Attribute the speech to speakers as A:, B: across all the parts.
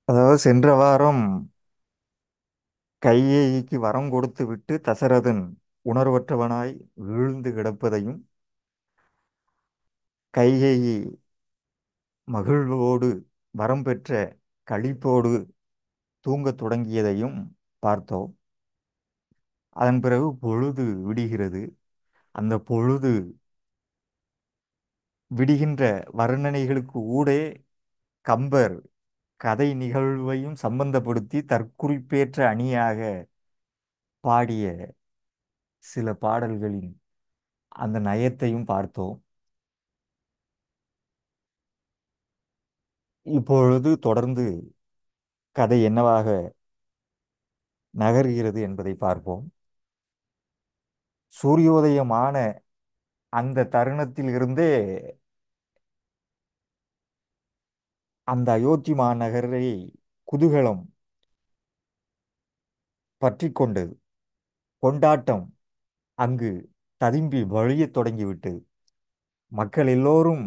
A: அதாவது சென்ற வாரம் கைகேயிக்கு வரம் கொடுத்து விட்டு தசரதன் உணர்வற்றவனாய் வீழ்ந்து கிடப்பதையும் கைகேயி மகிழ்வோடு வரம் பெற்ற களிப்போடு தூங்கத் தொடங்கியதையும் பார்த்தோம் அதன் பிறகு பொழுது விடிகிறது அந்த பொழுது விடுகின்ற வர்ணனைகளுக்கு ஊடே கம்பர் கதை நிகழ்வையும் சம்பந்தப்படுத்தி தற்குறிப்பேற்ற அணியாக பாடிய சில பாடல்களின் அந்த நயத்தையும் பார்த்தோம் இப்பொழுது தொடர்ந்து கதை என்னவாக நகர்கிறது என்பதை பார்ப்போம் சூரியோதயமான அந்த தருணத்தில் இருந்தே அந்த அயோத்தி மாநகரை குதூகலம் பற்றி கொண்டது கொண்டாட்டம் அங்கு ததும்பி வழியத் தொடங்கிவிட்டது மக்கள் எல்லோரும்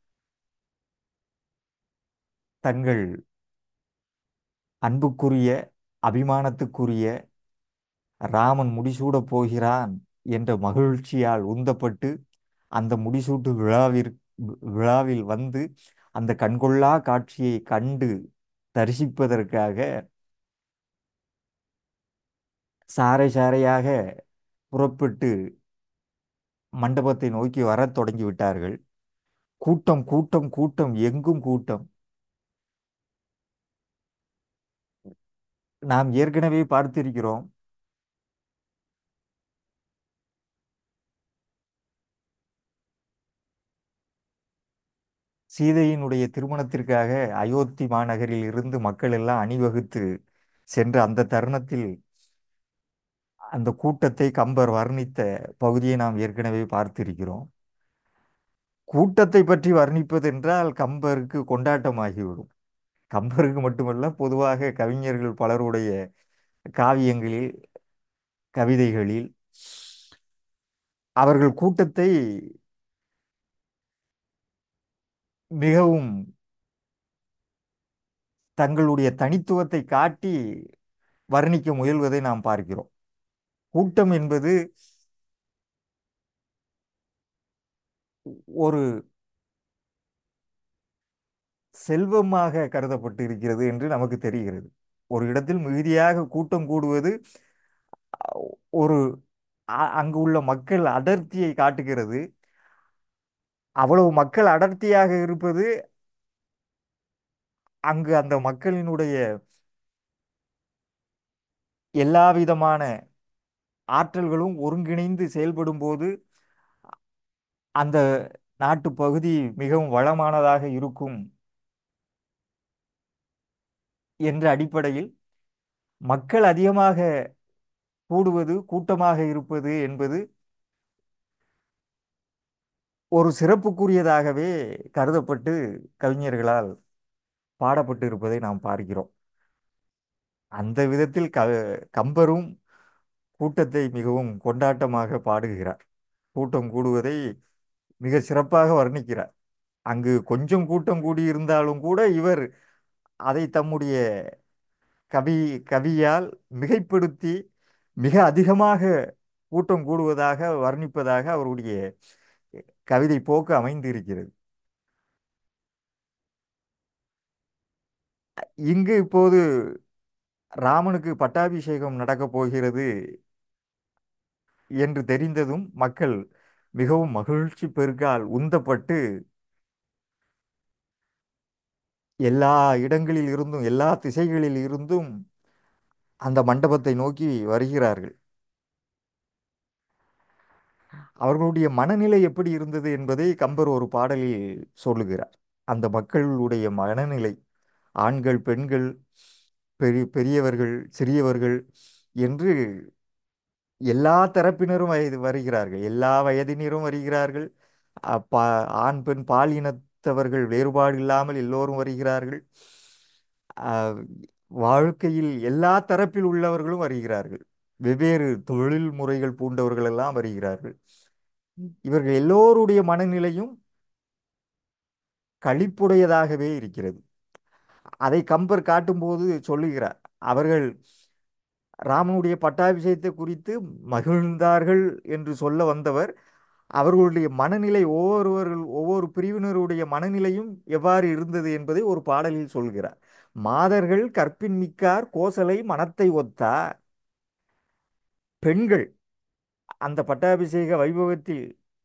A: தங்கள் அன்புக்குரிய அபிமானத்துக்குரிய ராமன் முடிசூடப் போகிறான் என்ற மகிழ்ச்சியால் உந்தப்பட்டு அந்த முடிசூட்டு விழாவிற் விழாவில் வந்து அந்த கண்கொள்ளா காட்சியை கண்டு தரிசிப்பதற்காக சாறை சாறையாக புறப்பட்டு மண்டபத்தை நோக்கி வரத் தொடங்கி விட்டார்கள் கூட்டம் கூட்டம் கூட்டம் எங்கும் கூட்டம் நாம் ஏற்கனவே பார்த்திருக்கிறோம் சீதையினுடைய திருமணத்திற்காக அயோத்தி மாநகரில் இருந்து மக்கள் எல்லாம் அணிவகுத்து சென்ற அந்த தருணத்தில் அந்த கூட்டத்தை கம்பர் வர்ணித்த பகுதியை நாம் ஏற்கனவே பார்த்திருக்கிறோம் கூட்டத்தை பற்றி வர்ணிப்பது என்றால் கம்பருக்கு கொண்டாட்டமாகிவிடும் கம்பருக்கு மட்டுமல்ல பொதுவாக கவிஞர்கள் பலருடைய காவியங்களில் கவிதைகளில் அவர்கள் கூட்டத்தை மிகவும் தங்களுடைய தனித்துவத்தை காட்டி வர்ணிக்க முயல்வதை நாம் பார்க்கிறோம் கூட்டம் என்பது ஒரு செல்வமாக கருதப்பட்டு இருக்கிறது என்று நமக்கு தெரிகிறது ஒரு இடத்தில் மிகுதியாக கூட்டம் கூடுவது ஒரு அ- அங்கு உள்ள மக்கள் அடர்த்தியை காட்டுகிறது அவ்வளவு மக்கள் அடர்த்தியாக இருப்பது அங்கு அந்த மக்களினுடைய எல்லா விதமான ஆற்றல்களும் ஒருங்கிணைந்து செயல்படும் போது அந்த நாட்டு பகுதி மிகவும் வளமானதாக இருக்கும் என்ற அடிப்படையில் மக்கள் அதிகமாக கூடுவது கூட்டமாக இருப்பது என்பது ஒரு சிறப்புக்குரியதாகவே கருதப்பட்டு கவிஞர்களால் பாடப்பட்டு இருப்பதை நாம் பார்க்கிறோம் அந்த விதத்தில் க கம்பரும் கூட்டத்தை மிகவும் கொண்டாட்டமாக பாடுகிறார் கூட்டம் கூடுவதை மிக சிறப்பாக வர்ணிக்கிறார் அங்கு கொஞ்சம் கூட்டம் கூடியிருந்தாலும் கூட இவர் அதை தம்முடைய கவி கவியால் மிகைப்படுத்தி மிக அதிகமாக கூட்டம் கூடுவதாக வர்ணிப்பதாக அவருடைய கவிதை போக்கு அமைந்து இருக்கிறது இங்கு இப்போது ராமனுக்கு பட்டாபிஷேகம் நடக்கப் போகிறது என்று தெரிந்ததும் மக்கள் மிகவும் மகிழ்ச்சி பெருக்கால் உந்தப்பட்டு எல்லா இடங்களில் இருந்தும் எல்லா திசைகளில் இருந்தும் அந்த மண்டபத்தை நோக்கி வருகிறார்கள் அவர்களுடைய மனநிலை எப்படி இருந்தது என்பதை கம்பர் ஒரு பாடலில் சொல்லுகிறார் அந்த மக்களுடைய மனநிலை ஆண்கள் பெண்கள் பெரிய பெரியவர்கள் சிறியவர்கள் என்று எல்லா தரப்பினரும் வயது வருகிறார்கள் எல்லா வயதினரும் வருகிறார்கள் அப்பா ஆண் பெண் பாலினத்தவர்கள் வேறுபாடு இல்லாமல் எல்லோரும் வருகிறார்கள் அஹ், வாழ்க்கையில் எல்லா தரப்பில் உள்ளவர்களும் வருகிறார்கள் வெவ்வேறு தொழில் முறைகள் பூண்டவர்கள் எல்லாம் வருகிறார்கள் இவர்கள் எல்லோருடைய மனநிலையும் களிப்புடையதாகவே இருக்கிறது அதை கம்பர் காட்டும்போது சொல்லுகிறார் அவர்கள் ராமனுடைய பட்டாபிஷேகத்தை குறித்து மகிழ்ந்தார்கள் என்று சொல்ல வந்தவர் அவர்களுடைய மனநிலை ஒவ்வொருவர்கள் ஒவ்வொரு பிரிவினருடைய மனநிலையும் எவ்வாறு இருந்தது என்பதை ஒரு பாடலில் சொல்கிறார் மாதர்கள் கற்பின் மிக்கார் கோசலை மனத்தை ஒத்தார் பெண்கள் அந்த பட்டாபிஷேக வைபவத்தில்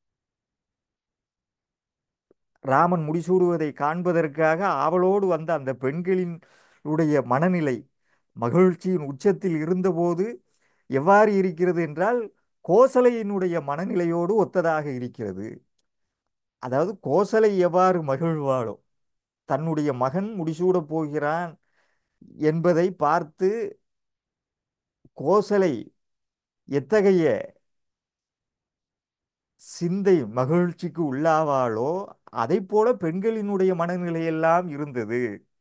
A: ராமன் முடிசூடுவதை காண்பதற்காக ஆவலோடு வந்த அந்த பெண்களின் உடைய மனநிலை மகிழ்ச்சியின் உச்சத்தில் இருந்தபோது எவ்வாறு இருக்கிறது என்றால் கோசலையினுடைய மனநிலையோடு ஒத்ததாக இருக்கிறது அதாவது கோசலை எவ்வாறு மகிழ்வாளோ தன்னுடைய மகன் முடிசூடப் போகிறான் என்பதை பார்த்து கோசலை எத்தகைய சிந்தை மகிழ்ச்சிக்கு உள்ளாவாளோ அதை போல பெண்களினுடைய மனநிலையெல்லாம் இருந்தது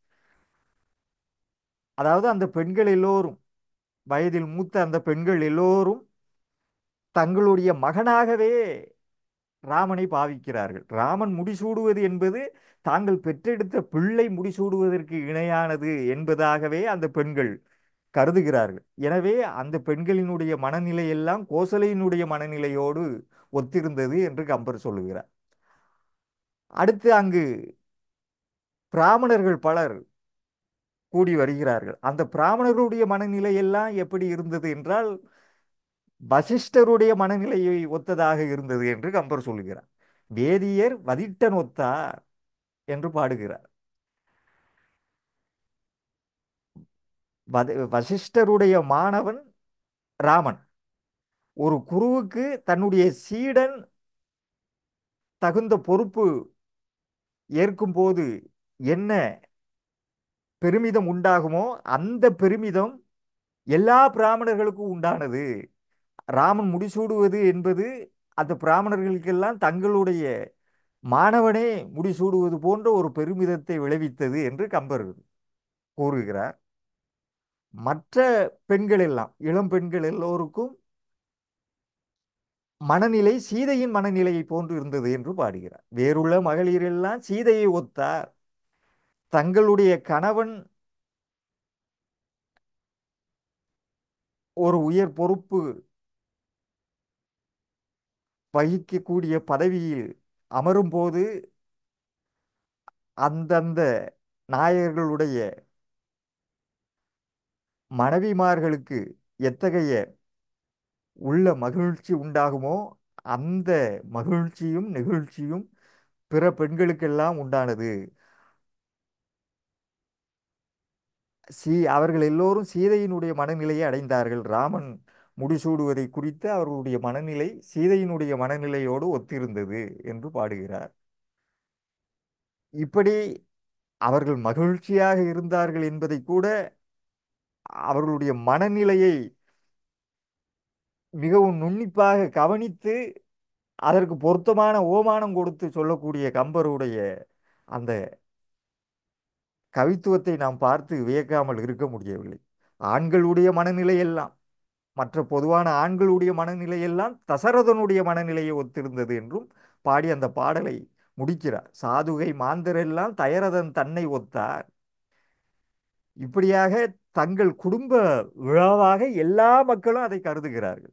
A: அதாவது அந்த பெண்கள் எல்லோரும் வயதில் மூத்த அந்த பெண்கள் எல்லோரும் தங்களுடைய மகனாகவே ராமனை பாவிக்கிறார்கள் ராமன் முடிசூடுவது என்பது தாங்கள் பெற்றெடுத்த பிள்ளை முடிசூடுவதற்கு இணையானது என்பதாகவே அந்த பெண்கள் கருதுகிறார்கள் எனவே அந்த பெண்களினுடைய மனநிலை எல்லாம் கோசலையினுடைய மனநிலையோடு ஒத்திருந்தது என்று கம்பர் சொல்லுகிறார் அடுத்து அங்கு பிராமணர்கள் பலர் கூடி வருகிறார்கள் அந்த பிராமணர்களுடைய மனநிலை எல்லாம் எப்படி இருந்தது என்றால் வசிஷ்டருடைய மனநிலையை ஒத்ததாக இருந்தது என்று கம்பர் சொல்லுகிறார் வேதியர் வதிட்டன் ஒத்தார் என்று பாடுகிறார் வத- வசிஷ்டருடைய மாணவன் ராமன் ஒரு குருவுக்கு தன்னுடைய சீடன் தகுந்த பொறுப்பு ஏற்கும்போது என்ன பெருமிதம் உண்டாகுமோ அந்த பெருமிதம் எல்லா பிராமணர்களுக்கும் உண்டானது ராமன் முடிசூடுவது என்பது அந்த பிராமணர்களுக்கெல்லாம் தங்களுடைய மாணவனே முடிசூடுவது போன்ற ஒரு பெருமிதத்தை விளைவித்தது என்று கம்பர் கூறுகிறார் மற்ற பெண்கள் எல்லாம் இளம் பெண்கள் எல்லோருக்கும் மனநிலை சீதையின் மனநிலையை போன்று இருந்தது என்று பாடுகிறார் வேறுள்ள மகளிர் எல்லாம் சீதையை ஒத்தார் தங்களுடைய கணவன் ஒரு உயர் பொறுப்பு வகிக்கக்கூடிய பதவியில் அமரும்போது அந்தந்த நாயர்களுடைய மனைவிமார்களுக்கு எத்தகைய உள்ள மகிழ்ச்சி உண்டாகுமோ அந்த மகிழ்ச்சியும் நெகிழ்ச்சியும் பிற பெண்களுக்கெல்லாம் உண்டானது சீ அவர்கள் எல்லோரும் சீதையினுடைய மனநிலையை அடைந்தார்கள் ராமன் முடிசூடுவதை குறித்து அவர்களுடைய மனநிலை சீதையினுடைய மனநிலையோடு ஒத்திருந்தது என்று பாடுகிறார் இப்படி அவர்கள் மகிழ்ச்சியாக இருந்தார்கள் என்பதை கூட அவர்களுடைய மனநிலையை மிகவும் நுண்ணிப்பாக கவனித்து அதற்கு பொருத்தமான ஓமானம் கொடுத்து சொல்லக்கூடிய கம்பருடைய அந்த கவித்துவத்தை நாம் பார்த்து வியக்காமல் இருக்க முடியவில்லை ஆண்களுடைய மனநிலை எல்லாம் மற்ற பொதுவான ஆண்களுடைய மனநிலை எல்லாம் தசரதனுடைய மனநிலையை ஒத்திருந்தது என்றும் பாடி அந்த பாடலை முடிக்கிறார் சாதுகை மாந்தரெல்லாம் தயரதன் தன்னை ஒத்தார் இப்படியாக தங்கள் குடும்ப விழாவாக எல்லா மக்களும் அதை கருதுகிறார்கள்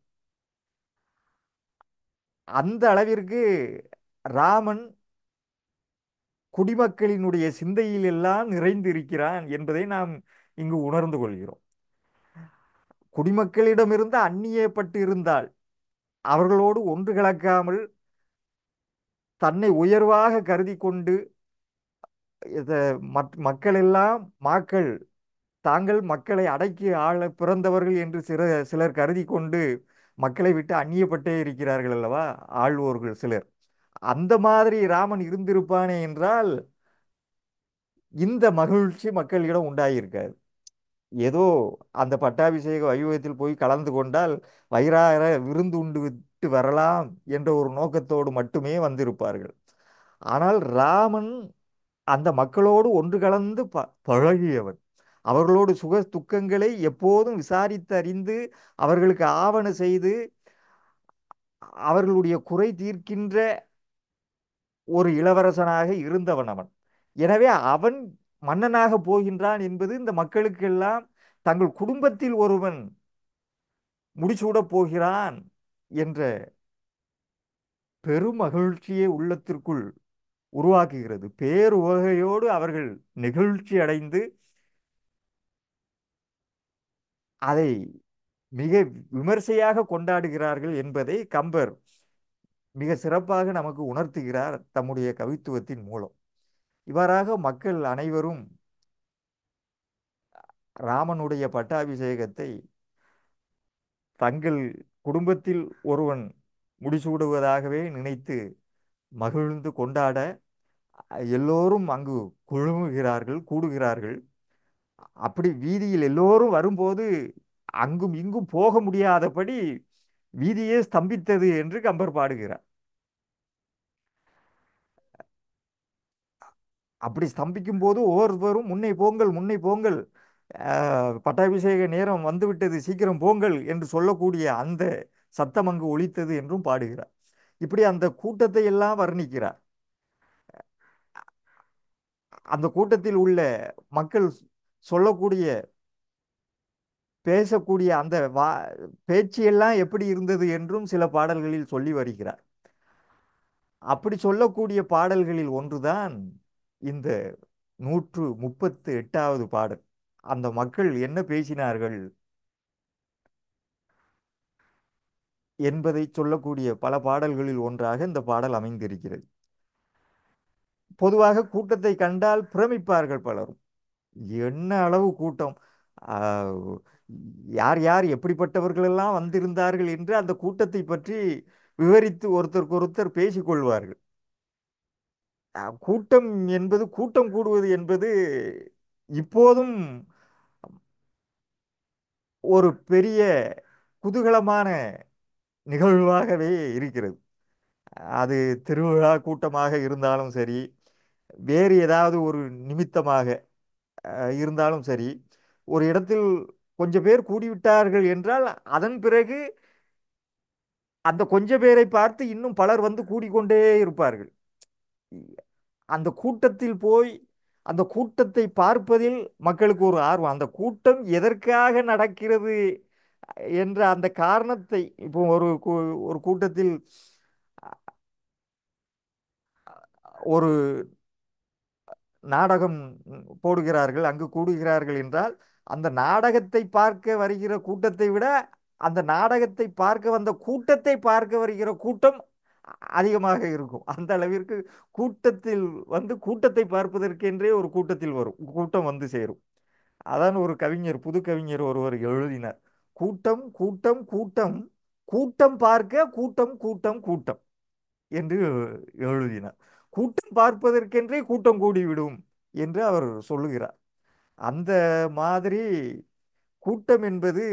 A: அந்த அளவிற்கு ராமன் குடிமக்களினுடைய சிந்தையில் எல்லாம் நிறைந்திருக்கிறான் என்பதை நாம் இங்கு உணர்ந்து கொள்கிறோம் குடிமக்களிடமிருந்து அந்நியப்பட்டு இருந்தால் அவர்களோடு ஒன்று கலக்காமல் தன்னை உயர்வாக கருதி கொண்டு இத மற் மக்கள் எல்லாம் மாக்கள் தாங்கள் மக்களை அடக்கி ஆள பிறந்தவர்கள் என்று சில சிலர் கருதி கொண்டு மக்களை விட்டு அந்நியப்பட்டே இருக்கிறார்கள் அல்லவா ஆள்வோர்கள் சிலர் அந்த மாதிரி ராமன் இருந்திருப்பானே என்றால் இந்த மகிழ்ச்சி மக்களிடம் உண்டாகியிருக்காது ஏதோ அந்த பட்டாபிஷேக வைபவத்தில் போய் கலந்து கொண்டால் வயிறார விருந்து உண்டு விட்டு வரலாம் என்ற ஒரு நோக்கத்தோடு மட்டுமே வந்திருப்பார்கள் ஆனால் ராமன் அந்த மக்களோடு ஒன்று கலந்து ப பழகியவன் அவர்களோடு சுக துக்கங்களை எப்போதும் விசாரித்து அறிந்து அவர்களுக்கு ஆவண செய்து அவர்களுடைய குறை தீர்க்கின்ற ஒரு இளவரசனாக இருந்தவன் அவன் எனவே அவன் மன்னனாக போகின்றான் என்பது இந்த மக்களுக்கெல்லாம் தங்கள் குடும்பத்தில் ஒருவன் முடிசூடப் போகிறான் என்ற பெருமகிழ்ச்சியை உள்ளத்திற்குள் உருவாக்குகிறது பேருவகையோடு அவர்கள் நெகிழ்ச்சி அடைந்து அதை மிக விமர்சையாக கொண்டாடுகிறார்கள் என்பதை கம்பர் மிக சிறப்பாக நமக்கு உணர்த்துகிறார் தம்முடைய கவித்துவத்தின் மூலம் இவ்வாறாக மக்கள் அனைவரும் ராமனுடைய பட்டாபிஷேகத்தை தங்கள் குடும்பத்தில் ஒருவன் முடிசூடுவதாகவே நினைத்து மகிழ்ந்து கொண்டாட எல்லோரும் அங்கு குழுமுகிறார்கள் கூடுகிறார்கள் அப்படி வீதியில் எல்லோரும் வரும்போது அங்கும் இங்கும் போக முடியாதபடி வீதியே ஸ்தம்பித்தது என்று கம்பர் பாடுகிறார் அப்படி ஸ்தம்பிக்கும் போது ஒவ்வொருவரும் முன்னை போங்கள் முன்னை போங்கள் அஹ், பட்டாபிஷேக நேரம் வந்துவிட்டது சீக்கிரம் போங்கள் என்று சொல்லக்கூடிய அந்த சத்தம் அங்கு ஒலித்தது என்றும் பாடுகிறார் இப்படி அந்த கூட்டத்தை எல்லாம் வர்ணிக்கிறார் அந்த கூட்டத்தில் உள்ள மக்கள் சொல்லக்கூடிய பேசக்கூடிய அந்த வா பேச்சு எல்லாம் எப்படி இருந்தது என்றும் சில பாடல்களில் சொல்லி வருகிறார் அப்படி சொல்லக்கூடிய பாடல்களில் ஒன்றுதான் இந்த நூற்று முப்பத்து எட்டாவது பாடல் அந்த மக்கள் என்ன பேசினார்கள் என்பதை சொல்லக்கூடிய பல பாடல்களில் ஒன்றாக இந்த பாடல் அமைந்திருக்கிறது பொதுவாக கூட்டத்தை கண்டால் பிரமிப்பார்கள் பலரும் என்ன அளவு கூட்டம் ஆஹ், யார் யார் எப்படிப்பட்டவர்கள் எல்லாம் வந்திருந்தார்கள் என்று அந்த கூட்டத்தை பற்றி விவரித்து ஒருத்தருக்கு ஒருத்தர் பேசிக்கொள்வார்கள் அஹ், கூட்டம் என்பது கூட்டம் கூடுவது என்பது இப்போதும் ஒரு பெரிய குதூகலமான நிகழ்வாகவே இருக்கிறது அது திருவிழா கூட்டமாக இருந்தாலும் சரி வேறு ஏதாவது ஒரு நிமித்தமாக அஹ், இருந்தாலும் சரி ஒரு இடத்தில் கொஞ்சம் பேர் கூடிவிட்டார்கள் என்றால் அதன் பிறகு அந்த கொஞ்ச பேரை பார்த்து இன்னும் பலர் வந்து கூடிக்கொண்டே இருப்பார்கள் அந்த கூட்டத்தில் போய் அந்த கூட்டத்தை பார்ப்பதில் மக்களுக்கு ஒரு ஆர்வம் அந்த கூட்டம் எதற்காக நடக்கிறது என்ற அந்த காரணத்தை இப்போ ஒரு கூ- ஒரு கூட்டத்தில் ஒரு நாடகம் போடுகிறார்கள் அங்கு கூடுகிறார்கள் என்றால் அந்த நாடகத்தை பார்க்க வருகிற கூட்டத்தை விட அந்த நாடகத்தை பார்க்க வந்த கூட்டத்தை பார்க்க வருகிற கூட்டம் அதிகமாக இருக்கும் அந்த அளவிற்கு கூட்டத்தில் வந்து கூட்டத்தை பார்ப்பதற்கென்றே ஒரு கூட்டத்தில் வரும் கூட்டம் வந்து சேரும் அதான் ஒரு கவிஞர் புது கவிஞர் ஒருவர் எழுதினார் கூட்டம் கூட்டம் கூட்டம் கூட்டம் பார்க்க கூட்டம் கூட்டம் கூட்டம் என்று எழுதினார் கூட்டம் பார்ப்பதற்கென்றே கூட்டம் கூடிவிடும் என்று அவர் சொல்லுகிறார் அந்த மாதிரி கூட்டம் என்பது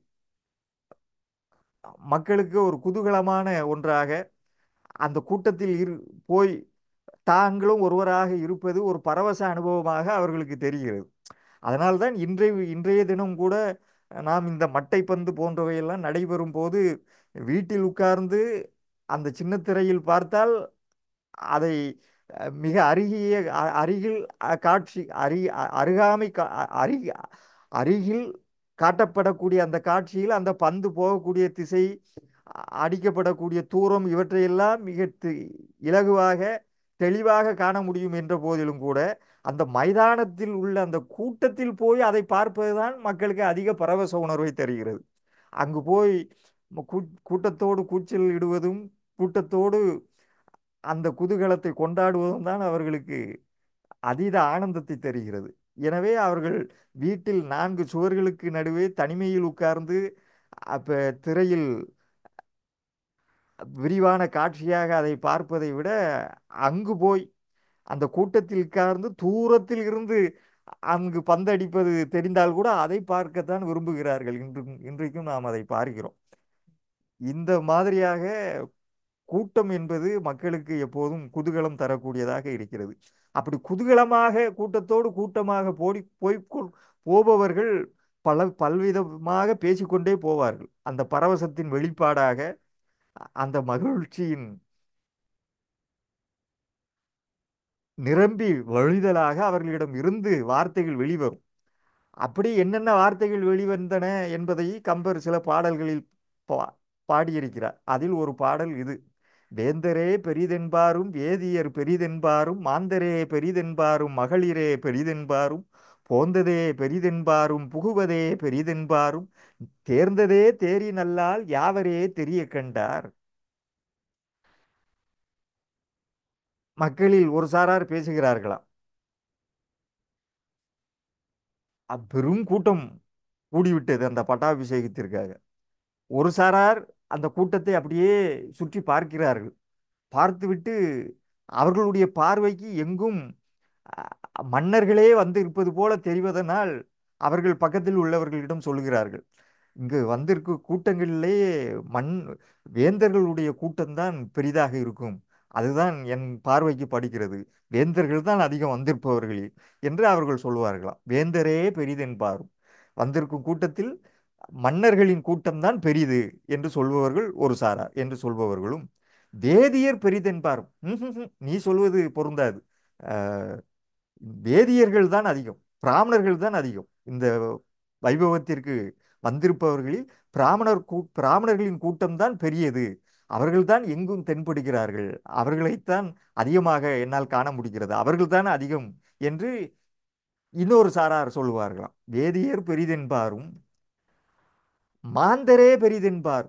A: மக்களுக்கு ஒரு குதூகலமான ஒன்றாக அந்த கூட்டத்தில் இரு போய் தாங்களும் ஒருவராக இருப்பது ஒரு பரவச அனுபவமாக அவர்களுக்கு தெரிகிறது அதனால்தான் இன்றைய இன்றைய தினம் கூட நாம் இந்த மட்டைப்பந்து போன்றவையெல்லாம் நடைபெறும் போது வீட்டில் உட்கார்ந்து அந்த சின்ன திரையில் பார்த்தால் அதை அஹ், மிக அருகிய அ- அருகில் அ- காட்சி அரி அ- அருகாமை கா- அ- அருகி அருகில் காட்டப்படக்கூடிய அந்த காட்சியில் அந்த பந்து போகக்கூடிய திசை அ- அடிக்கப்படக்கூடிய தூரம் இவற்றையெல்லாம் மிக தி- இலகுவாக தெளிவாக காண முடியும் என்ற போதிலும் கூட அந்த மைதானத்தில் உள்ள அந்த கூட்டத்தில் போய் அதை பார்ப்பதுதான் மக்களுக்கு அதிக பரவச உணர்வை தருகிறது அங்கு போய் ம- கூ- கூட்டத்தோடு கூச்சல் இடுவதும் கூட்டத்தோடு அந்த குதூகலத்தை கொண்டாடுவதும் தான் அவர்களுக்கு அதீத ஆனந்தத்தை தருகிறது எனவே அவர்கள் வீட்டில் நான்கு சுவர்களுக்கு நடுவே தனிமையில் உட்கார்ந்து அப்ப திரையில் விரிவான காட்சியாக அதை பார்ப்பதை விட அங்கு போய் அந்த கூட்டத்தில் உட்கார்ந்து தூரத்தில் இருந்து அங்கு பந்தடிப்பது தெரிந்தால் கூட அதை பார்க்கத்தான் விரும்புகிறார்கள் இன்றும் இன்றைக்கும் நாம் அதை பார்க்கிறோம் இந்த மாதிரியாக கூட்டம் என்பது மக்களுக்கு எப்போதும் குதூகலம் தரக்கூடியதாக இருக்கிறது அப்படி குதூகலமாக கூட்டத்தோடு கூட்டமாக போடி போய் கொ- போபவர்கள் பல பல்விதமாக பேசிக்கொண்டே போவார்கள் அந்த பரவசத்தின் வெளிப்பாடாக அந்த மகிழ்ச்சியின் நிரம்பி வழிதலாக அவர்களிடம் இருந்து வார்த்தைகள் வெளிவரும் அப்படி என்னென்ன வார்த்தைகள் வெளிவந்தன என்பதை கம்பர் சில பாடல்களில் பா பாடியிருக்கிறார் அதில் ஒரு பாடல் இது வேந்தரே பெரிதென்பாரும் வேதியர் பெரிதென்பாரும் மாந்தரே பெரிதென்பாரும் மகளிரே பெரிதென்பாரும் போந்ததே பெரிதென்பாரும் புகுவதே பெரிதென்பாரும் தேர்ந்ததே தேறி நல்லால் யாவரே தெரிய கண்டார் மக்களில் ஒரு சாரார் பேசுகிறார்களாம் அ- பெரும் கூட்டம் கூடிவிட்டது அந்த பட்டாபிஷேகத்திற்காக ஒரு சாரார் அந்த கூட்டத்தை அப்படியே சுற்றி பார்க்கிறார்கள் பார்த்துவிட்டு அவர்களுடைய பார்வைக்கு எங்கும் அ- மன்னர்களே வந்து இருப்பது போல தெரிவதனால் அவர்கள் பக்கத்தில் உள்ளவர்களிடம் சொல்லுகிறார்கள் இங்கு வந்திருக்கும் கூட்டங்களிலே மண் வேந்தர்களுடைய கூட்டம்தான் பெரிதாக இருக்கும் அதுதான் என் பார்வைக்கு படுகிறது வேந்தர்கள் தான் அதிகம் வந்திருப்பவர்கள் என்று அவர்கள் சொல்லுவார்களாம் வேந்தரே பெரிதென்பாரும் வந்திருக்கும் கூட்டத்தில் மன்னர்களின் கூட்டம்தான் பெரிது என்று சொல்பவர்கள் ஒரு சாரார் என்று சொல்பவர்களும் வேதியர் பெரிதென்பாரும் ம்ஹும்ஹும், நீ சொல்வது பொருந்தாது அஹ், வேதியர்கள் தான் அதிகம் பிராமணர்கள் தான் அதிகம் இந்த வைபவத்திற்கு வந்திருப்பவர்களில் பிராமணர் கூ பிராமணர்களின் கூட்டம்தான் பெரியது அவர்கள்தான் எங்கும் தென்படுகிறார்கள் அவர்களைத்தான் அதிகமாக என்னால் காண முடிகிறது அவர்கள்தான் அதிகம் என்று இன்னொரு சாரார் சொல்லுவார்களாம் வேதியர் பெரிதென்பாரும் மாந்தரே பெரிதென்பார்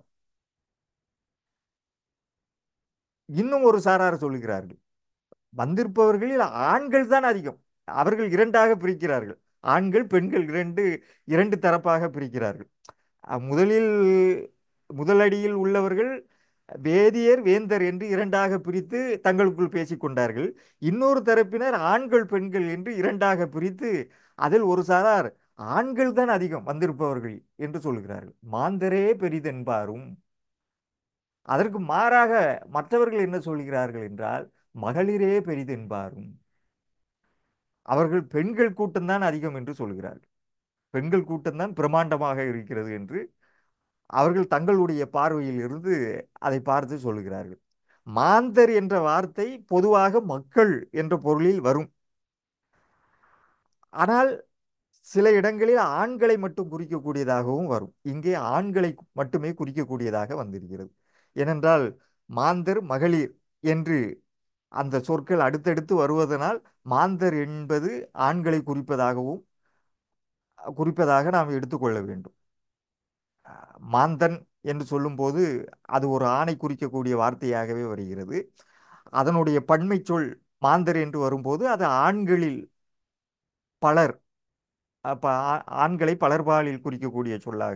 A: இன்னும் ஒரு சாரார் சொல்லுகிறார்கள் வந்திருப்பவர்களில் ஆண்கள் தான் அதிகம் அவர்கள் இரண்டாக பிரிக்கிறார்கள் ஆண்கள் பெண்கள் இரண்டு இரண்டு தரப்பாக பிரிக்கிறார்கள் அஹ் முதலில் முதலடியில் உள்ளவர்கள் வேதியர் வேந்தர் என்று இரண்டாக பிரித்து தங்களுக்குள் பேசிக்கொண்டார்கள் இன்னொரு தரப்பினர் ஆண்கள் பெண்கள் என்று இரண்டாக பிரித்து அதில் ஒரு சாரார் ஆண்கள் தான் அதிகம் வந்திருப்பவர்கள் என்று சொல்கிறார்கள் மாந்தரே பெரிதென்பாரும் அதற்கு மாறாக மற்றவர்கள் என்ன சொல்கிறார்கள் என்றால் மகளிரே பெரிதென்பாரும் அவர்கள் பெண்கள் கூட்டம்தான் அதிகம் என்று சொல்கிறார்கள் பெண்கள் கூட்டம்தான் பிரமாண்டமாக இருக்கிறது என்று அவர்கள் தங்களுடைய பார்வையில் இருந்து அதை பார்த்து சொல்கிறார்கள் மாந்தர் என்ற வார்த்தை பொதுவாக மக்கள் என்ற பொருளில் வரும் ஆனால் சில இடங்களில் ஆண்களை மட்டும் குறிக்கக்கூடியதாகவும் வரும் இங்கே ஆண்களை மட்டுமே குறிக்கக்கூடியதாக வந்திருக்கிறது ஏனென்றால் மாந்தர் மகளிர் என்று அந்த சொற்கள் அடுத்தடுத்து வருவதனால் மாந்தர் என்பது ஆண்களை குறிப்பதாகவும் குறிப்பதாக நாம் எடுத்துக்கொள்ள வேண்டும் மாந்தன் என்று சொல்லும்போது அது ஒரு ஆணை குறிக்கக்கூடிய வார்த்தையாகவே வருகிறது அதனுடைய பன்மை சொல் மாந்தர் என்று வரும்போது அது ஆண்களில் பலர் அப்ப ஆ- ஆண்களை பலர்பாலில் குறிக்கக்கூடிய சொல்லாக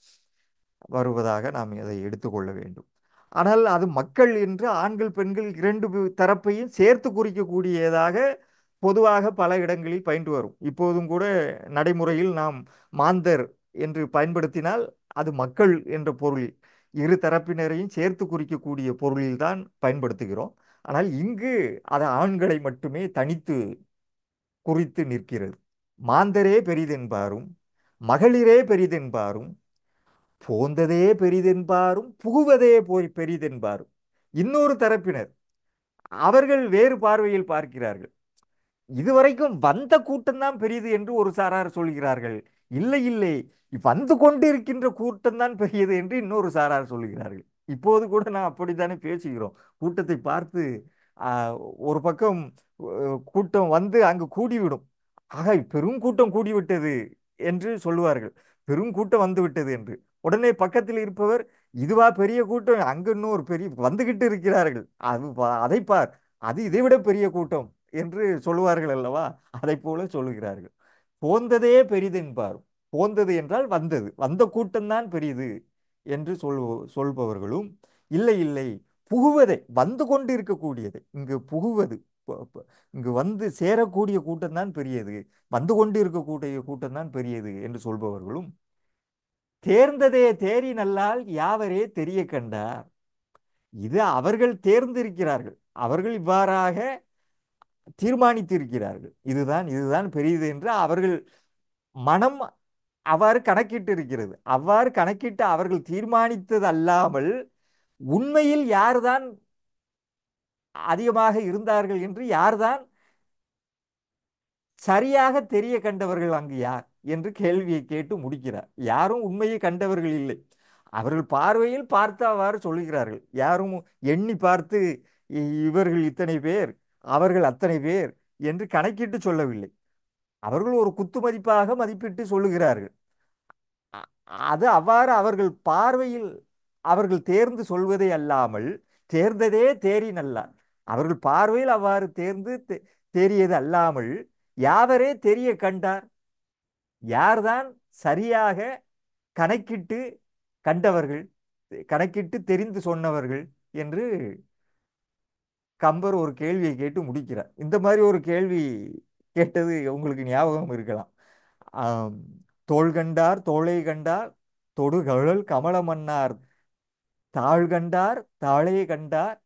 A: வருவதாக நாம் அதை எடுத்துக்கொள்ள வேண்டும் ஆனால் அது மக்கள் என்று ஆண்கள் பெண்கள் இரண்டு பு- தரப்பையும் சேர்த்து குறிக்கக்கூடியதாக பொதுவாக பல இடங்களில் பயின்று வரும் இப்போதும் கூட நடைமுறையில் நாம் மாந்தர் என்று பயன்படுத்தினால் அது மக்கள் என்ற பொருள் இரு தரப்பினரையும் சேர்த்து குறிக்கக்கூடிய பொருளில்தான் பயன்படுத்துகிறோம் ஆனால் இங்கு அது ஆண்களை மட்டுமே தனித்து குறித்து நிற்கிறது மாந்தரே பெரிதென்பாரும் மகளிரே பெரிதென்பாரும் போந்ததே பெரிதென்பாரும் புகுவதே போய் பெரிதென்பாரும் இன்னொரு தரப்பினர் அவர்கள் வேறு பார்வையில் பார்க்கிறார்கள் இதுவரைக்கும் வந்த கூட்டம்தான் பெரியது என்று ஒரு சாரார் சொல்கிறார்கள் இல்லை இல்லை வந்து கொண்டிருக்கின்ற கூட்டம்தான் பெரியது என்று இன்னொரு சாரார் சொல்கிறார்கள் இப்போது கூட நான் அப்படித்தானே பேசுகிறோம் கூட்டத்தை பார்த்து ஆஹ், ஒரு பக்கம் அஹ், கூட்டம் வந்து அங்கு கூடிவிடும் ஆக பெரும் கூட்டம் கூடிவிட்டது என்று சொல்லுவார்கள் பெரும் கூட்டம் வந்து விட்டது என்று உடனே பக்கத்தில் இருப்பவர் இதுவா பெரிய கூட்டம் அங்க இன்னும் ஒரு பெரிய வந்துகிட்டு இருக்கிறார்கள் அது பா- அதை பார் அது இதைவிட பெரிய கூட்டம் என்று சொல்லுவார்கள் அல்லவா அதை போல சொல்லுகிறார்கள் போந்ததே பெரிதென்பார் போந்தது என்றால் வந்தது வந்த கூட்டம்தான் பெரியது என்று சொல் சொல்பவர்களும் இல்லை இல்லை புகுவதை வந்து கொண்டு இருக்கக்கூடியதை இங்கு புகுவது ப- ப- இங்கு வந்து சேரக்கூடிய கூட்டம்தான் பெரியது வந்து கொண்டு இருக்கக்கூடிய கூட்டம்தான் பெரியது என்று சொல்பவர்களும் தேர்ந்ததே தேறி நல்லால் யாவரே தெரிய கண்டார் இது அவர்கள் தேர்ந்திருக்கிறார்கள் அவர்கள் இவ்வாறாக தீர்மானித்திருக்கிறார்கள் இதுதான் இதுதான் பெரியது என்று அவர்கள் மனம் அவ்வாறு கணக்கிட்டு இருக்கிறது அவ்வாறு கணக்கிட்டு அவர்கள் தீர்மானித்தது அல்லாமல் உண்மையில் யார்தான் அதிகமாக இருந்தார்கள் என்று யார்தான் சரியாக தெரிய கண்டவர்கள் அங்கு யார் என்று கேள்வியை கேட்டு முடிக்கிறார் யாரும் உண்மையை கண்டவர்கள் இல்லை அவர்கள் பார்வையில் பார்த்தவாறு சொல்லுகிறார்கள் யாரும் எண்ணி பார்த்து இ- இவர்கள் இத்தனை பேர் அவர்கள் அத்தனை பேர் என்று கணக்கிட்டு சொல்லவில்லை அவர்கள் ஒரு குத்து மதிப்பாக மதிப்பிட்டு சொல்லுகிறார்கள் அ- அது அவ்வாறு அவர்கள் பார்வையில் அவர்கள் தேர்ந்து சொல்வதே அல்லாமல் தேர்ந்ததே தேறி நல்லார் அவர்கள் பார்வையில் அவ்வாறு தேர்ந்து தே- தேறியது அல்லாமல் யாவரே தெரிய கண்டார் யார்தான் சரியாக கணக்கிட்டு கண்டவர்கள் கணக்கிட்டு தெரிந்து சொன்னவர்கள் என்று கம்பர் ஒரு கேள்வியை கேட்டு முடிக்கிறார் இந்த மாதிரி ஒரு கேள்வி கேட்டது உங்களுக்கு ஞாபகம் இருக்கலாம் ஆம், தோள் கண்டார் தோளை கண்டார் தொடுகழல் கமல மன்னார் தாழ் கண்டார் தாளே கண்டார்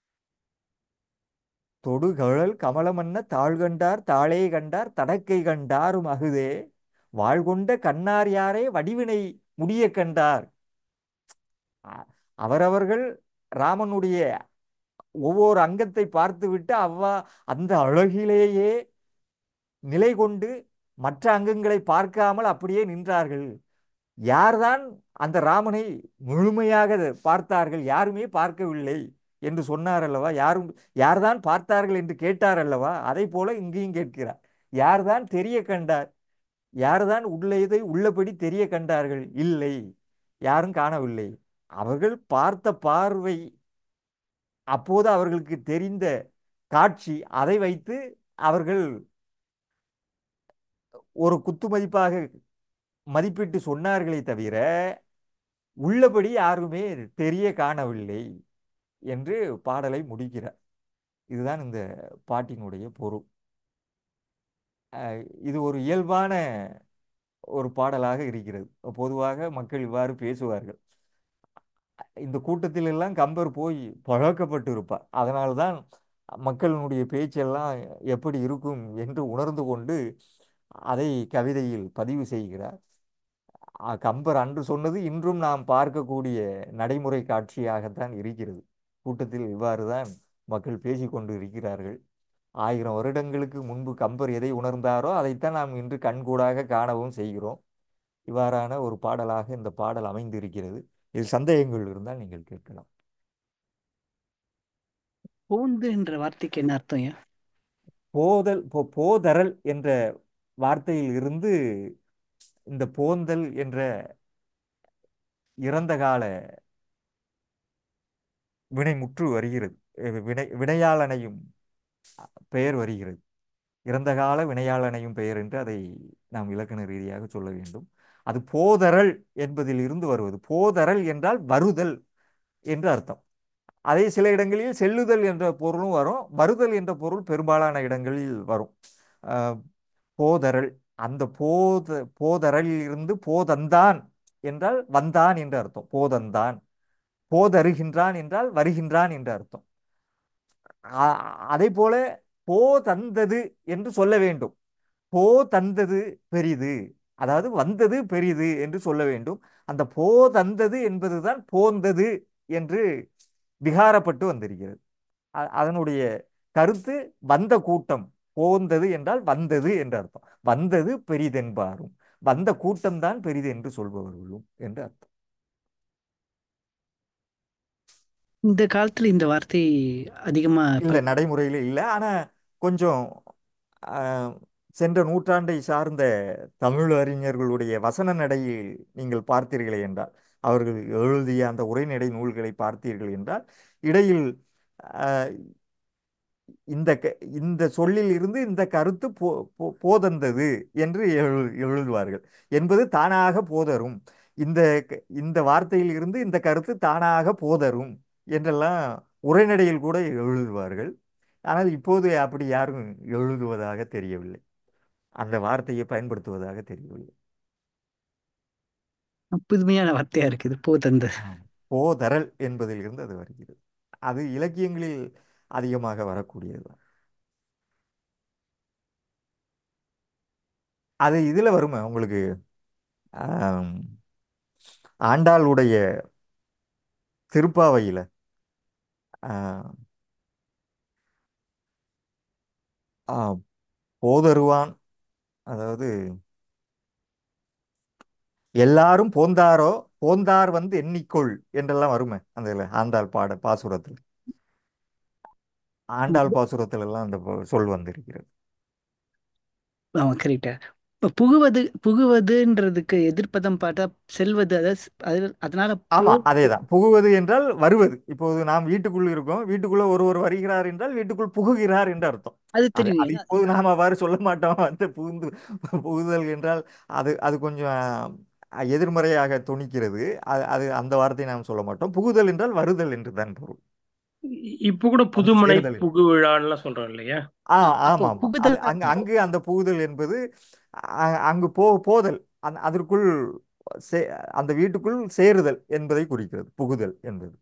A: தொடுகழல் கமலமன்ன தாழ் கண்டார் தாளே கண்டார் தடக்கை கண்டாரும் அகுதே வாழ்கொண்ட கண்ணார் யாரே வடிவினை முடிய கண்டார் அ- அவரவர்கள் ராமனுடைய ஒவ்வொரு அங்கத்தை பார்த்துவிட்டு அவ்வா அந்த அழகிலேயே நிலை கொண்டு மற்ற அங்கங்களை பார்க்காமல் அப்படியே நின்றார்கள் யார்தான் அந்த ராமனை முழுமையாக பார்த்தார்கள் யாருமே பார்க்கவில்லை என்று சொன்னார் அல்லவா யாரும் யார்தான் பார்த்தார்கள் என்று கேட்டார் அல்லவா அதை போல இங்கேயும் கேட்கிறார் யார்தான் தெரிய கண்டார் யார்தான் உள்ளதை உள்ளபடி தெரிய கண்டார்கள் இல்லை யாரும் காணவில்லை அவர்கள் பார்த்த பார்வை அப்போது அவர்களுக்கு தெரிந்த காட்சி அதை வைத்து அவர்கள் ஒரு குத்து மதிப்பாக மதிப்பிட்டு சொன்னார்களே தவிர உள்ளபடி யாருமே தெரிய காணவில்லை என்று பாடலை முடிக்கிறார் இதுதான் இந்த பாட்டினுடைய பொருள் அஹ் இது ஒரு இயல்பான ஒரு பாடலாக இருக்கிறது பொதுவாக மக்கள் இவ்வாறு பேசுவார்கள் இந்த கூட்டத்தில் எல்லாம் கம்பர் போய் பழக்கப்பட்டு இருப்பார் அதனால்தான் மக்களினுடைய பேச்செல்லாம் எப்படி இருக்கும் என்று உணர்ந்து கொண்டு அதை கவிதையில் பதிவு செய்கிறார் அ- கம்பர் அன்று சொன்னது இன்றும் நாம் பார்க்கக்கூடிய நடைமுறை காட்சியாகத்தான் இருக்கிறது கூட்டத்தில் இவ்வாறு தான் மக்கள் பேசிக்கொண்டு இருக்கிறார்கள் ஆயிரம் வருடங்களுக்கு முன்பு கம்பர் எதை உணர்ந்தாரோ அதைத்தான் நாம் இன்று கண்கூடாக காணவும் செய்கிறோம் இவ்வாறான ஒரு பாடலாக இந்த பாடல் அமைந்திருக்கிறது இது சந்தேகங்கள் இருந்தால் நீங்கள் கேட்கலாம்
B: போந்து என்ற வார்த்தைக்கு என்ன அர்த்தம் ஐயா
A: போதல் போ- போதரல் என்ற வார்த்தையில் இருந்து இந்த போந்தல் என்ற இறந்த கால வினைமுற்று வருகிறது அஹ் வினை வினையாளனையும் பெயர் வருகிறது இறந்த கால வினையாளனையும் பெயர் என்று அதை நாம் இலக்கண ரீதியாக சொல்ல வேண்டும் அது போதரல் என்பதில் இருந்து வருவது போதரல் என்றால் வருதல் என்று அர்த்தம் அதே சில இடங்களில் செல்லுதல் என்ற பொருளும் வரும் வருதல் என்ற பொருள் பெரும்பாலான இடங்களில் வரும் அஹ் போதரல் அந்த போத போதரலில் இருந்து போதந்தான் என்றால் வந்தான் என்று அர்த்தம் போதந்தான் போதருகின்றான் என்றால் வருகின்றான் என்று அர்த்தம் அ- அதே போல போ தந்தது என்று சொல்ல வேண்டும் போ தந்தது பெரிது அதாவது வந்தது பெரிது என்று சொல்ல வேண்டும் அந்த போ தந்தது என்பதுதான் போந்தது என்று விகாரப்பட்டு வந்திருக்கிறது அ- அதனுடைய கருத்து வந்த கூட்டம் போந்தது என்றால் வந்தது என்று அர்த்தம் வந்தது பெரிதென்பாரும் வந்த கூட்டம்தான் பெரிது என்று சொல்பவர்களும் என்று அர்த்தம்
B: இந்த காலத்துல இந்த வார்த்தை அதிகமா
A: இல்லை நடைமுறையில் இல்லை ஆனால் கொஞ்சம் ஆஹ், சென்ற நூற்றாண்டை சார்ந்த தமிழ் அறிஞர்களுடைய வசன நடையில் நீங்கள் பார்த்தீர்களே என்றால் அவர்கள் எழுதிய அந்த உரைநடை நூல்களை பார்த்தீர்கள் என்றால் இடையில் ஆஹ், இந்த க- இந்த சொல்லில் இருந்து இந்த கருத்து போ போ- போதந்தது என்று எழு எழுதுவார்கள் என்பது தானாக போதரும் இந்த க- இந்த வார்த்தையில் இருந்து இந்த கருத்து தானாக போதரும் என்றெல்லாம் உரைநடையில் கூட எழுதுவார்கள் ஆனால் இப்போது அப்படி யாரும் எழுதுவதாக தெரியவில்லை அந்த வார்த்தையை பயன்படுத்துவதாக தெரியவில்லை
B: புதுமையான வார்த்தையா இருக்குது போதந்த
A: ஆம். போதரல் என்பதில் இருந்து அது வருகிறது அது இலக்கியங்களில் அதிகமாக வரக்கூடியது அது இதில் வருமா உங்களுக்கு ஆம், ஆண்டாளுடைய திருப்பாவையில் போதருவான் அதாவது எல்லாரும் போந்தாரோ போந்தார் வந்து எண்ணிக்கொள் என்றெல்லாம் வருமே அந்த இதுல ஆண்டாள் பாட பாசுரத்தில் ஆண்டாள் பாசுரத்துல எல்லாம் அந்த ப- சொல் வந்திருக்கிறது
B: ஆமா கரெக்டா இப்ப புகுவது புகுவதுன்றதுக்கு எதிர்ப்பதம் பார்த்தா செல்வது அதாவது ஸ்- அது- அதனால
A: ஆமா
B: போ
A: அதேதான் புகுவது என்றால் வருவது இப்போது நாம் வீட்டுக்குள் இருக்கோம் வீட்டுக்குள்ள ஒருவர் வருகிறார் என்றால் வீட்டுக்குள் புகுகிறார் என்று அர்த்தம்
B: அது
A: அது
B: தெரியும்
A: அது
B: ஏன்னா
A: இப்போது நாம் அவ்வாறு சொல்ல மாட்டோம் அந்த புகுந்து புகுதல் என்றால் அது அது கொஞ்சம் அஹ், எதிர்மறையாக துணிக்கிறது அது அது அந்த வார்த்தையை நாம் சொல்ல மாட்டோம் புகுதல் என்றால் வருதல் என்று தான் பொருள்
C: இ- இப்ப கூட
A: வந்து
C: புதுமனை
A: சேருதல் என்று.
C: புகு விழான்லாம் சொல்றோம் இல்லையா
A: ஆ
B: அப்போ
A: ஆமா ஆமா அது
B: புகுதல்
A: அங்கு அங்கு அந்த புகுதல் என்பது அ- அங்கு போ போதல் அந்த அதற்குள் சே- அந்த வீட்டுக்குள் சேருதல் என்பதை குறிக்கிறது புகுதல் என்பது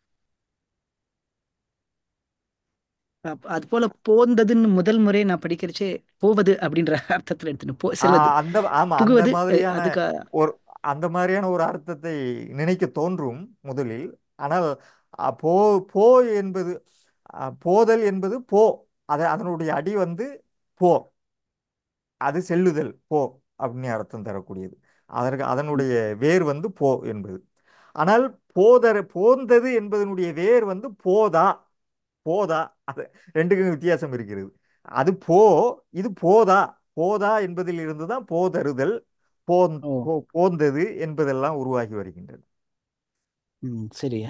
B: அப்ப அது போல போந்ததுன்னு முதல் முறை நான் படிக்கிறச்சே போவது அப்படின்ற அர்த்தத்துல எடுத்துன்னு போ
A: ஆ,
B: செல்வது
A: அந்த ஆமா அந்த
B: புகுவது அஹ்,
A: மாதிரியான
B: அதுக்கு
A: ஒரு அந்த மாதிரியான ஒரு அர்த்தத்தை நினைக்க தோன்றும் முதலில் ஆனால் அ, போ போ என்பது அ, போதல் என்பது போ அது அதனுடைய அடி வந்து போ அது செல்லுதல் போ அப்படின்னு அர்த்தம் தரக்கூடியது அதற்கு அதனுடைய வேர் வந்து போ என்பது ஆனால் போதர் போந்தது என்பதனுடைய வேர் வந்து போதா போதா அது ரெண்டுக்கும் வித்தியாசம் இருக்கிறது அது போ இது போதா போதா என்பதில் இருந்து தான் போதருதல் போந்
B: ஓ
A: போ- போந்தது என்பதெல்லாம் உருவாகி வருகின்றது
B: ம் சரியா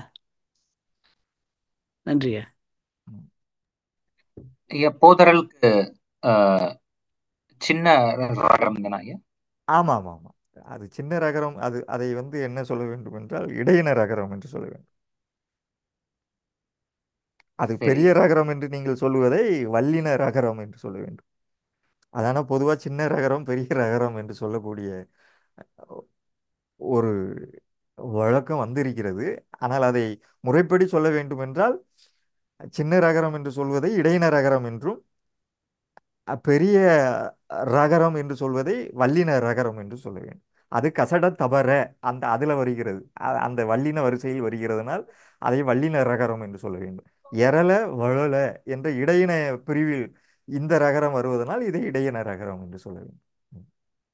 B: நன்றியா
A: ம்.
D: ஐயா போதரலுக்கு ஆஹ், சின்ன ரகரம் தானே ஐயா
A: ஆமா ஆமா ஆமா அது சின்ன ரகரம் அது அதை வந்து என்ன சொல்ல வேண்டும் என்றால் இடையின ரகரம் என்று சொல்ல வேண்டும் அது
D: சரி
A: பெரிய ரகரம் என்று நீங்கள் சொல்லுவதை வல்லின ரகரம் என்று சொல்ல வேண்டும் அதான பொதுவாக சின்ன ரகரம் பெரிய ரகரம் என்று சொல்லக்கூடிய ஒரு வழக்கம் வந்திருக்கிறது ஆனால் அதை முறைப்படி சொல்ல வேண்டும் என்றால் சின்ன ரகரம் என்று சொல்வதை இடையின ரகரம் என்றும் அ, பெரிய ரகரம் என்று சொல்வதை வல்லின ரகரம் என்று சொல்ல வேண்டும் அது கசட தபர அந்த அதில் வருகிறது அ- அந்த வல்லின வரிசையில் வருகிறதுனால் அதை வல்லின ரகரம் என்று சொல்ல வேண்டும் எரல வழல என்ற இடையின பிரிவில் இந்த ரகரம் வருவதனால் இதை இடையின ரகரம் என்று சொல்ல வேண்டும் ம்.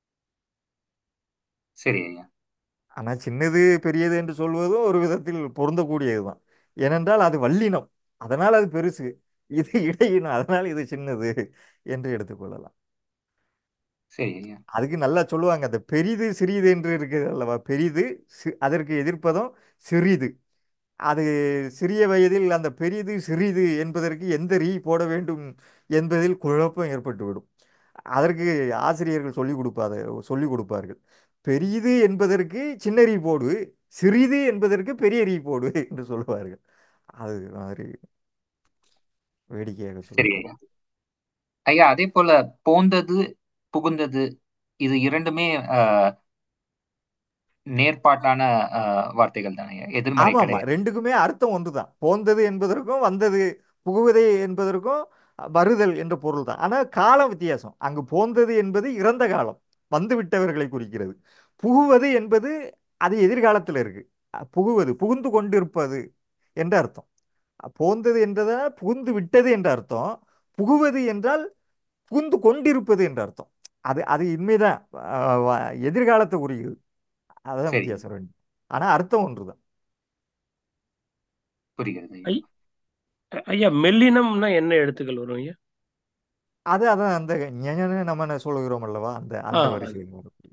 D: சரி ஐயா
A: ஆனால் சின்னது பெரியது என்று சொல்வதும் ஒரு விதத்தில் பொருந்தக்கூடியது தான் ஏனென்றால் அது வல்லினம் அதனால் அது பெருசு இது இடையினம் அதனால் இது சின்னது என்று எடுத்துக்கொள்ளலாம்
D: சரி ஐயா
A: அதுக்கு நல்லா சொல்லுவாங்க அந்த பெரிது சிறிது என்று இருக்குது அல்லவா பெரிது சி- அதற்கு எதிர்ப்பதும் சிறிது அது சிறிய வயதில் அந்த பெரிது சிறிது என்பதற்கு எந்த ரீ போட வேண்டும் என்பதில் குழப்பம் ஏற்பட்டுவிடும் அதற்கு ஆசிரியர்கள் சொல்லிக் கொடுப்பாத சொல்லிக் கொடுப்பார்கள் பெரிது என்பதற்கு சின்ன ரீ போடு சிறிது என்பதற்கு பெரிய ரீ போடு என்று சொல்லுவார்கள் அது மாதிரி வேடிக்கையாக
D: சரி
A: சொல்லுவார்கள்
D: ஐயா ஐயா அதே போல போந்தது புகுந்தது இது இரண்டுமே ஆஹ், நேர்பாட்டான ஆஹ், வார்த்தைகள் தானே ஐயா எதிர்மறை
A: ஆமா ஆமா
D: கிடையாது
A: ரெண்டுக்குமே அர்த்தம் ஒன்றுதான் போந்தது என்பதற்கும் வந்தது புகுவதே என்பதற்கும் வருதல் என்ற பொருள் தான் ஆனால் காலம் வித்தியாசம் அங்கு போந்தது என்பது இறந்த காலம் வந்து விட்டவர்களை குறிக்கிறது புகுவது என்பது அது எதிர்காலத்தில் இருக்கு அஹ் புகுவது புகுந்து கொண்டிருப்பது என்ற அர்த்தம் அஹ் போந்தது என்றதால் புகுந்து விட்டது என்ற அர்த்தம் புகுவது என்றால் புகுந்து கொண்டிருப்பது என்ற அர்த்தம் அது அது உண்மைதான் அஹ் வ- எதிர்காலத்தை குறிக்கிறது அதுதான்
D: சரி
A: வித்தியாசம் ரெண்டு ஆனால் அர்த்தம் ஒன்று தான்
D: புரிகிறது ஐயா
C: ஐ- ஐயா மெல்லினம்னா என்ன எழுத்துக்கள் வரும் ஐயா
A: அது அதான் அந்த ஞஞன்னு நம்ம என்ன சொல்லுகிறோம் அல்லவா அந்த
C: ஆ
A: அந்த
C: அது.
A: வரிசையில் வரக்கூடிய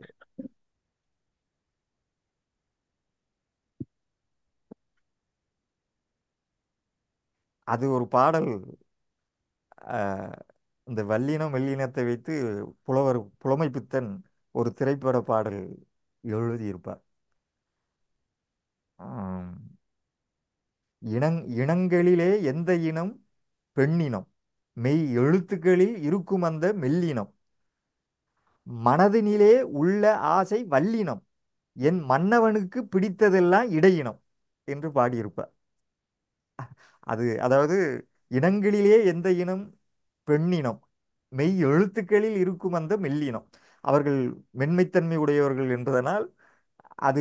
A: அது ஒரு பாடல் அஹ், இந்த வல்லினம் மெல்லினத்தை வைத்து புலவர் புலமை பித்தன் ஒரு திரைப்பட பாடல் எழுதியிருப்பார் ஆம், இனங் இனங்களிலே எந்த இனம் பெண்ணினம் மெய் எழுத்துக்களில் இருக்கும் அந்த மெல்லினம் மனதினிலே உள்ள ஆசை வல்லினம் என் மன்னவனுக்கு பிடித்ததெல்லாம் இடையினம் என்று பாடியிருப்பார் அது அதாவது இனங்களிலே எந்த இனம் பெண்ணினம் மெய் எழுத்துக்களில் இருக்கும் அந்த மெல்லினம் அவர்கள் மென்மைத்தன்மை உடையவர்கள் என்பதனால் அது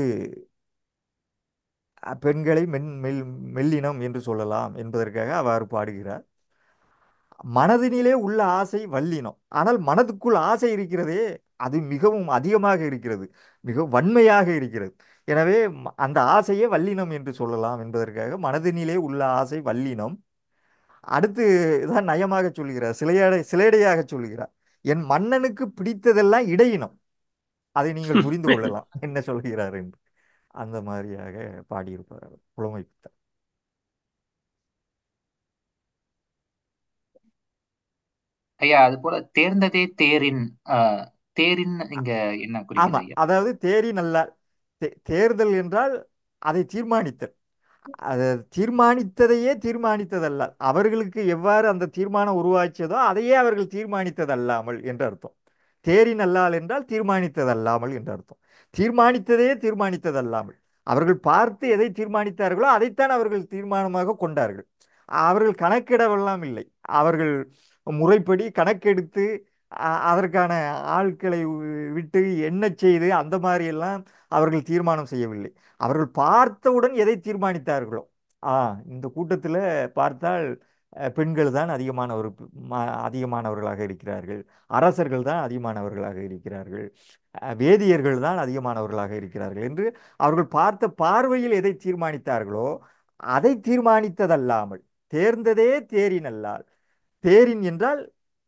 A: அஹ், பெண்களை மென் மெல் மெல்லினம் என்று சொல்லலாம் என்பதற்காக அவ்வாறு பாடுகிறார் மனதினிலே உள்ள ஆசை வல்லினம் ஆனால் மனதுக்குள் ஆசை இருக்கிறதே அது மிகவும் அதிகமாக இருக்கிறது மிக வன்மையாக இருக்கிறது எனவே ம- அந்த ஆசையே வல்லினம் என்று சொல்லலாம் என்பதற்காக மனதினிலே உள்ள ஆசை வல்லினம் அடுத்து தான் நயமாக சொல்கிறார் சிலையடை சிலேடையாக சொல்கிறார் என் மன்னனுக்கு பிடித்ததெல்லாம் இடையினம் அதை நீங்கள் புரிந்து கொள்ளலாம் என்ன சொல்கிறார் என்று அந்த மாதிரியாக பாடியிருப்பார் அவர் புலமை பித்தன்
D: ஐயா அது போல தேர்ந்ததே தேரின் ஆஹ் தேரின் இங்க என்ன
A: ஆமா
D: குறிக்குது ஐயா
A: அதாவது தேறி நல்லால் தே- தேர்தல் என்றால் அதை தீர்மானித்தல் அது தீர்மானித்ததையே தீர்மானித்ததல்ல அவர்களுக்கு எவ்வாறு அந்த தீர்மானம் உருவாக்கியதோ அதையே அவர்கள் தீர்மானித்ததல்லாமல் என்று அர்த்தம் தேறி நல்லால் என்றால் தீர்மானித்ததல்லாமல் என்று அர்த்தம் தீர்மானித்ததையே தீர்மானித்ததல்லாமல் அவர்கள் பார்த்து எதை தீர்மானித்தார்களோ அதைத்தான் அவர்கள் தீர்மானமாக கொண்டார்கள் அவர்கள் கணக்கிடவெல்லாம் இல்லை அவர்கள் முறைப்படி கணக்கெடுத்து அ- அதற்கான ஆட்களை வி- விட்டு எண்ணச் செய்து அந்த மாதிரி எல்லாம் அவர்கள் தீர்மானம் செய்யவில்லை அவர்கள் பார்த்தவுடன் எதை தீர்மானித்தார்களோ ஆ இந்த கூட்டத்தில் பார்த்தால் அஹ், பெண்கள் தான் அதிகமானவர் ம- அதிகமானவர்களாக இருக்கிறார்கள் அரசர்கள் தான் அதிகமானவர்களாக இருக்கிறார்கள் அஹ், வேதியர்கள் தான் அதிகமானவர்களாக இருக்கிறார்கள் என்று அவர்கள் பார்த்த பார்வையில் எதை தீர்மானித்தார்களோ அதை தீர்மானித்ததல்லாமல் தேர்ந்ததே தேரினல்லால் தேரின் என்றால்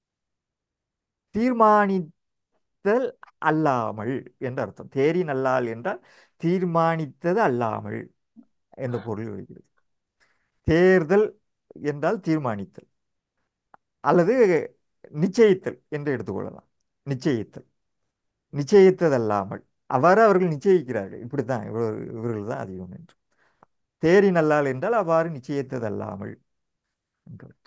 A: தீர்மானித்தல் அல்லாமல் என்று அர்த்தம் தேரின் அல்லால் என்றால் தீர்மானித்தது அல்லாமல் என்ற பொருள் வருகிறது தேர்தல் என்றால் தீர்மானித்தல் அல்லது நிச்சயித்தல் என்று எடுத்துக்கொள்ளலாம் நிச்சயித்தல் நிச்சயித்ததல்லாமல் அவ்வாறு அவர்கள் நிச்சயிக்கிறார்கள் இப்படித்தான் இவர் இவர்கள் தான் அதிகம் என்று தேரின் அல்லால் என்றால் அவ்வாறு நிச்சயித்ததல்லாமல் என்று அர்த்தம்.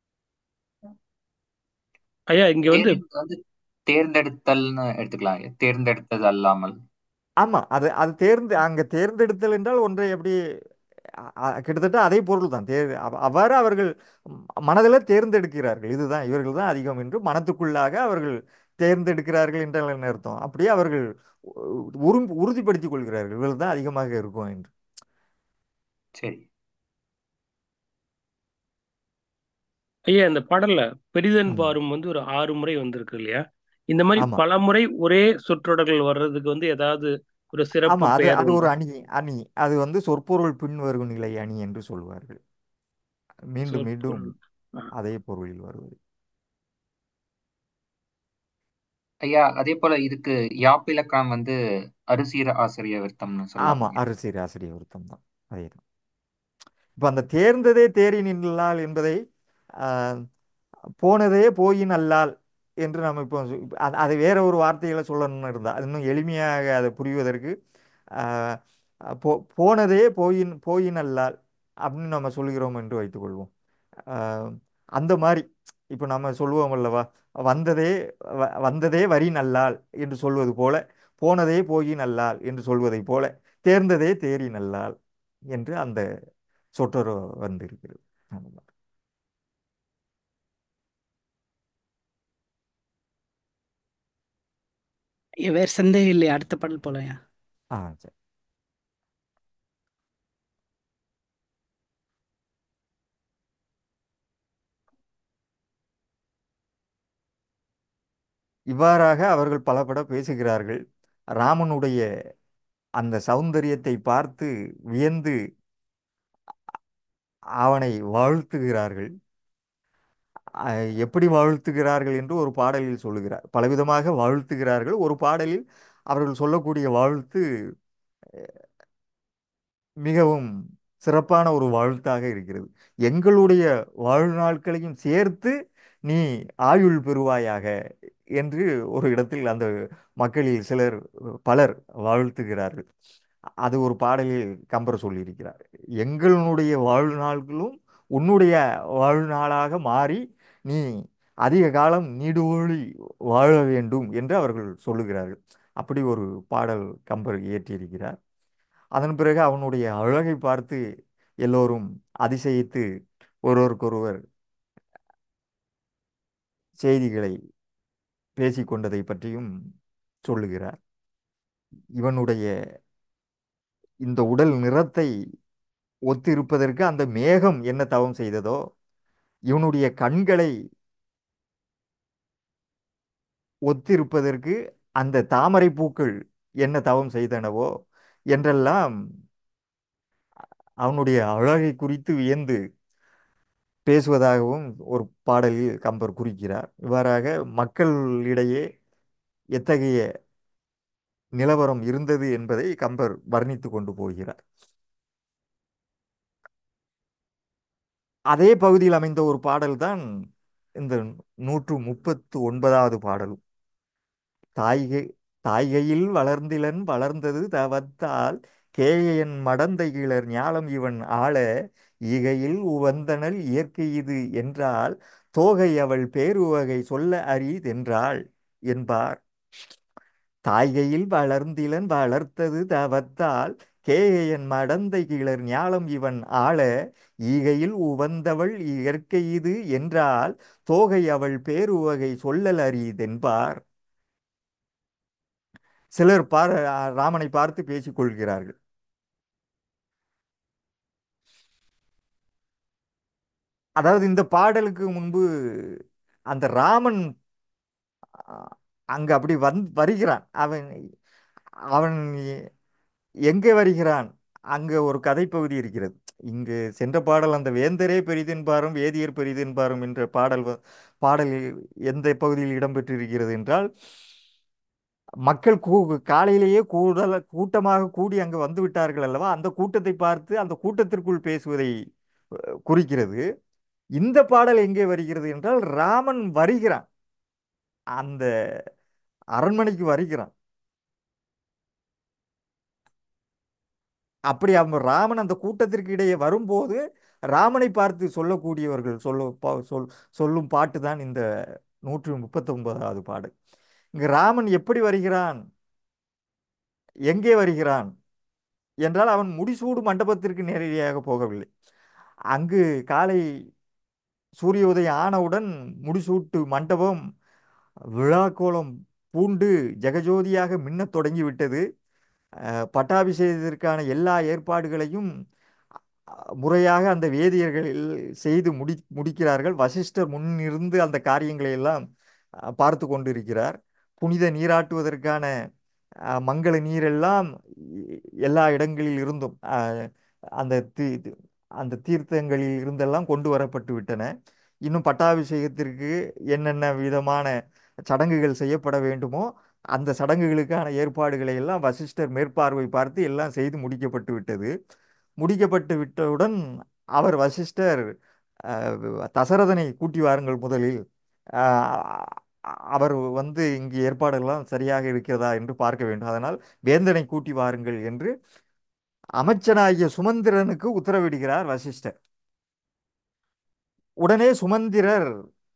C: ஐயா இங்க வந்து
D: தேரின் வந்து தேர்ந்தெடுத்தல்னு எடுத்துக்கலாம் ஐயா தேர்ந்தெடுத்தது அல்லாமல்
A: ஆமா அது அது தேர்ந்து அங்க தேர்ந்தெடுத்தல் என்றால் ஒன்றை எப்படி அ- அ- கிட்டத்தட்ட அதே பொருள் தான் தேர் அவ- அவ்வாறு அவர்கள் மனதில் தேர்ந்தெடுக்கிறார்கள் இதுதான் இவர்கள் தான் அதிகம் என்று மனத்துக்குள்ளாக அவர்கள் தேர்ந்தெடுக்கிறார்கள் என்றால் என்ன அர்த்தம் அப்படியே அவர்கள் உறு உறுதிப்படுத்திக் கொள்கிறார்கள் இவர்கள் தான் அதிகமாக இருக்கும் என்று
D: சரி
C: ஐயா இந்த பாடல்ல பெரிதன்
A: ம்.
C: பாரும் வந்து ஒரு ஆறு முறை வந்திருக்கு இல்லையா இந்த மாதிரி
A: ஆமா
C: பல முறை ஒரே சொற்றொடர்கள் வர்றதுக்கு வந்து ஏதாவது ஒரு சிறப்பு
A: ஆமா அது
C: பெயர்
A: அது ஒரு
C: உண்டா
A: அணி அணி அது வந்து சொற்பொருள் பின்வரும் நிலை அணி என்று சொல்வார்கள் மீண்டும் மீண்டும்
C: சொற்பொருள் ஆ.
A: அதே பொருளில் வருவது
D: ஐயா அதே போல இதுக்கு யாப்பிலக்கணம் வந்து அரிசீர ஆசிரிய விருத்தம்னு
A: ஆமா
D: சொல்லுவாங்க
A: அரசியல் ஆசிரியர் விருத்தம் தான் அதே தான் இப்போ அந்த தேர்ந்ததே தேறி நின்றால் என்பதை ஆஹ், போனதே போயின் அல்லால் என்று நம்ம இப்போ சொ- இப்ப அது அதை வேற ஒரு வார்த்தைகளை சொல்லணும்னு இருந்தால் அது இன்னும் எளிமையாக அதை புரிவதற்கு ஆஹ், போ போனதே போயின் போயின் அல்லால் அப்படின்னு நம்ம சொல்கிறோம் என்று வைத்துக்கொள்வோம் ஆஹ், அந்த மாதிரி இப்போ நம்ம சொல்லுவோம் அல்லவா வந்ததே வ- வந்ததே வரி நல்லால் என்று சொல்வது போல போனதே போயின் நல்லால் என்று சொல்வதைப் போல தேர்ந்ததே தேறி நல்லால் என்று அந்த சொற்றொரு வந்திருக்கிறது அந்த மாதிரி.
B: ஐயா, வேற சந்தேகம் இல்லையா அடுத்த பாடல் போலயா
A: ஆ சரி இவ்வாறாக அவர்கள் பலபட பேசுகிறார்கள் ராமனுடைய அந்த சௌந்தரியத்தை பார்த்து வியந்து அவனை வாழ்த்துகிறார்கள் அஹ் எப்படி வாழ்த்துகிறார்கள் என்று ஒரு பாடலில் சொல்லுகிறார் பலவிதமாக வாழ்த்துகிறார்கள் ஒரு பாடலில் அவர்கள் சொல்லக்கூடிய வாழ்த்து மிகவும் சிறப்பான ஒரு வாழ்த்தாக இருக்கிறது எங்களுடைய வாழ்நாட்களையும் சேர்த்து நீ ஆயுள் பெறுவாயாக என்று ஒரு இடத்தில் அந்த மக்களில் சிலர் பலர் வாழ்த்துகிறார்கள் அது ஒரு பாடலில் கம்பர் சொல்லியிருக்கிறார் எங்களுடைய வாழ்நாள்களும் உன்னுடைய வாழ்நாளாக மாறி நீ அதிக காலம் நீடூழி வாழ வேண்டும் என்று அவர்கள் சொல்லுகிறார்கள் அப்படி ஒரு பாடல் கம்பர் இயற்றியிருக்கிறார் அதன் பிறகு அவனுடைய அழகை பார்த்து எல்லோரும் அதிசயித்து ஒருவருக்கொருவர் செய்திகளை பேசிக்கொண்டதை பற்றியும் சொல்லுகிறார் இவனுடைய இந்த உடல் நிறத்தை ஒத்திருப்பதற்கு அந்த மேகம் என்ன தவம் செய்ததோ இவனுடைய கண்களை ஒத்திருப்பதற்கு அந்த தாமரை பூக்கள் என்ன தவம் செய்தனவோ என்றெல்லாம் அவனுடைய அழகை குறித்து வியந்து பேசுவதாகவும் ஒரு பாடலில் கம்பர் குறிக்கிறார் இவ்வாறாக மக்களிடையே எத்தகைய நிலவரம் இருந்தது என்பதை கம்பர் வர்ணித்து கொண்டு போகிறார் அதே பகுதியில் அமைந்த ஒரு பாடல்தான் இந்த நூற்று முப்பத்து ஒன்பதாவது பாடலும் தாய்கை தாய்கையில் வளர்ந்திலன் வளர்ந்தது தவத்தால் கேயன் மடந்தை கிளர் ஞாலம் இவன் ஆள ஈகையில் உவந்தனள் இயற்கை இது என்றால் தோகை அவள் பேருவகை சொல்ல அரிதென்றாள் என்பார் தாய்கையில் வளர்ந்திலன் வளர்த்தது தவத்தால் கேயன் மடந்தை கிளர் ஞாலம் இவன் ஆள ஈகையில் உவந்தவள் இயற்கை இது என்றால் தோகை அவள் பேருவகை சொல்லல் அரிதென்பார் சிலர் பார் ராமனை பார்த்து பேசிக் கொள்கிறார்கள் அதாவது இந்த பாடலுக்கு முன்பு அந்த ராமன் அங்க அப்படி வந் வருகிறான் அவன் அவன் எங்கே வருகிறான் அங்க ஒரு கதைப்பகுதி இருக்கிறது இங்கு சென்ற பாடல் அந்த வேந்தரே பெரிதென்பாரும் வேதியர் பெரிதென்பாரும் என்ற பாடல் வ- பாடலில் எந்த பகுதியில் இடம்பெற்றிருக்கிறது என்றால் மக்கள் கூ காலையிலேயே கூடல கூட்டமாக கூடி அங்கு வந்து விட்டார்கள் அல்லவா அந்த கூட்டத்தை பார்த்து அந்த கூட்டத்திற்குள் பேசுவதை அஹ், குறிக்கிறது இந்த பாடல் எங்கே வருகிறது என்றால் ராமன் வருகிறான் அந்த அரண்மனைக்கு வருகிறான் அப்படி அவன் ராமன் அந்த கூட்டத்திற்கு இடையே வரும்போது ராமனை பார்த்து சொல்லக்கூடியவர்கள் சொல்ல பா- சொல் சொல்லும் பாட்டு தான் இந்த நூற்றி முப்பத்தி ஒன்பதாவது பாடல் இங்கு ராமன் எப்படி வருகிறான் எங்கே வருகிறான் என்றால் அவன் முடிசூடு மண்டபத்திற்கு நேரடியாக போகவில்லை அங்கு காலை சூரிய உதயம் ஆனவுடன் முடிசூட்டு மண்டபம் விழாக்கோலம் பூண்டு ஜெகஜோதியாக மின்னத் தொடங்கிவிட்டது அஹ், பட்டாபிஷேகத்திற்கான எல்லா ஏற்பாடுகளையும் அஹ், முறையாக அந்த வேதியர்கள் செய்து முடி முடிக்கிறார்கள் வசிஷ்டர் முன்னிருந்து அந்த காரியங்களை எல்லாம் அஹ், பார்த்து கொண்டிருக்கிறார் புனித நீராட்டுவதற்கான அஹ், மங்கள நீரெல்லாம் எ- எல்லா இடங்களில் இருந்தும் அஹ், அந்த தீ அந்த தீர்த்தங்களில் இருந்தெல்லாம் கொண்டு வரப்பட்டு விட்டன இன்னும் பட்டாபிஷேகத்திற்கு என்னென்ன விதமான சடங்குகள் செய்யப்பட வேண்டுமோ அந்த சடங்குகளுக்கான ஏற்பாடுகளை எல்லாம் வசிஷ்டர் மேற்பார்வை பார்த்து எல்லாம் செய்து முடிக்கப்பட்டு விட்டது முடிக்கப்பட்டு விட்டவுடன் அவர் வசிஷ்டர் அஹ், தசரதனை கூட்டி வாருங்கள் முதலில் அஹ், அவர் வந்து இங்கு ஏற்பாடுகள்லாம் சரியாக இருக்கிறதா என்று பார்க்க வேண்டும் அதனால் வேந்தனை கூட்டி வாருங்கள் என்று அமைச்சனாகிய சுமந்திரனுக்கு உத்தரவிடுகிறார் வசிஷ்டர் உடனே சுமந்திரர்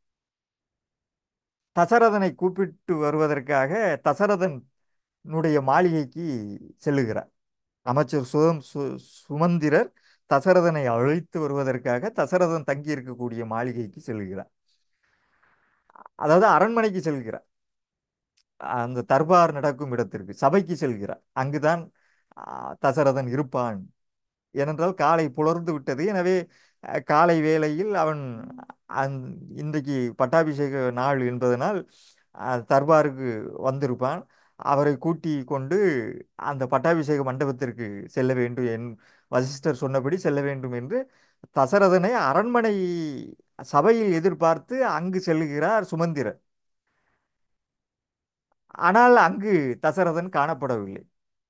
A: தசரதனை கூப்பிட்டு வருவதற்காக தசரதனுடைய மாளிகைக்கு செல்லுகிறார் அமைச்சர் சுதம் சு சுமந்திரர் தசரதனை அழைத்து வருவதற்காக தசரதன் தங்கி இருக்கக்கூடிய மாளிகைக்கு செல்கிறார் அதாவது அரண்மனைக்கு செல்கிறார் அந்த தர்பார் நடக்கும் இடத்திற்கு சபைக்கு செல்கிறார் அங்குதான் ஆ, தசரதன் இருப்பான் ஏனென்றால் காலை புலர்ந்து விட்டது எனவே அஹ், காலை வேளையில் அவன் அந் இன்றைக்கு பட்டாபிஷேக நாள் என்பதனால் அஹ், தர்பாருக்கு வந்திருப்பான் அவரை கூட்டி கொண்டு அந்த பட்டாபிஷேக மண்டபத்திற்கு செல்ல வேண்டும் என் வசிஷ்டர் சொன்னபடி செல்ல வேண்டும் என்று தசரதனை அரண்மனை சபையில் எதிர்பார்த்து அங்கு செல்லுகிறார் சுமந்திரர் ஆனால் அங்கு தசரதன் காணப்படவில்லை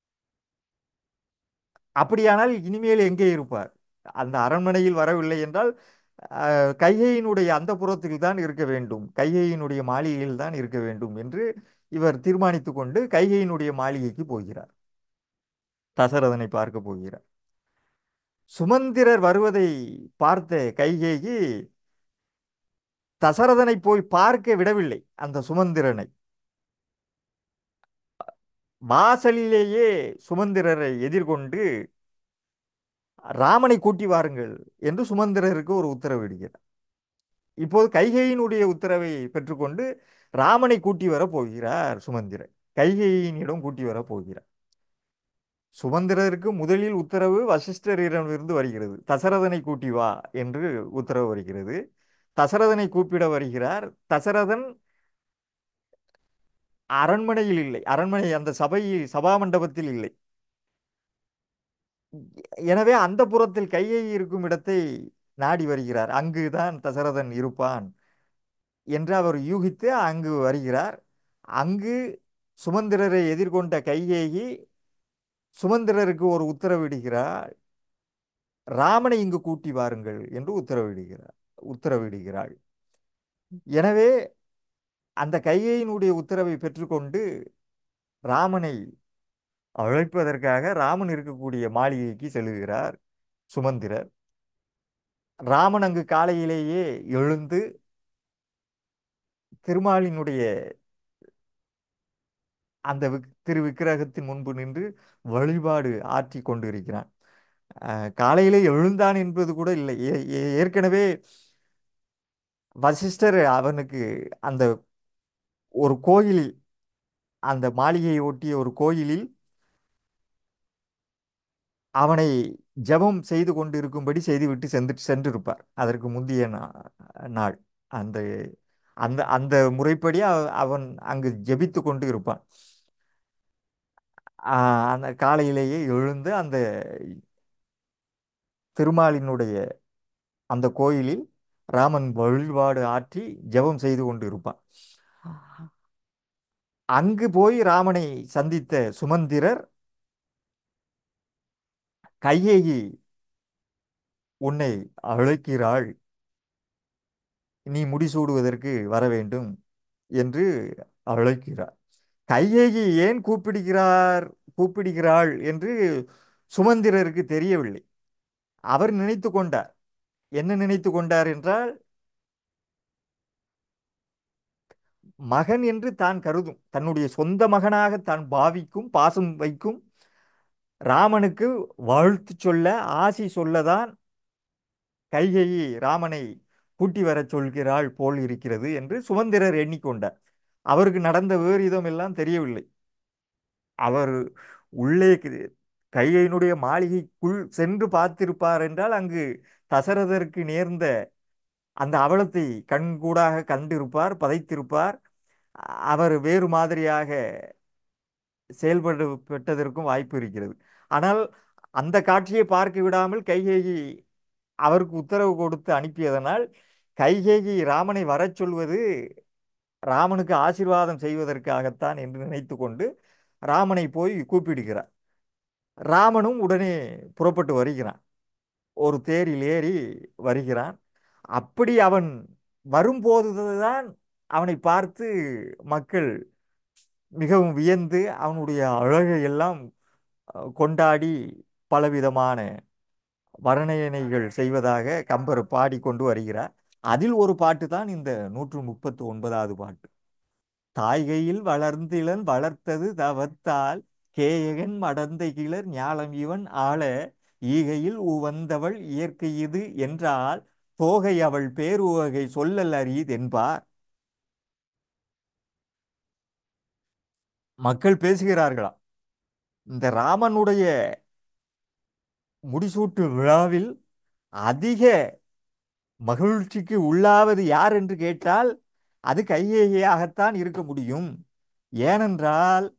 A: அப்படியானால் இனிமேல் எங்கே இருப்பார் அந்த அரண்மனையில் வரவில்லை என்றால் அஹ், கைகையினுடைய அந்த புறத்தில் தான் இருக்க வேண்டும் கைகையினுடைய மாளிகையில் தான் இருக்க வேண்டும் என்று இவர் தீர்மானித்து கொண்டு கைகையினுடைய மாளிகைக்கு போகிறார் தசரதனை பார்க்க போகிறார் சுமந்திரர் வருவதை பார்த்த கைகேயி தசரதனை போய் பார்க்க விடவில்லை அந்த சுமந்திரனை வாசலிலேயே சுமந்திரரை எதிர்கொண்டு ராமனை கூட்டி வாருங்கள் என்று சுமந்திரருக்கு ஒரு உத்தரவிடுகிறார் இப்போது கைகையினுடைய உத்தரவை பெற்றுக்கொண்டு ராமனை கூட்டி வர போகிறார் சுமந்திரர் கைகையினிடம் கூட்டி வர போகிறார் சுமந்திரருக்கு முதலில் உத்தரவு வசிஷ்டரிடமிருந்து வருகிறது தசரதனை கூட்டி வா என்று உத்தரவு வருகிறது தசரதனை கூப்பிட வருகிறார் தசரதன் அரண்மனையில் இல்லை அரண்மனை அந்த சபை சபா மண்டபத்தில் இல்லை எனவே அந்த புறத்தில் கையை இருக்கும் இடத்தை நாடி வருகிறார் அங்குதான் தசரதன் இருப்பான் என்று அவர் யூகித்து அங்கு வருகிறார் அங்கு சுமந்திரரை எதிர்கொண்ட கைகேயி சுமந்திரருக்கு ஒரு உத்தரவிடுகிறார் ராமனை இங்கு கூட்டி வாருங்கள் என்று உத்தரவிடுகிறார் உத்தரவிடுகிறாள் எனவே அந்த கைகையினுடைய உத்தரவை பெற்றுக்கொண்டு ராமனை அழைப்பதற்காக ராமன் இருக்கக்கூடிய மாளிகைக்கு செல்லுகிறார் சுமந்திரர் ராமன் அங்கு காலையிலேயே எழுந்து திருமாலினுடைய அந்த விக்- திரு விக்கிரகத்தின் முன்பு நின்று வழிபாடு ஆற்றி கொண்டிருக்கிறான் அஹ், காலையிலே எழுந்தான் என்பது கூட இல்லை ஏ- ஏ- ஏற்கனவே வசிஷ்டர் அவனுக்கு அந்த ஒரு கோயிலில் அந்த மாளிகையை ஒட்டிய ஒரு கோயிலில் அவனை ஜெபம் செய்து கொண்டிருக்கும்படி செய்துவிட்டு சென்று சென்றிருப்பார் அதற்கு முந்தைய நா- நாள் அந்த அந்த அந்த முறைப்படி அவ- அவன் அங்கு ஜெபித்து கொண்டு இருப்பான் ஆஹ் அந்த காலையிலேயே எழுந்து அந்த திருமாலினுடைய அந்த கோயிலில் ராமன் வழிபாடு ஆற்றி ஜெபம் செய்து கொண்டு இருப்பான் அங்கு போய் ராமனை சந்தித்த சுமந்திரர் கையேயி உன்னை அழைக்கிறாள் நீ முடிசூடுவதற்கு வர வேண்டும் என்று அழைக்கிறார் கையேயி ஏன் கூப்பிடுகிறார் கூப்பிடுகிறாள் என்று சுமந்திரருக்கு தெரியவில்லை அவர் நினைத்து கொண்டார் என்ன நினைத்து கொண்டார் என்றால் மகன் என்று தான் கருதும் தன்னுடைய சொந்த மகனாக தான் பாவிக்கும் பாசம் வைக்கும் ராமனுக்கு வாழ்த்து சொல்ல ஆசி சொல்லதான் கைகேயி ராமனை கூட்டி வரச் சொல்கிறாள் போல் இருக்கிறது என்று சுமந்திரர் எண்ணிக்கொண்டார் அவருக்கு நடந்த விபரீதம் எல்லாம் தெரியவில்லை அவர் உள்ளே கி- கைகையினுடைய மாளிகைக்குள் சென்று பார்த்திருப்பார் என்றால் அங்கு தசரதருக்கு நேர்ந்த அந்த அவலத்தை கண்கூடாக கண்டிருப்பார் பதைத்திருப்பார் அவர் வேறு மாதிரியாக செயல்பட்டதற்கும் வாய்ப்பு இருக்கிறது ஆனால் அந்த காட்சியை பார்க்க விடாமல் கைகேயி அவருக்கு உத்தரவு கொடுத்து அனுப்பியதனால் கைகேயி ராமனை வரச் சொல்வது ராமனுக்கு ஆசீர்வாதம் செய்வதற்காகத்தான் என்று நினைத்து கொண்டு ராமனை போய் கூப்பிடுகிறார் ராமனும் உடனே புறப்பட்டு வருகிறான் ஒரு தேரில் ஏறி வருகிறான் அப்படி அவன் வரும்போதுதான் அவனை பார்த்து மக்கள் மிகவும் வியந்து அவனுடைய அழகை எல்லாம் அஹ், கொண்டாடி பலவிதமான வர்ணனைகள் செய்வதாக கம்பர் பாடிக்கொண்டு வருகிறார் அதில் ஒரு பாட்டு தான் இந்த நூற்று முப்பத்து ஒன்பதாவது பாட்டு தாய்கையில் வளர்ந்திலன் வளர்த்தது தவத்தால் கேயகன் மடந்தை கிளர் ஞாலம் இவன் ஆள ஈகையில் உவந்தவள் இயற்கை இது என்றால் தோகை அவள் பேருவகை சொல்லல் அரியதென்பார் மக்கள் பேசுகிறார்களாம் இந்த ராமனுடைய முடிசூட்டு விழாவில் அதிக மகிழ்ச்சிக்கு உள்ளாவது யார் என்று கேட்டால் அது கையேயாகத்தான் இருக்க முடியும் ஏனென்றால்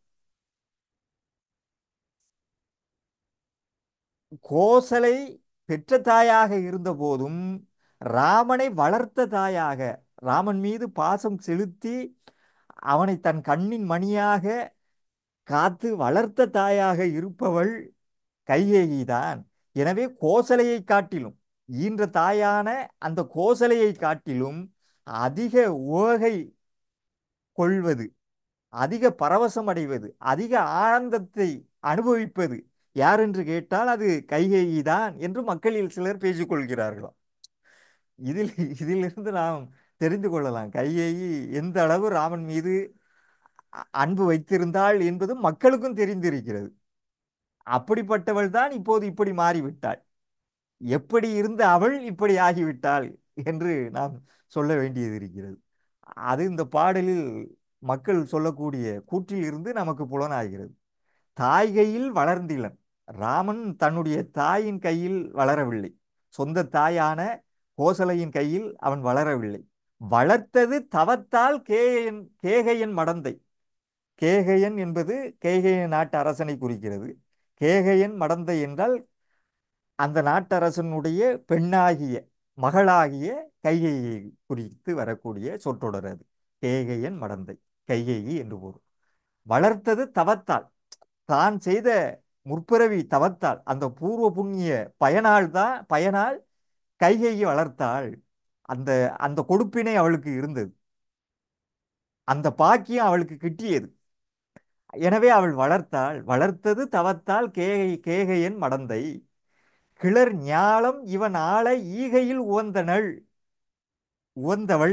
A: கோசலை பெற்ற தாயாக இருந்தபோதும் ராமனை வளர்த்த தாயாக ராமன் மீது பாசம் செலுத்தி அவனை தன் கண்ணின் மணியாக காத்து வளர்த்த தாயாக இருப்பவள் கையேயிதான் எனவே கோசலையை காட்டிலும் ஈன்ற தாயான அந்த கோசலையை காட்டிலும் அதிக உவகை கொள்வது அதிக பரவசம் அடைவது அதிக ஆனந்தத்தை அனுபவிப்பது யார் என்று கேட்டால் அது கைகேயிதான் என்று மக்களில் சிலர் பேசிக்கொள்கிறார்களாம் இதில் இதிலிருந்து நாம் தெரிந்து கொள்ளலாம் கைகேயி எந்த அளவு ராமன் மீது அ- அன்பு வைத்திருந்தாள் என்பது மக்களுக்கும் தெரிந்திருக்கிறது அப்படிப்பட்டவள் தான் இப்போது இப்படி மாறிவிட்டாள் எப்படி இருந்த அவள் இப்படி ஆகிவிட்டாள் என்று நாம் சொல்ல வேண்டியது இருக்கிறது அது இந்த பாடலில் மக்கள் சொல்லக்கூடிய கூற்றில் இருந்து நமக்கு புலனாகிறது தாய் கையில் வளர்ந்திலன் ராமன் தன்னுடைய தாயின் கையில் வளரவில்லை சொந்த தாயான கோசலையின் கையில் அவன் வளரவில்லை வளர்த்தது தவத்தால் கேயன் கேகையன் மடந்தை கேகயன் என்பது கேகய நாட்டு அரசனை குறிக்கிறது கேகயன் மடந்தை என்றால் அந்த நாட்டரசனுடைய பெண்ணாகிய மகளாகிய கைகையை குறித்து வரக்கூடிய சொற்றொடர் அது கேகயன் மடந்தை கைகேயி என்று பொருள் வளர்த்தது தவத்தால் தான் செய்த முற்பிறவி தவத்தால் அந்த பூர்வ புண்ணிய பயனால் தான் பயனால் கைகையை வளர்த்தாள் அந்த அந்த கொடுப்பினை அவளுக்கு இருந்தது அந்த பாக்கியம் அவளுக்கு கிட்டியது எனவே அவள் வளர்த்தாள் வளர்த்தது தவத்தால் கேகை கேகையன் மடந்தை கிளர் ஞாலம் இவன் ஆள ஈகையில் உவந்தனள் உவந்தவள்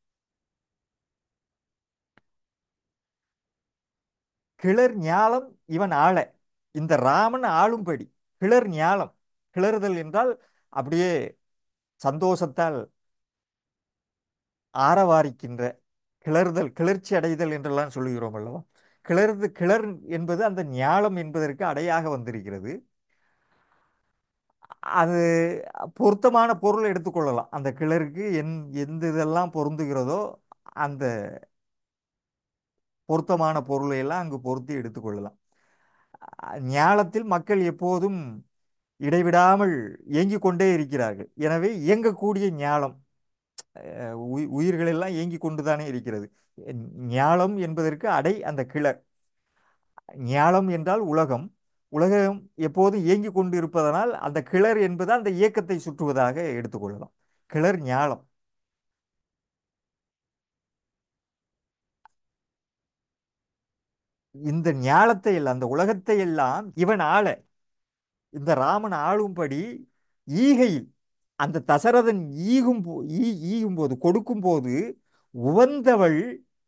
A: கிளர் ஞாலம் இவன் ஆள இந்த ராமன் ஆளும்படி கிளர் ஞாலம் கிளறுதல் என்றால் அப்படியே சந்தோஷத்தால் ஆரவாரிக்கின்ற கிளறுதல் கிளர்ச்சி அடைதல் என்றெல்லாம் சொல்லுகிறோம் அல்லவா கிளறுது கிளர் என்பது அந்த ஞாலம் என்பதற்கு அடையாக வந்திருக்கிறது அது பொருத்தமான பொருள் எடுத்துக்கொள்ளலாம் அந்த கிளருக்கு எந் எந்த இதெல்லாம் பொருந்துகிறதோ அந்த பொருத்தமான பொருளை எல்லாம் அங்கு பொருத்தி எடுத்துக்கொள்ளலாம் அஹ் ஞாலத்தில் மக்கள் எப்போதும் இடைவிடாமல் இயங்கிக் கொண்டே இருக்கிறார்கள் எனவே இயங்கக்கூடிய ஞாலம் அஹ் உயி- உயிர்கள் எல்லாம் இயங்கிக் கொண்டுதானே இருக்கிறது ஞாலம் என்பதற்கு அடை அந்த கிளர் ஞாலம் என்றால் உலகம் உலகம் எப்போதும் இயங்கிக் கொண்டு இருப்பதனால் அந்த கிளர் என்பது அந்த இயக்கத்தை சுற்றுவதாக எடுத்துக்கொள்ளலாம் கிளர் ஞாலம் இந்த ஞாலத்தை எல்லாம் அந்த உலகத்தை எல்லாம் இவன் ஆள இந்த ராமன் ஆளும்படி ஈகையில் அந்த தசரதன் ஈகும் போ- ஈ ஈகும்போது கொடுக்கும்போது உவந்தவள்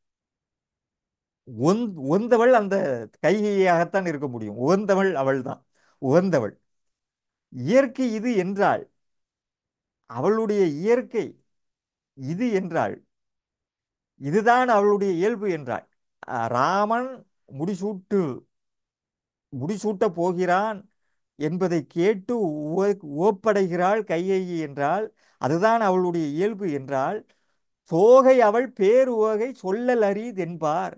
A: ஒந் உவந்தவள் அந்த கைகையாகத்தான் இருக்க முடியும் உவந்தவள் அவள்தான் உவந்தவள் இயற்கை இது என்றாள் அவளுடைய இயற்கை இது என்றாள் இதுதான் அவளுடைய இயல்பு என்றாள் அஹ் ராமன் முடிசூட்டு முடிசூட்டப் போகிறான் என்பதை கேட்டு உவ- உவப்படைகிறாள் கையேயி என்றால் அதுதான் அவளுடைய இயல்பு என்றால் தோகை அவள் பேருவகை சொல்லல் அரிதென்பார்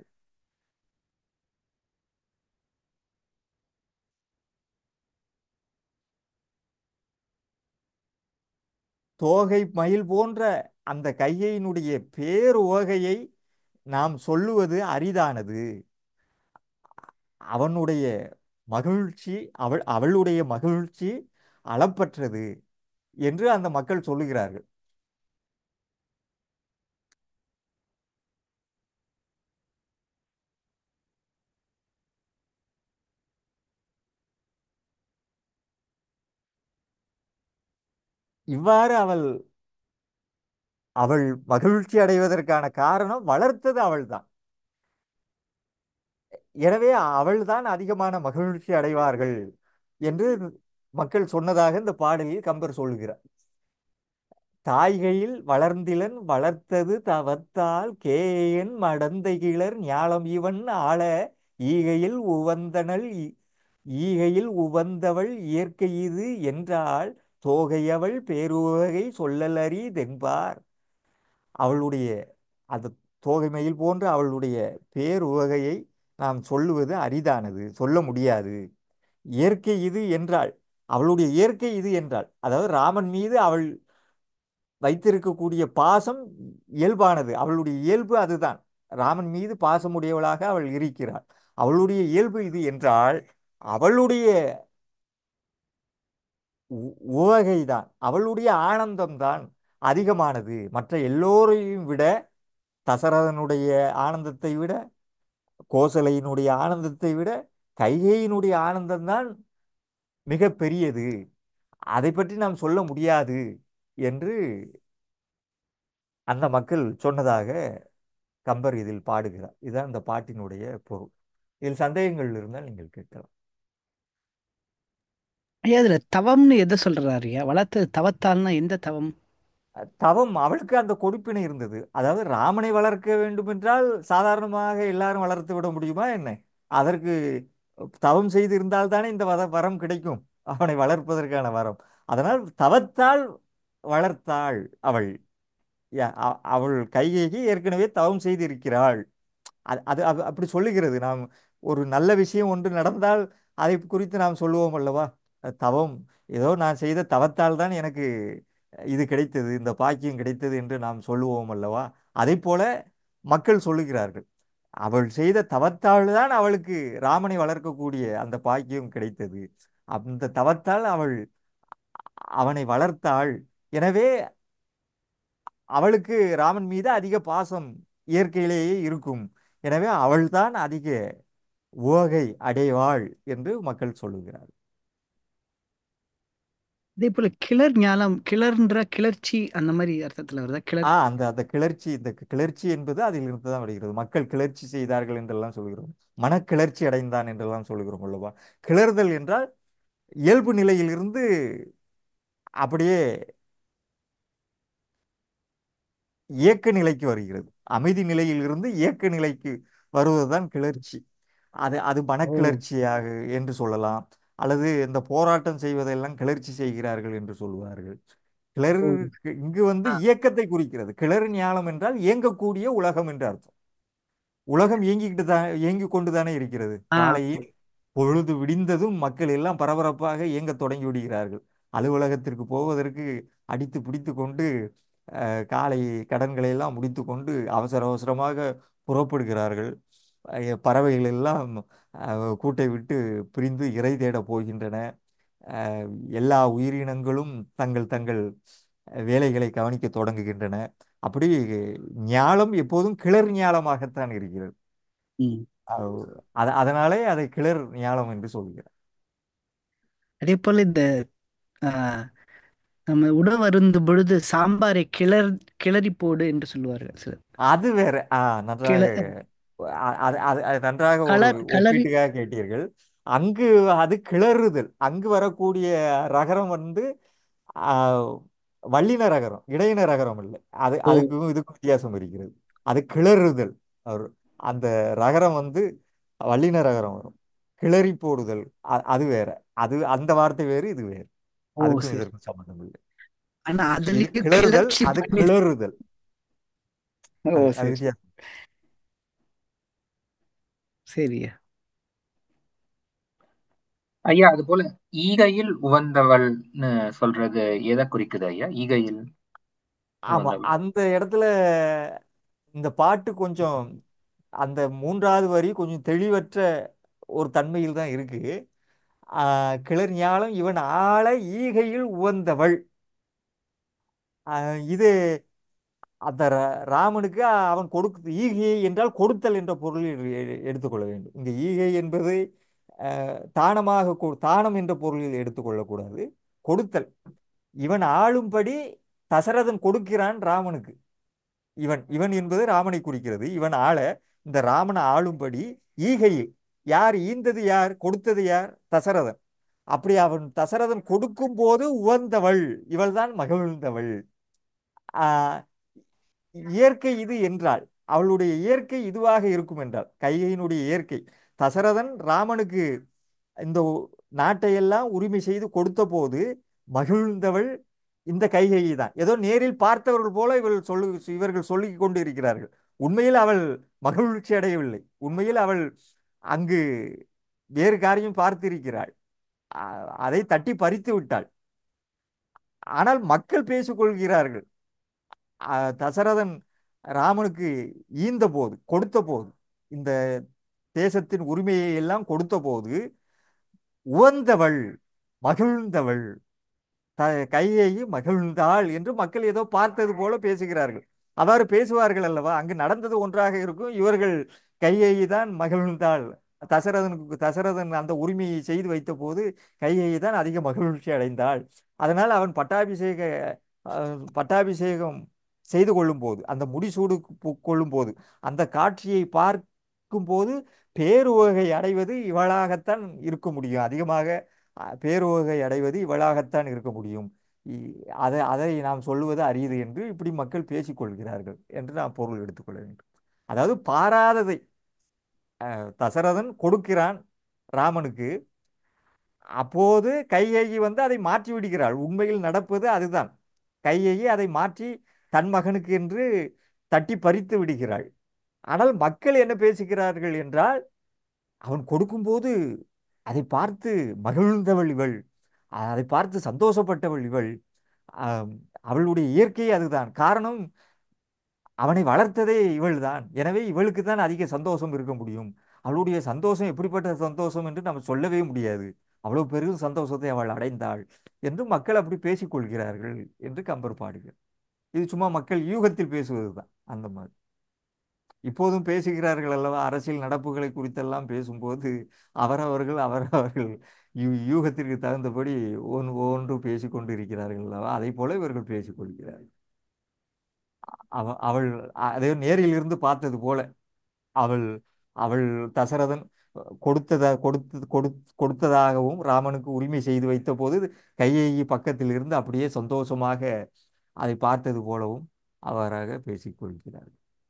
A: தோகை மயில் போன்ற அந்த கையையினுடைய பேருவகையை நாம் சொல்லுவது அரிதானது அவனுடைய மகிழ்ச்சி அவள் அவளுடைய மகிழ்ச்சி அளப்பற்றது என்று அந்த மக்கள் சொல்லுகிறார்கள் இவ்வாறு அவள் அவள் மகிழ்ச்சி அடைவதற்கான காரணம் வளர்த்தது அவள்தான் எனவே அவள்தான் அதிகமான மகிழ்ச்சி அடைவார்கள் என்று மக்கள் சொன்னதாக இந்த பாடலில் கம்பர் சொல்லுகிறார் தாய்கையில் வளர்ந்திலன் வளர்த்தது தவத்தால் கேயன் மடந்தைகிளர் ஞாலம் இவன் ஆள ஈகையில் உவந்தனள் ஈ- ஈகையில் உவந்தவள் இயற்கை இது என்றால் தோகையவள் பேருவகை சொல்லலரிதென்பார் அவளுடைய அந்த தோகைமயில் போன்ற அவளுடைய பேருவகையை நாம் சொல்லுவது அரிதானது சொல்ல முடியாது இயற்கை இது என்றால் அவளுடைய இயற்கை இது என்றால் அதாவது ராமன் மீது அவள் வைத்திருக்கக்கூடிய பாசம் இயல்பானது அவளுடைய இயல்பு அதுதான் ராமன் மீது பாசமுடையவளாக அவள் இருக்கிறாள் அவளுடைய இயல்பு இது என்றால் அவளுடைய உ- உவகைதான் அவளுடைய ஆனந்தம்தான் அதிகமானது மற்ற எல்லோரையும் விட தசரதனுடைய ஆனந்தத்தை விட கோசலையினுடைய ஆனந்தத்தை விட கைகேயினுடைய ஆனந்தம்தான் மிக பெரியது அதை பற்றி நாம் சொல்ல முடியாது என்று அந்த மக்கள் சொன்னதாக கம்பர் இதில் பாடுகிறார் இதுதான் இந்த பாட்டினுடைய பொருள் இதில் சந்தேகங்கள் இருந்தால் நீங்கள் கேட்கலாம்
B: ஐயா அதுல தவம்னு எதை சொல்றாரு ஐயா வளர்த்தது தவத்தால்னா எந்த தவம்
A: தவம் அவளுக்கு அந்த கொடுப்பினை இருந்தது அதாவது ராமனை வளர்க்க வேண்டும் என்றால் சாதாரணமாக எல்லாரும் வளர்த்து விட முடியுமா என்ன அதற்கு தவம் செய்து இருந்தால்தானே இந்த வத வரம் கிடைக்கும் அவனை வளர்ப்பதற்கான வரம் அதனால் தவத்தால் வளர்த்தாள் அவள் யா- அ- அவள் கைகேயி ஏற்கனவே தவம் செய்திருக்கிறாள் அது அது அது அப்படி சொல்லுகிறது நாம் ஒரு நல்ல விஷயம் ஒன்று நடந்தால் அதை குறித்து நாம் சொல்லுவோம் அல்லவா அஹ் தவம் ஏதோ நான் செய்த தவத்தால் தான் எனக்கு இது கிடைத்தது இந்த பாக்கியம் கிடைத்தது என்று நாம் சொல்லுவோம் அல்லவா அதை போல மக்கள் சொல்லுகிறார்கள் அவள் செய்த தவத்தால் தான் அவளுக்கு ராமனை வளர்க்கக்கூடிய அந்த பாக்கியம் கிடைத்தது அந்த தவத்தால் அவள் அவனை வளர்த்தாள் எனவே அவளுக்கு ராமன் மீது அதிக பாசம் இயற்கையிலேயே இருக்கும் எனவே அவள்தான் அதிக உவகை அடைவாள் என்று மக்கள் சொல்லுகிறார்
B: அதே போல கிளர் ஞானம் கிளர்ன்ற கிளர்ச்சி அந்த மாதிரி அர்த்தத்துல வருதா கிளர்
A: ஆ அந்த அந்த கிளர்ச்சி இந்த கிளர்ச்சி என்பது அதிலிருந்து தான் வருகிறது மக்கள் கிளர்ச்சி செய்தார்கள் என்றெல்லாம் சொல்கிறோம் மனக்கிளர்ச்சி அடைந்தான் என்றெல்லாம் சொல்கிறோம் அல்லவா கிளறுதல் என்றால் இயல்பு நிலையிலிருந்து அப்படியே இயக்க நிலைக்கு வருகிறது அமைதி நிலையிலிருந்து இயக்க நிலைக்கு வருவதுதான் கிளர்ச்சி அது அது
B: ஓ
A: மனக்கிளர்ச்சியாக என்று சொல்லலாம் அல்லது இந்த போராட்டம் செய்வதெல்லாம் கிளர்ச்சி செய்கிறார்கள் என்று சொல்வார்கள் கிளறு
B: ஓ
A: இங்கு வந்து
B: ஆ
A: இயக்கத்தை குறிக்கிறது கிளறு ஞானம் என்றால் இயங்கக்கூடிய உலகம் என்று அர்த்தம் உலகம் இயங்கிக்கிட்டு தான் இயங்கி கொண்டு தானே இருக்கிறது
B: ஆ
A: காலையில் பொழுது விடிந்ததும் மக்கள் எல்லாம் பரபரப்பாக இயங்கத் தொடங்கி விடுகிறார்கள் அலுவலகத்திற்கு போவதற்கு அடித்து பிடித்து கொண்டு அஹ், காலை கடன்களை எல்லாம் முடித்து கொண்டு அவசர அவசரமாக புறப்படுகிறார்கள் அஹ், பறவைகள் எல்லாம் அஹ், கூட்டை விட்டு பிரிந்து இரை தேடப் போகின்றன அஹ், எல்லா உயிரினங்களும் தங்கள் தங்கள் வேலைகளை கவனிக்க தொடங்குகின்றன அப்படி ஞாலம் எப்போதும் கிளர் ஞாலமாகத்தான் இருக்கிறது
B: ம்.
A: அஹ் அத- அதனாலே அதை கிளர் ஞாலம் என்று சொல்கிறார்
B: அதே போல இந்த ஆ, நம்ம உணவு அருந்தும் பொழுது சாம்பாரை கிளர் கிளறி போடு என்று சொல்லுவார்கள் சிலர்
A: அது வேற ஆ நன்றாக
B: கிள
A: அ- அது அது அது நன்றாக ஒரு
B: கலர் கலரி
A: ஒப்பீட்டுக்காக கேட்டீர்கள் அங்கு அது கிளறுதல் அங்கு வரக்கூடிய ரகரம் வந்து ஆ, வல்லின ரகரம் இடையின ரகரம் இல்லை அது
B: ஓ
A: அதுக்கும் இதுக்கும் வித்தியாசம் இருக்கிறது அது கிளறுதல் அவர் அந்த ரகரம் வந்து வல்லின ரகரம் வரும் கிளறி போடுதல் அ- அது வேற அது அந்த வார்த்தை வேறு இது வேறு
B: ஓ
A: அதுக்கும்
B: சரி
A: இதற்கும் சம்பந்தம் இல்லை
B: ஆனா
A: இது
B: அதுலயும்
A: கிளறுதல்
B: கிளர்ச்சி
A: அது
B: பண்ணி
A: கிளறுதல்
B: ஓ
A: அது அது
B: சரி
A: வித்தியாசம்
B: சரியா
D: ஐயா அது போல ஈகையில் உவந்தவள்னு சொல்றது எதை குறிக்குது ஐயா ஈகையில்
A: ஆமா
D: உவந்தவள்
A: அந்த இடத்துல இந்த பாட்டு கொஞ்சம் அந்த மூன்றாவது வரி கொஞ்சம் தெளிவற்ற ஒரு தன்மையில் தான் இருக்கு ஆஹ் கிளர் ஞாலம் இவன் ஆள ஈகையில் உவந்தவள் ஆஹ் இது அந்த ர- ராமனுக்கு அவன் கொடுக்கு ஈகை என்றால் கொடுத்தல் என்ற பொருளில் எ- எடுத்துக்கொள்ள வேண்டும் இங்க ஈகை என்பது ஆஹ் தானமாக கொ- தானம் என்ற பொருளில் எடுத்துக்கொள்ளக்கூடாது கொடுத்தல் இவன் ஆளும்படி தசரதன் கொடுக்கிறான் ராமனுக்கு இவன் இவன் என்பது ராமனை குறிக்கிறது இவன் ஆள இந்த ராமனை ஆளும்படி ஈகையில் யார் ஈந்தது யார் கொடுத்தது யார் தசரதன் அப்படி அவன் தசரதன் கொடுக்கும் போது உவந்தவள் இவள்தான் மகிழ்ந்தவள் ஆஹ் இயற்கை இது என்றால் அவளுடைய இயற்கை இதுவாக இருக்கும் என்றால் கைகையினுடைய இயற்கை தசரதன் ராமனுக்கு இந்த உ- நாட்டையெல்லாம் உரிமை செய்து கொடுத்த போது மகிழ்ந்தவள் இந்த கைகையை தான் ஏதோ நேரில் பார்த்தவர்கள் போல இவர்கள் சொல்லு இவர்கள் சொல்லிக் கொண்டு இருக்கிறார்கள் உண்மையில் அவள் மகிழ்ச்சி அடையவில்லை உண்மையில் அவள் அங்கு வேறு காரியம் பார்த்திருக்கிறாள் அ- அதை தட்டி பறித்து விட்டாள் ஆனால் மக்கள் பேசிக்கொள்கிறார்கள் அ, தசரதன் ராமனுக்கு ஈந்த போது கொடுத்த போது இந்த தேசத்தின் உரிமையை எல்லாம் கொடுத்த போது உவந்தவள் மகிழ்ந்தவள் த கையேயி மகிழ்ந்தாள் என்று மக்கள் ஏதோ பார்த்தது போல பேசுகிறார்கள் அவ்வாறு பேசுவார்கள் அல்லவா அங்கு நடந்தது ஒன்றாக இருக்கும் இவர்கள் கையேயி தான் மகிழ்ந்தாள் தசரதனுக்கு தசரதன் அந்த உரிமையை செய்து வைத்த போது கையேயி தான் அதிக மகிழ்ச்சி அடைந்தாள் அதனால் அவன் பட்டாபிஷேக அஹ், பட்டாபிஷேகம் செய்து கொள்ளும் போது அந்த முடிசூடு பு- கொள்ளும் போது அந்த காட்சியை பார்க்கும் போது பேருவகை அடைவது இவளாகத்தான் இருக்க முடியும் அதிகமாக அஹ், பேருவகை அடைவது இவளாகத்தான் இருக்க முடியும் இ- அதை அதை நாம் சொல்லுவது அரிது என்று இப்படி மக்கள் பேசிக்கொள்கிறார்கள் என்று நாம் பொருள் எடுத்துக்கொள்ள வேண்டும் அதாவது பாராததை அஹ், தசரதன் கொடுக்கிறான் ராமனுக்கு அப்போது கைகேயி வந்து அதை மாற்றி விடுகிறாள் உண்மையில் நடப்பது அதுதான் கைகேயி அதை மாற்றி தன் மகனுக்கு என்று தட்டி பறித்து விடுகிறாள் ஆனால் மக்கள் என்ன பேசுகிறார்கள் என்றால் அவன் கொடுக்கும்போது அதை பார்த்து மகிழ்ந்தவள் இவள் அதை பார்த்து சந்தோஷப்பட்டவள் இவள் ஆம், அவளுடைய இயற்கை அதுதான் காரணம் அவனை வளர்த்ததே இவள்தான் எனவே இவளுக்கு தான் அதிக சந்தோஷம் இருக்க முடியும் அவளுடைய சந்தோஷம் எப்படிப்பட்ட சந்தோஷம் என்று நம்ம சொல்லவே முடியாது அவ்வளவு பெரும் சந்தோஷத்தை அவள் அடைந்தாள் என்று மக்கள் அப்படி பேசிக் கொள்கிறார்கள் என்று கம்பர் பாடுகிறார் இது சும்மா மக்கள் யூகத்தில் பேசுவதுதான் அந்த மாதிரி இப்போதும் பேசுகிறார்கள் அல்லவா அரசியல் நடப்புகளை குறித்தெல்லாம் பேசும்போது அவரவர்கள் அவரவர்கள் யூ யூகத்திற்கு தகுந்தபடி ஒன் ஒன்று பேசிக்கொண்டு இருக்கிறார்கள் அல்லவா அதை போல இவர்கள் பேசிக்கொள்கிறார்கள் அவ அவள் அதே நேரில் இருந்து பார்த்தது போல அவள் அவள் தசரதன் கொடுத்ததா கொடுத்து கொடு கொடுத்ததாகவும் ராமனுக்கு உரிமை செய்து வைத்த போது கையேயி பக்கத்தில் இருந்து அப்படியே சந்தோஷமாக அதை பார்த்தது போலவும் அவராக பேசிக்கொள்கிறார்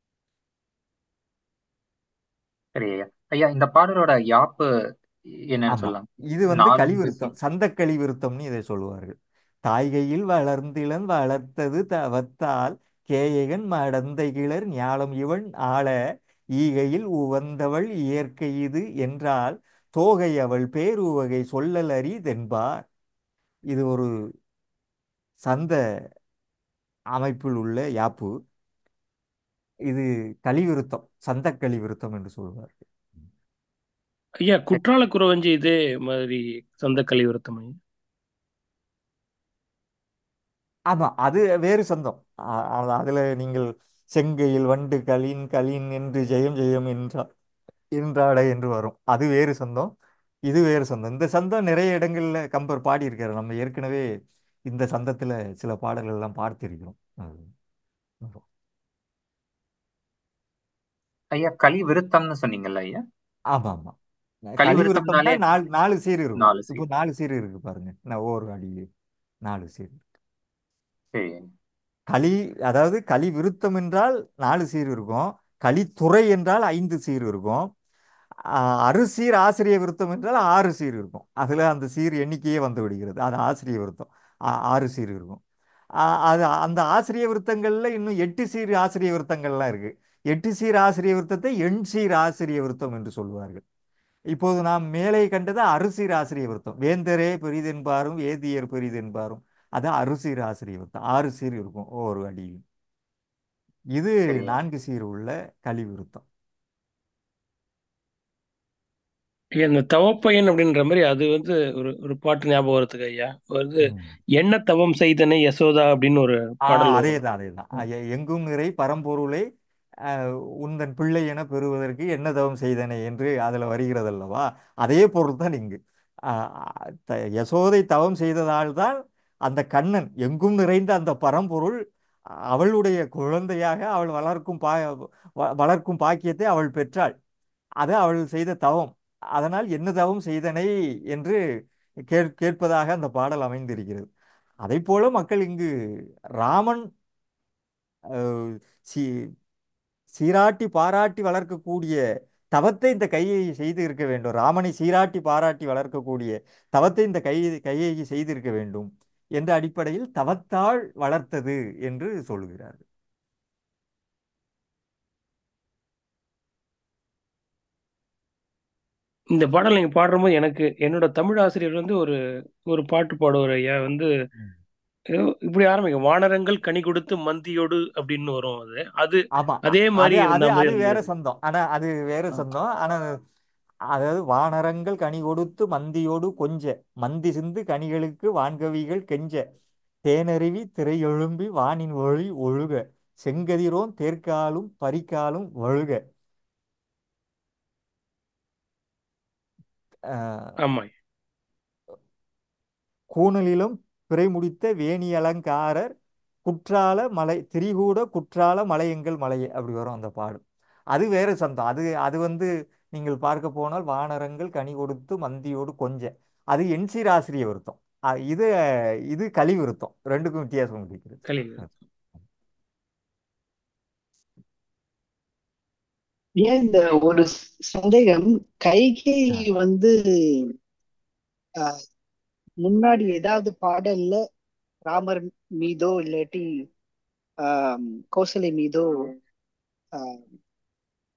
D: சரி ஐயா ஐயா இந்த பாடலோட யாப்பு என்னன்னு
A: ஆமா
D: சொல்லலாம்
A: இது வந்து
D: நாலஞ்சு
A: கலிவிருத்தம் சந்த கலிவிருத்தம்னு இதை சொல்லுவார்கள் தாய்கையில் வளர்ந்திலன் வளர்த்தது தவத்தால் கேயகன் மடந்தை கிளர் ஞாலம் இவன் ஆள ஈகையில் உவந்தவள் இயற்கை இது என்றால் தோகை அவள் பேருவகை சொல்லல் அரிதென்பார் இது ஒரு சந்த அமைப்பில் உள்ள யாப்பு இது கலிவிருத்தம் சந்த கலிவிருத்தம் என்று சொல்வார்கள்
C: ஐயா குற்றால குறவஞ்சி இதே மாதிரி சொந்த கலிவிருத்தம் ஐயா
A: ஆமா அது வேறு சந்தம் அ- அ- அதுல நீங்கள் செங்கையில் வண்டு கலின் கலின் என்று ஜெயம் ஜெயம் என்றா என்றாட என்று வரும் அது வேறு சந்தம் இது வேறு சந்தம் இந்த சந்தம் நிறைய இடங்கள்ல கம்பர் பாடியிருக்காரு நம்ம ஏற்கனவே இந்த சந்தத்துல சில பாடல்கள் எல்லாம் பார்த்திருக்கிறோம் அது வரும்.
D: ஐயா கலி விருத்தம்னு சொன்னீங்கல்ல ஐயா
A: ஆமா ஆமா
D: கலி
A: கலிவிருத்தம்னா
D: விருத்தம்னாலே
A: நாலு நாலு சீர் இருக்கும்
D: நாலு
A: இப்போ
D: சீர்
A: நாலு சீர் இருக்கு பாருங்க நான் ஒவ்வொரு அடியிலே நாலு சீர்
D: சரி
A: களி அதாவது களி விருத்தம் என்றால் நாலு சீர் இருக்கும் களித்துறை என்றால் ஐந்து சீர் இருக்கும் ஆஹ் அறுசீர் ஆசிரிய விருத்தம் என்றால் ஆறு சீர் இருக்கும் அதில் அந்த சீர் எண்ணிக்கையே வந்து விடுகிறது அது ஆசிரிய விருத்தம் ஆ- ஆறு சீர் இருக்கும் ஆஹ் அது அந்த ஆசிரிய விருத்தங்களில் இன்னும் எட்டு சீர் ஆசிரிய விருத்தங்கள்லாம் இருக்கு எட்டு சீர் ஆசிரிய விருத்தத்தை எண் சீர் ஆசிரிய விருத்தம் என்று சொல்வார்கள் இப்போது நாம் மேலே கண்டது அறுசீர் ஆசிரிய விருத்தம் வேந்தரே பெரிதென்பாரும் வேதியர் பெரிதென்பாரும் அது அறுசீர் ஆசிரிய விருத்தம் ஆறு சீர் இருக்கும் ஒவ்வொரு அடியும் இது
D: சரி
A: நான்கு சீர் உள்ள களி விருத்தம்
C: ஐயா இந்த தவப்பையன் அப்படின்ற மாதிரி அது வந்து ஒரு ஒரு பாட்டு ஞாபகம் வருதுக்கு ஐயா வந்து
A: ம்.
C: என்ன தவம் செய்தனை யசோதா அப்படின்னு ஒரு
A: ஆ
C: பாடல்
A: அதே
C: வரும்
A: தான் அதே தான் ஐய- எங்கும் நிறை பரம்பொருளை அஹ், உந்தன் பிள்ளை என பெறுவதற்கு என்ன தவம் செய்தனை என்று அதில் வருகிறது அல்லவா அதே பொருள் தான் இங்கு ஆஹ், த- யசோதை தவம் செய்ததால் தான் அந்த கண்ணன் எங்கும் நிறைந்த அந்த பரம்பொருள் அவளுடைய குழந்தையாக அவள் வளர்க்கும் பா வ- வளர்க்கும் பாக்கியத்தை அவள் பெற்றாள் அது அவள் செய்த தவம் அதனால் என்ன தவம் செய்தனை என்று கேட் கேட்பதாக அந்த பாடல் அமைந்திருக்கிறது அதை போல மக்கள் இங்கு ராமன் அஹ், சீ சீராட்டி பாராட்டி வளர்க்கக்கூடிய தவத்தை இந்த கையை செய்து இருக்க வேண்டும் ராமனை சீராட்டி பாராட்டி வளர்க்கக்கூடிய தவத்தை இந்த கை கையை செய்திருக்க வேண்டும் என்ற அடிப்படையில் தவத்தால் வளர்த்தது என்று சொல்லுகிறார்
C: இந்த பாடல் நீங்க பாடும்போது எனக்கு என்னோட தமிழ் ஆசிரியர் வந்து ஒரு ஒரு பாட்டு பாடுவார் ஐயா வந்து
A: ம்.
C: ஏதோ இப்படி ஆரம்பிக்கும் வானரங்கள் கனி கொடுத்து மந்தியோடு அப்படின்னு வரும் அது அது
A: ஆமா
C: அதே
A: அ-
C: மாதிரி
A: அது அது
C: இருந்த மாதிரி
A: அது வேற
C: இருந்தது
A: சந்தம் ஆனா அது வேற
C: ஆ.
A: சந்தம் ஆனா அதாவது வானரங்கள் கனி கொடுத்து மந்தியோடு கொஞ்ச மந்தி சிந்து கனிகளுக்கு வான்கவிகள் கெஞ்ச தேனருவி திரையெழும்பி வானின் ஒளி ஒழுக செங்கதிரோன் தேர்க்காலும் பரிக்காலும் வழுக அஹ்,
C: ஆமா
A: கூணலிலும் பிறை முடித்த வேணி அலங்காரர் குற்றால மலை திரிகூட குற்றால மலையெங்கள் மலையே அப்படி வரும் அந்த பாடல் அது வேறு சந்தம் அது அது வந்து நீங்கள் பார்க்க போனால் வானரங்கள் கனி கொடுத்து மந்தியோடு கொஞ்ச அது என்சி ஆசிரிய விருத்தம் அ- இது இது கலி விருத்தம் ரெண்டுக்கும் வித்தியாசம் இருக்கிறது
C: கலிங்க
B: ஏன் இந்த ஒரு சந்தேகம் கைகை வந்து ஆஹ், முன்னாடி ஏதாவது பாடல்ல ராமர் மீதோ இல்லாட்டி ஆஹ், கௌசலை மீதோ ஆஹ்,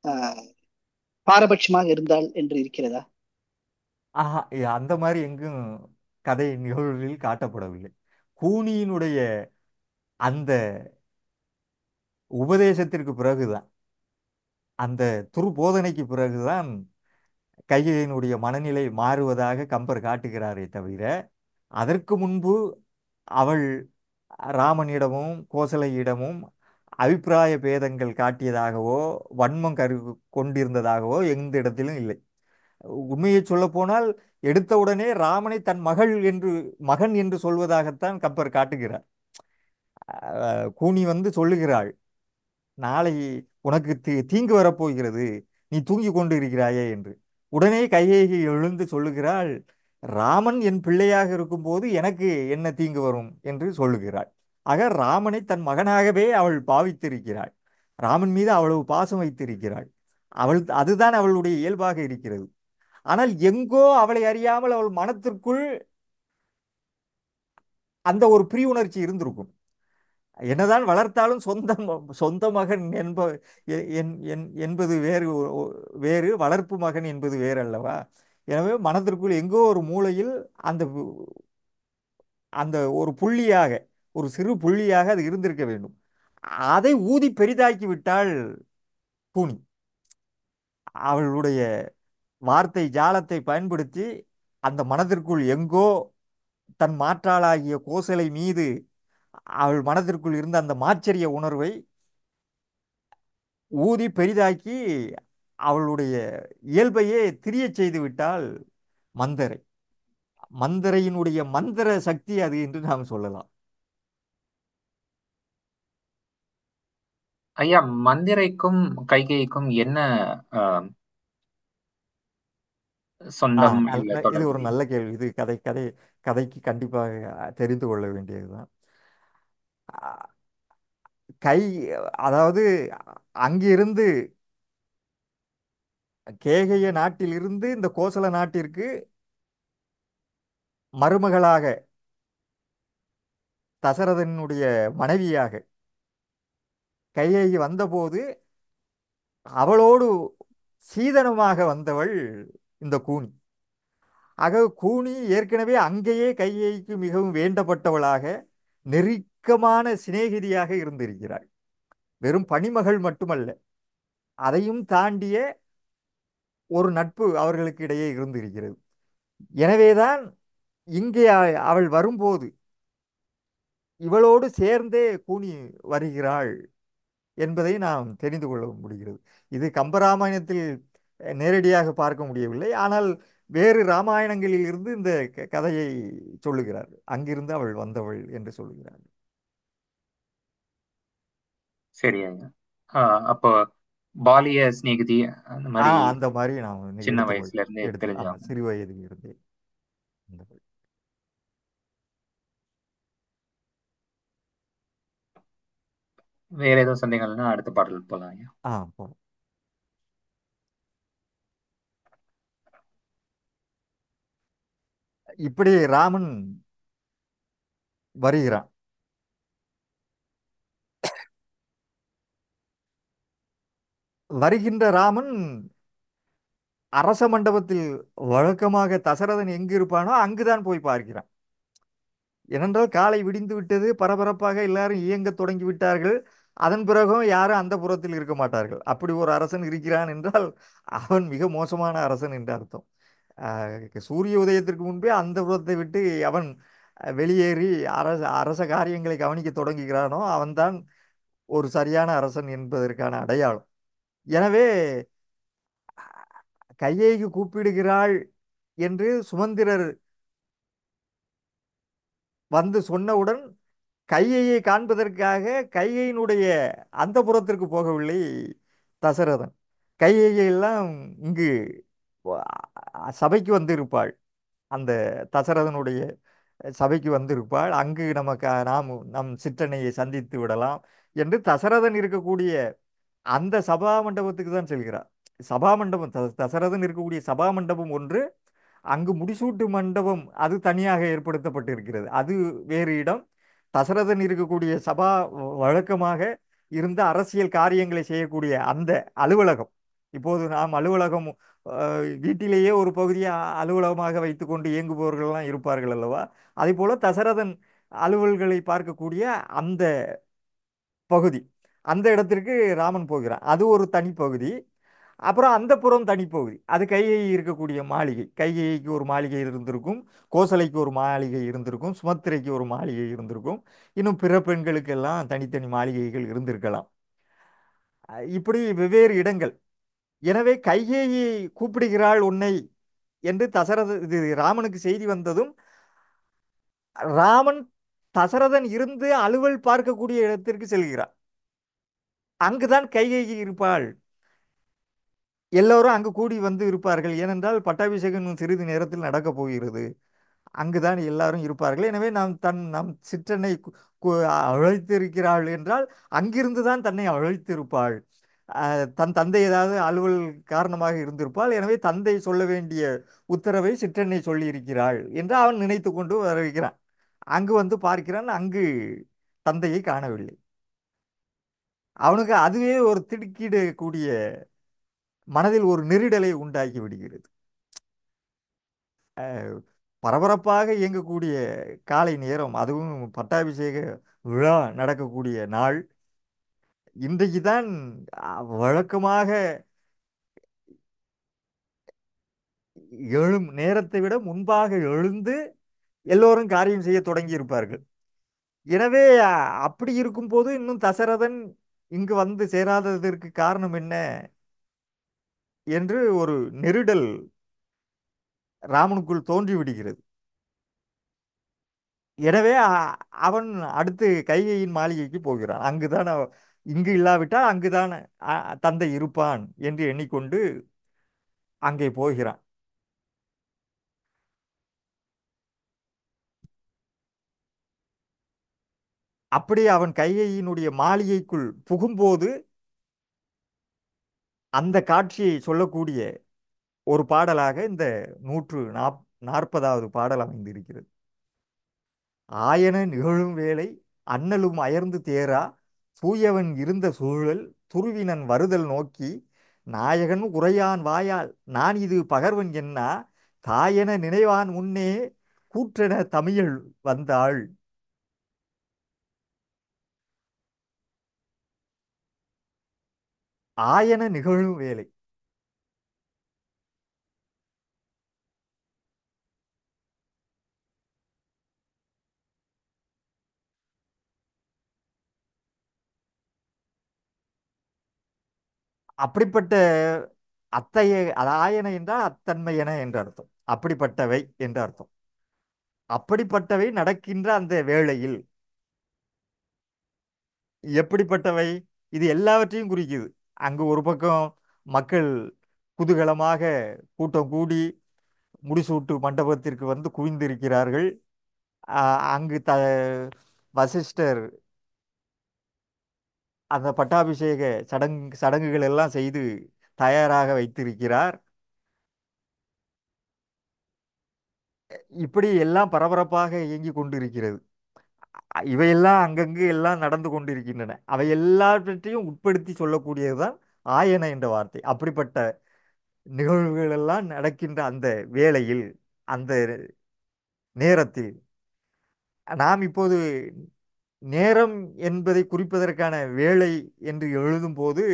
B: ஆஹ், பாரபட்சமாக இருந்தாள் என்று இருக்கிறதா
A: ஆஹா இ- அந்த மாதிரி எங்கும் கதை நிகழ்வுகளில் காட்டப்படவில்லை கூனியினுடைய அந்த உபதேசத்திற்கு பிறகுதான் அந்த துருபோதனைக்கு பிறகுதான் கைகையினுடைய மனநிலை மாறுவதாக கம்பர் காட்டுகிறாரே தவிர அதற்கு முன்பு அவள் ராமனிடமும் கோசலையிடமும் அபிப்பிராய பேதங்கள் காட்டியதாகவோ வன்மம் கரு கொண்டிருந்ததாகவோ எந்த இடத்திலும் இல்லை உண்மையை சொல்லப்போனால் எடுத்தவுடனே ராமனை தன் மகள் என்று மகன் என்று சொல்வதாகத்தான் கம்பர் காட்டுகிறார் அஹ் கூனி வந்து சொல்லுகிறாள் நாளை உனக்கு தீ தீங்கு வரப்போகிறது நீ தூங்கி கொண்டு இருக்கிறாயே என்று உடனே கையேகி எழுந்து சொல்லுகிறாள் ராமன் என் பிள்ளையாக இருக்கும்போது எனக்கு என்ன தீங்கு வரும் என்று சொல்லுகிறாள் ஆக ராமனை தன் மகனாகவே அவள் பாவித்திருக்கிறாள் ராமன் மீது அவ்வளவு பாசம் வைத்திருக்கிறாள் அவள் அதுதான் அவளுடைய இயல்பாக இருக்கிறது ஆனால் எங்கோ அவளை அறியாமல் அவள் மனத்திற்குள் அந்த ஒரு பிரிவுணர்ச்சி இருந்திருக்கும் என்னதான் வளர்த்தாலும் சொந்த ம- சொந்த மகன் என்ப எ- என்- என்- என்பது வேறு ஒ- ஒ- வேறு வளர்ப்பு மகன் என்பது வேறு அல்லவா எனவே மனதிற்குள் எங்கோ ஒரு மூலையில் அந்த பு- அந்த ஒரு புள்ளியாக ஒரு சிறு புள்ளியாக அது இருந்திருக்க வேண்டும் அதை ஊதி பெரிதாக்கி விட்டாள் பூனி அவளுடைய வார்த்தை ஜாலத்தை பயன்படுத்தி அந்த மனதிற்குள் எங்கோ தன் மாற்றாளாகிய கோசலை மீது அவள் மனதிற்குள் இருந்த அந்த மாச்சரிய உணர்வை ஊதி பெரிதாக்கி அவளுடைய இயல்பையே திரியச் செய்து விட்டாள் மந்தரை மந்தரையினுடைய மந்திர சக்தி அது என்று நாம் சொல்லலாம்
D: ஐயா மந்திரைக்கும் கைகேயிக்கும் என்ன ஆஹ்,
A: ஆ
D: சொந்தம்
A: நல்-
D: இல்ல
A: ந- இது ஒரு
D: தொடர்பு
A: நல்ல கேள்வி இது கதை கதை கதைக்கு கண்டிப்பாக தெரிந்து கொள்ள வேண்டியதுதான் ஆ, கை அதாவது அங்கிருந்து கேகய நாட்டிலிருந்து இந்த கோசல நாட்டிற்கு மருமகளாக தசரதனுடைய மனைவியாக கையேயி வந்தபோது அவளோடு சீதனமாக வந்தவள் இந்த கூனி ஆக கூனி ஏற்கனவே அங்கேயே கையேயிக்கு மிகவும் வேண்டப்பட்டவளாக நெருக்கமான சிநேகிதியாக இருந்திருக்கிறாள் வெறும் பணிமகள் மட்டுமல்ல அதையும் தாண்டிய ஒரு நட்பு அவர்களுக்கு இடையே இருந்திருக்கிறது எனவேதான் இங்கே அ- அவள் வரும்போது இவளோடு சேர்ந்தே கூனி வருகிறாள் என்பதை நாம் தெரிந்து கொள்ள முடிகிறது இது கம்பராமாயணத்தில் அஹ், நேரடியாக பார்க்க முடியவில்லை ஆனால் வேறு ராமாயணங்களில் இருந்து இந்த க- கதையை சொல்லுகிறார் அங்கிருந்து அவள் வந்தவள் என்று சொல்லுகிறார்
D: சரி ஐயா ஆஹ், அப்போ பாலிய சிநேகிதி அந்த
A: ஆ
D: மாதிரி
A: அந்த மாதிரி நாம்
D: சின்ன
A: எடுத்துக்கொள்
D: வயசுல இருந்தே
A: எடுத்து ஆ
D: தெரிஞ்சவங்க
A: சிறு வயதில் இருந்தே வந்தவள்.
D: வேற ஏதோ சந்தேகங்கள்னா அடுத்த பாடல் போலாம் ஐயா
A: ஆ போலாம் இப்படி ராமன் வருகிறான் வருகின்ற ராமன் அரச மண்டபத்தில் வழக்கமாக தசரதன் எங்கு இருப்பானோ அங்குதான் போய் பார்க்கிறான் ஏனென்றால் காலை விடிந்து விட்டது பரபரப்பாக எல்லாரும் இயங்கத் தொடங்கி விட்டார்கள் அதன் பிறகும் யாரும் அந்த புறத்தில் இருக்க மாட்டார்கள் அப்படி ஒரு அரசன் இருக்கிறான் என்றால் அவன் மிக மோசமான அரசன் என்று அர்த்தம் ஆஹ் சூரிய உதயத்திற்கு முன்பே அந்த புறத்தை விட்டு அவன் அஹ், வெளியேறி அரச அரச காரியங்களை கவனிக்க தொடங்குகிறானோ அவன்தான் ஒரு சரியான அரசன் என்பதற்கான அடையாளம் எனவே கையேகி கூப்பிடுகிறாள் என்று சுமந்திரர் வந்து சொன்னவுடன் கையையை காண்பதற்காக கையையினுடைய அந்த புறத்திற்கு போகவில்லை தசரதன் கையையை எல்லாம் இங்கு வ- சபைக்கு வந்திருப்பாள் அந்த தசரதனுடைய சபைக்கு வந்திருப்பாள் அங்கு நமக்கு நாம் நம் சிற்றனையை சந்தித்து விடலாம் என்று தசரதன் இருக்கக்கூடிய அந்த சபா மண்டபத்துக்கு தான் செல்கிறார் சபா மண்டபம் த- தசரதன் இருக்கக்கூடிய சபா மண்டபம் ஒன்று அங்கு முடிசூட்டு மண்டபம் அது தனியாக ஏற்படுத்தப்பட்டிருக்கிறது அது வேறு இடம் தசரதன் இருக்கக்கூடிய சபா வ- வழக்கமாக இருந்த அரசியல் காரியங்களை செய்யக்கூடிய அந்த அலுவலகம் இப்போது நாம் அலுவலகம் அஹ், வீட்டிலேயே ஒரு பகுதியை அ- அலுவலகமாக வைத்துக்கொண்டு இயங்குபவர்கள்லாம் இருப்பார்கள் அல்லவா அதே போல தசரதன் அலுவல்களை பார்க்கக்கூடிய அந்த பகுதி அந்த இடத்திற்கு ராமன் போகிறான் அது ஒரு தனி பகுதி அப்புறம் அந்த புறம் தனி பகுதி அது கைகை இருக்கக்கூடிய மாளிகை கைகைக்கு ஒரு மாளிகை இருந்திருக்கும் கோசலைக்கு ஒரு மாளிகை இருந்திருக்கும் சுமத்திரைக்கு ஒரு மாளிகை இருந்திருக்கும் இன்னும் பிற பெண்களுக்கெல்லாம் தனித்தனி மாளிகைகள் இருந்திருக்கலாம் அஹ் இப்படி வெவ்வேறு இடங்கள் எனவே கைகேயி கூப்பிடுகிறாள் உன்னை என்று தசரத இது ராமனுக்கு செய்தி வந்ததும் ராமன் தசரதன் இருந்து அலுவல் பார்க்கக்கூடிய இடத்திற்கு செல்கிறார் அங்குதான் கைகேயி இருப்பாள் எல்லோரும் அங்கு கூடி வந்து இருப்பார்கள் ஏனென்றால் பட்டாபிஷேகம் இன்னும் சிறிது நேரத்தில் நடக்கப் போகிறது அங்குதான் எல்லாரும் இருப்பார்கள் எனவே நாம் தன் நம் சிற்றனை கு- கு- அழைத்திருக்கிறாள் என்றால் அங்கிருந்து தான் தன்னை அழைத்திருப்பாள் அஹ் தன் தந்தை ஏதாவது அலுவல் காரணமாக இருந்திருப்பாள் எனவே தந்தை சொல்ல வேண்டிய உத்தரவை சிற்றன்னை சொல்லியிருக்கிறாள் என்று அவன் நினைத்து கொண்டு வருகிறான் அங்கு வந்து பார்க்கிறான் அங்கு தந்தையை காணவில்லை அவனுக்கு அதுவே ஒரு திடுக்கிடக்கூடிய மனதில் ஒரு நெருடலை உண்டாக்கி விடுகிறது அஹ் பரபரப்பாக இயங்கக்கூடிய காலை நேரம் அதுவும் பட்டாபிஷேக விழா நடக்கக்கூடிய நாள் இன்றைக்கு தான் வழக்கமாக எழும் நேரத்தை விட முன்பாக எழுந்து எல்லோரும் காரியம் செய்ய தொடங்கி இருப்பார்கள் எனவே அ- அப்படி இருக்கும்போது இன்னும் தசரதன் இங்கு வந்து சேராததற்கு காரணம் என்ன என்று ஒரு நெருடல் ராமனுக்குள் தோன்றி விடுகிறது எனவே அ- அவன் அடுத்து கைகையின் மாளிகைக்கு போகிறான் அங்குதான் அவ- இங்கு இல்லாவிட்டால் அங்குதான் அ, தந்தை இருப்பான் என்று எண்ணிக்கொண்டு அங்கே போகிறான் அப்படி அவன் கைகையினுடைய மாளிகைக்குள் புகும்போது அந்த காட்சியை சொல்லக்கூடிய ஒரு பாடலாக இந்த நூற்று நாப் நாற்பதாவது பாடல் அமைந்திருக்கிறது ஆயன நிகழும் வேளை அண்ணலும் அயர்ந்து தேரா தூயவன் இருந்த சூழல் துருவினன் வருதல் நோக்கி நாயகன் உரையான் வாயால் நான் இது பகர்வன் என்னா தாயென நினைவான் முன்னே கூற்றென தமிழ் வந்தாள் ஆயன நிகழும் வேலை அப்படிப்பட்ட அத்தைய அது ஆயன என்றால் அத்தன்மையன என்று அர்த்தம் அப்படிப்பட்டவை என்று அர்த்தம் அப்படிப்பட்டவை நடக்கின்ற அந்த வேளையில் எப்படிப்பட்டவை இது எல்லாவற்றையும் குறிக்குது அங்கு ஒரு பக்கம் மக்கள் குதூகலமாக கூட்டம் கூடி முடிசூட்டு மண்டபத்திற்கு வந்து குவிந்திருக்கிறார்கள் ஆஹ் அங்கு த வசிஷ்டர் அந்த பட்டாபிஷேக சடங்கு சடங்குகள் எல்லாம் செய்து தயாராக வைத்திருக்கிறார் இப்படி எல்லாம் பரபரப்பாக இயங்கிக் கொண்டிருக்கிறது அ- இவையெல்லாம் அங்கங்கு எல்லாம் நடந்து கொண்டிருக்கின்றன அவை எல்லாவற்றையும் உட்படுத்தி சொல்லக்கூடியதுதான் ஆயன என்ற வார்த்தை அப்படிப்பட்ட நிகழ்வுகள் எல்லாம் நடக்கின்ற அந்த வேளையில் அந்த நேரத்தில் நாம் இப்போது நேரம் என்பதை குறிப்பதற்கான வேளை என்று எழுதும்போது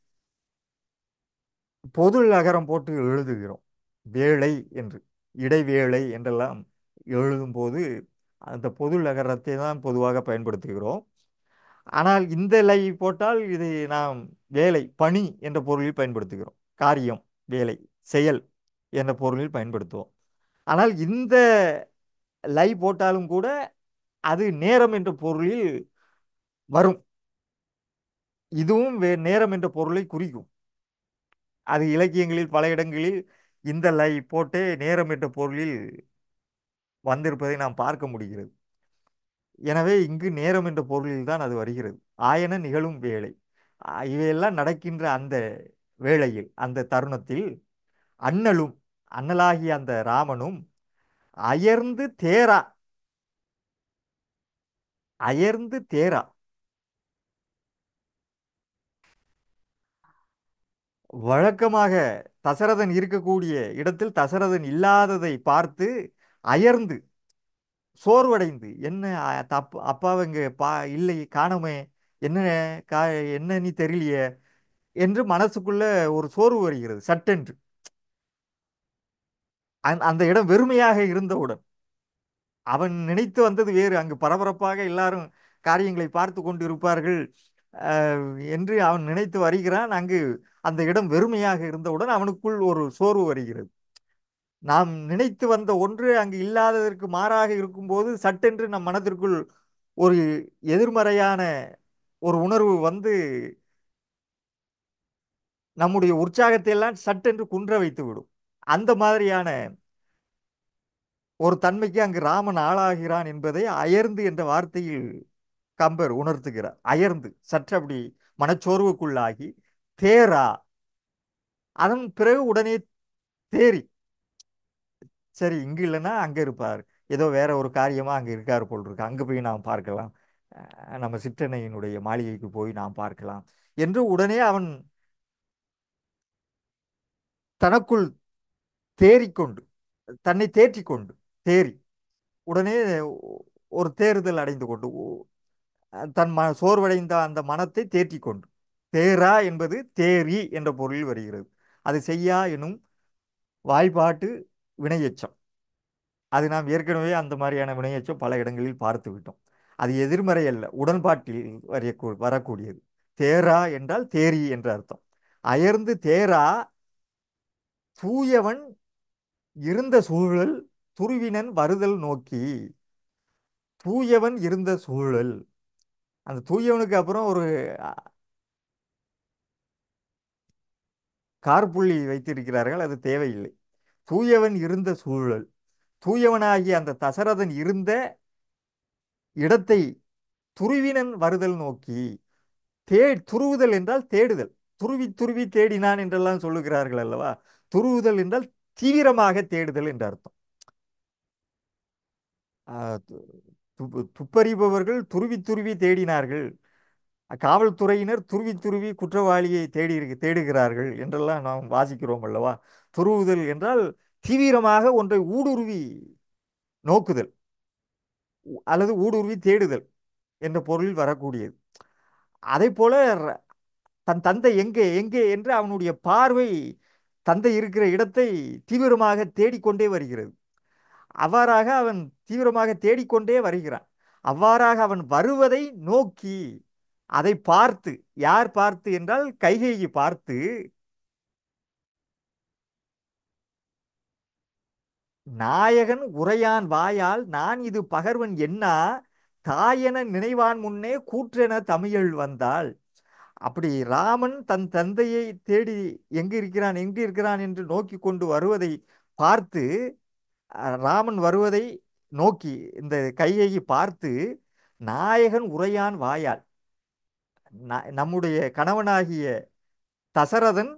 A: பொது நகரம் போட்டு எழுதுகிறோம் வேளை என்று இடைவேளை என்றெல்லாம் எழுதும்போது அந்த பொது நகரத்தை தான் பொதுவாக பயன்படுத்துகிறோம் ஆனால் இந்த லை போட்டால் இது நாம் வேலை பணி என்ற பொருளில் பயன்படுத்துகிறோம் காரியம் வேலை செயல் என்ற பொருளில் பயன்படுத்துவோம் ஆனால் இந்த லை போட்டாலும் கூட அது நேரம் என்ற பொருளில் வரும் இதுவும் வே நேரம் என்ற பொருளை குறிக்கும் அது இலக்கியங்களில் பல இடங்களில் இந்த லை போட்டே நேரம் என்ற பொருளில் வந்திருப்பதை நாம் பார்க்க முடிகிறது எனவே இங்கு நேரம் என்ற பொருளில் தான் அது வருகிறது ஆயன நிகழும் வேளை ஆ, இவையெல்லாம் நடக்கின்ற அந்த வேளையில் அந்த தருணத்தில் அண்ணலும் அண்ணலாகிய அந்த ராமனும் அயர்ந்து தேரா அயர்ந்து தேரா வழக்கமாக தசரதன் இருக்கக்கூடிய இடத்தில் தசரதன் இல்லாததை பார்த்து அயர்ந்து சோர்வடைந்து என்ன அ- தப் அப்பாவை இங்கே பா இல்லை காணோமே என்ன கா என்ன நீ தெரியலையே என்று மனசுக்குள்ள ஒரு சோர்வு வருகிறது சட்டென்று அந்த அந்த இடம் வெறுமையாக இருந்தவுடன் அவன் நினைத்து வந்தது வேறு அங்கு பரபரப்பாக எல்லாரும் காரியங்களை பார்த்து கொண்டு இருப்பார்கள் அஹ், என்று அவன் நினைத்து வருகிறான் அங்கு அந்த இடம் வெறுமையாக இருந்தவுடன் அவனுக்குள் ஒரு சோர்வு வருகிறது நாம் நினைத்து வந்த ஒன்று அங்கு இல்லாததற்கு மாறாக இருக்கும்போது சட்டென்று நம் மனதிற்குள் ஒரு எதிர்மறையான ஒரு உணர்வு வந்து நம்முடைய உற்சாகத்தை எல்லாம் சட்டென்று குன்ற வைத்து விடும் அந்த மாதிரியான ஒரு தன்மைக்கு அங்கு ராமன் ஆளாகிறான் என்பதை அயர்ந்து என்ற வார்த்தையில் கம்பர் உணர்த்துகிறார் அயர்ந்து சற்று அப்படி மனச்சோர்வுக்குள்ளாகி தேரா அதன் பிறகு உடனே தேறி சரி இங்கு இல்லைன்னா அங்கே இருப்பார் ஏதோ வேற ஒரு காரியமாக அங்கே இருக்கார் போல் இருக்கு அங்கே போய் நாம் பார்க்கலாம் அஹ் நம்ம சிற்றன்னையினுடைய மாளிகைக்கு போய் நாம் பார்க்கலாம் என்று உடனே அவன் தனக்குள் தேறிக்கொண்டு தன்னை தேற்றிக்கொண்டு தேறி உடனே ஒரு தேறுதல் அடைந்து கொண்டு ஓ- தன் ம சோர்வடைந்த அந்த மனத்தை தேற்றிக்கொண்டு தேரா என்பது தேறி என்ற பொருளில் வருகிறது அது செய்யா எனும் வாய்ப்பாட்டு வினையெச்சம் அது நாம் ஏற்கனவே அந்த மாதிரியான வினையெச்சம் பல இடங்களில் பார்த்து விட்டோம் அது எதிர்மறை அல்ல உடன்பாட்டில் வரையக்கூ வரக்கூடியது தேரா என்றால் தேரி என்ற அர்த்தம் அயர்ந்து தேரா தூயவன் இருந்த சூழல் துருவினன் வருதல் நோக்கி தூயவன் இருந்த சூழல் அந்த தூயவனுக்கு அப்புறம் ஒரு அ- கார்புள்ளி வைத்திருக்கிறார்கள் அது தேவையில்லை தூயவன் இருந்த சூழல் தூயவனாகிய அந்த தசரதன் இருந்த இடத்தை துருவினன் வருதல் நோக்கி தே துருவுதல் என்றால் தேடுதல் துருவி துருவி தேடினான் என்றெல்லாம் சொல்லுகிறார்கள் அல்லவா துருவுதல் என்றால் தீவிரமாக தேடுதல் என்ற அர்த்தம் ஆஹ் து- து- துப்பறிபவர்கள் துருவி துருவி தேடினார்கள் காவல்துறையினர் துருவி துருவி குற்றவாளியை தேடி தேடுகிறார்கள் என்றெல்லாம் நாம் வாசிக்கிறோம் அல்லவா துருவுதல் என்றால் தீவிரமாக ஒன்றை ஊடுருவி நோக்குதல் உ- அல்லது ஊடுருவி தேடுதல் என்ற பொருளில் வரக்கூடியது அதை போல ர- தன் தந்தை எங்கே எங்கே என்று அவனுடைய பார்வை தந்தை இருக்கிற இடத்தை தீவிரமாக தேடிக்கொண்டே வருகிறது அவ்வாறாக அவன் தீவிரமாக தேடிக்கொண்டே வருகிறான் அவ்வாறாக அவன் வருவதை நோக்கி அதை பார்த்து யார் பார்த்து என்றால் கைகேயி பார்த்து நாயகன் உரையான் வாயால் நான் இது பகர்வன் என்னா தாயென நினைவான் முன்னே கூற்றென தமிழ் வந்தாள் அப்படி ராமன் தன் தந்தையை தேடி எங்கு இருக்கிறான் எங்கு இருக்கிறான் என்று நோக்கி கொண்டு வருவதை பார்த்து அஹ், ராமன் வருவதை நோக்கி இந்த கையை பார்த்து நாயகன் உரையான் வாயால் ந- நம்முடைய கணவனாகிய தசரதன்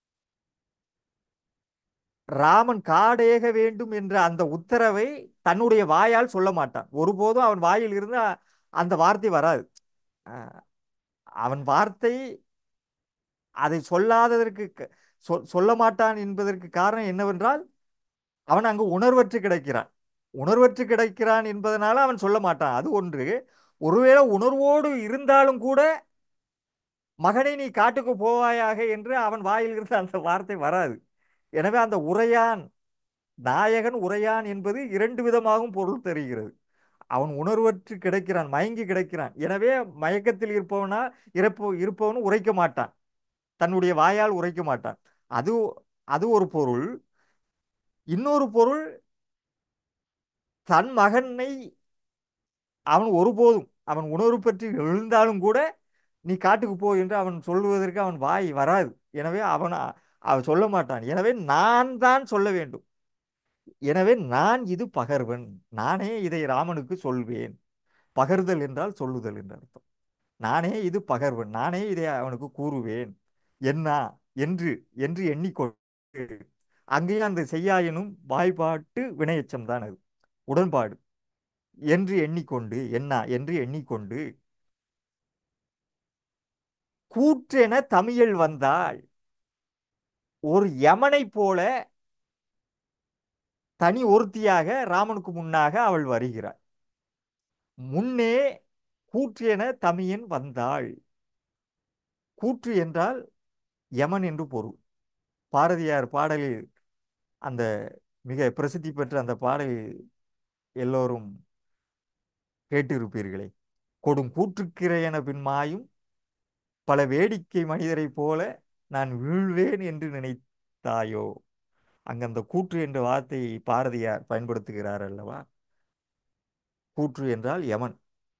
A: ராமன் காடேக வேண்டும் என்ற அந்த உத்தரவை தன்னுடைய வாயால் சொல்ல மாட்டான் ஒருபோதும் அவன் வாயில் இருந்து அ- அந்த வார்த்தை வராது அஹ், அவன் வார்த்தை அதை சொல்லாததற்கு க- சொ- சொல்ல மாட்டான் என்பதற்கு காரணம் என்னவென்றால் அவன் அங்கு உணர்வற்று கிடக்கிறான் உணர்வற்று கிடக்கிறான் என்பதனால அவன் சொல்ல மாட்டான் அது ஒன்று ஒருவேளை உணர்வோடு இருந்தாலும் கூட மகனை நீ காட்டுக்கு போவாயாக என்று அவன் வாயிலிருந்து அந்த வார்த்தை வராது எனவே அந்த உரையான் நாயகன் உரையான் என்பது இரண்டு விதமாகவும் பொருள் தெரிகிறது அவன் உணர்வற்று கிடக்கிறான் மயங்கி கிடக்கிறான் எனவே மயக்கத்தில் இருப்பவனா இறப்பு இருப்பவன் உரைக்க மாட்டான் தன்னுடைய வாயால் உரைக்க மாட்டான் அது அது ஒரு பொருள் இன்னொரு பொருள் தன் மகனை அவன் ஒருபோதும் அவன் உணர்வு பற்றி எழுந்தாலும் கூட நீ காட்டுக்கு போ என்று அவன் சொல்லுவதற்கு அவன் வாய் வராது எனவே அவன் அ- அவன் சொல்ல மாட்டான் எனவே நான் தான் சொல்ல வேண்டும் எனவே நான் இது பகர்வன் நானே இதை ராமனுக்கு சொல்வேன் பகர்தல் என்றால் சொல்லுதல் என்று அர்த்தம் நானே இது பகர்வன் நானே இதை அவனுக்கு கூறுவேன் என்ன என்று என்று எண்ணிக்கொண்டு அங்கேயும் அந்த செய்யாயனும் வாய்ப்பாட்டு வினையெச்சம் தான் அது உடன்பாடு என்று எண்ணிக்கொண்டு என்ன என்று எண்ணிக்கொண்டு கூற்றென தமிழ் வந்தாள் ஒரு யமனைப் போல தனி ஒருத்தியாக ராமனுக்கு முன்னாக அவள் வருகிறாள் முன்னே கூற்று என தமியன் வந்தாள் கூற்று என்றால் யமன் என்று பொருள் பாரதியார் பாடலில் அந்த மிக பிரசித்தி பெற்ற அந்த பாடலில் எல்லோரும் கேட்டிருப்பீர்களே கொடும் கூற்றுக்கிறையென பின்மாயும் பல வேடிக்கை மனிதரைப் போல நான் வீழ்வேன் என்று நினைத்தாயோ அங்க அந்த கூற்று என்ற வார்த்தையை பாரதியார் பயன்படுத்துகிறார் அல்லவா கூற்று என்றால் யமன்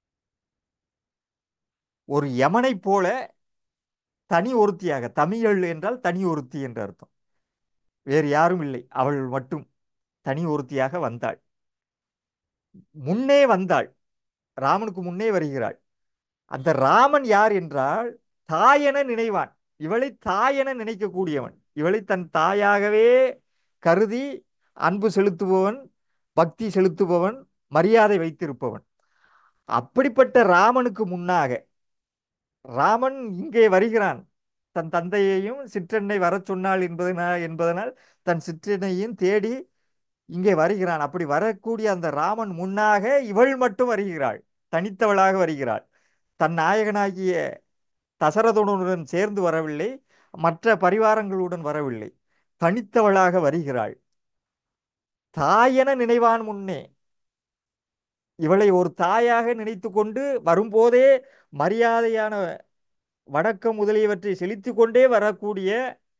A: ஒரு யமனைப் போல தனி ஒருத்தியாக தமிழ் என்றால் தனி ஒருத்தி என்று அர்த்தம் வேறு யாரும் இல்லை அவள் மட்டும் தனி ஒருத்தியாக வந்தாள் முன்னே வந்தாள் ராமனுக்கு முன்னே வருகிறாள் அந்த ராமன் யார் என்றால் தாயென நினைவான் இவளை தாயென நினைக்கக்கூடியவன் இவளை தன் தாயாகவே கருதி அன்பு செலுத்துபவன் பக்தி செலுத்துபவன் மரியாதை வைத்திருப்பவன் அப்படிப்பட்ட ராமனுக்கு முன்னாக ராமன் இங்கே வருகிறான் தன் தந்தையையும் சிற்றன்னை வரச் சொன்னாள் என்பதனால் என்பதனால் தன் சிற்றன்னையும் தேடி இங்கே வருகிறான் அப்படி வரக்கூடிய அந்த ராமன் முன்னாக இவள் மட்டும் வருகிறாள் தனித்தவளாக வருகிறாள் தன் நாயகனாகிய தசரதனுடன் சேர்ந்து வரவில்லை மற்ற பரிவாரங்களுடன் வரவில்லை தனித்தவளாக வருகிறாள் தாயென நினைவான் முன்னே இவளை ஒரு தாயாக நினைத்து கொண்டு வரும்போதே மரியாதையான வணக்கம் முதலியவற்றை செலுத்தி கொண்டே வரக்கூடிய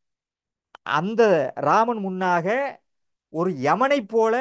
A: அந்த ராமன் முன்னாக ஒரு யமனைப் போல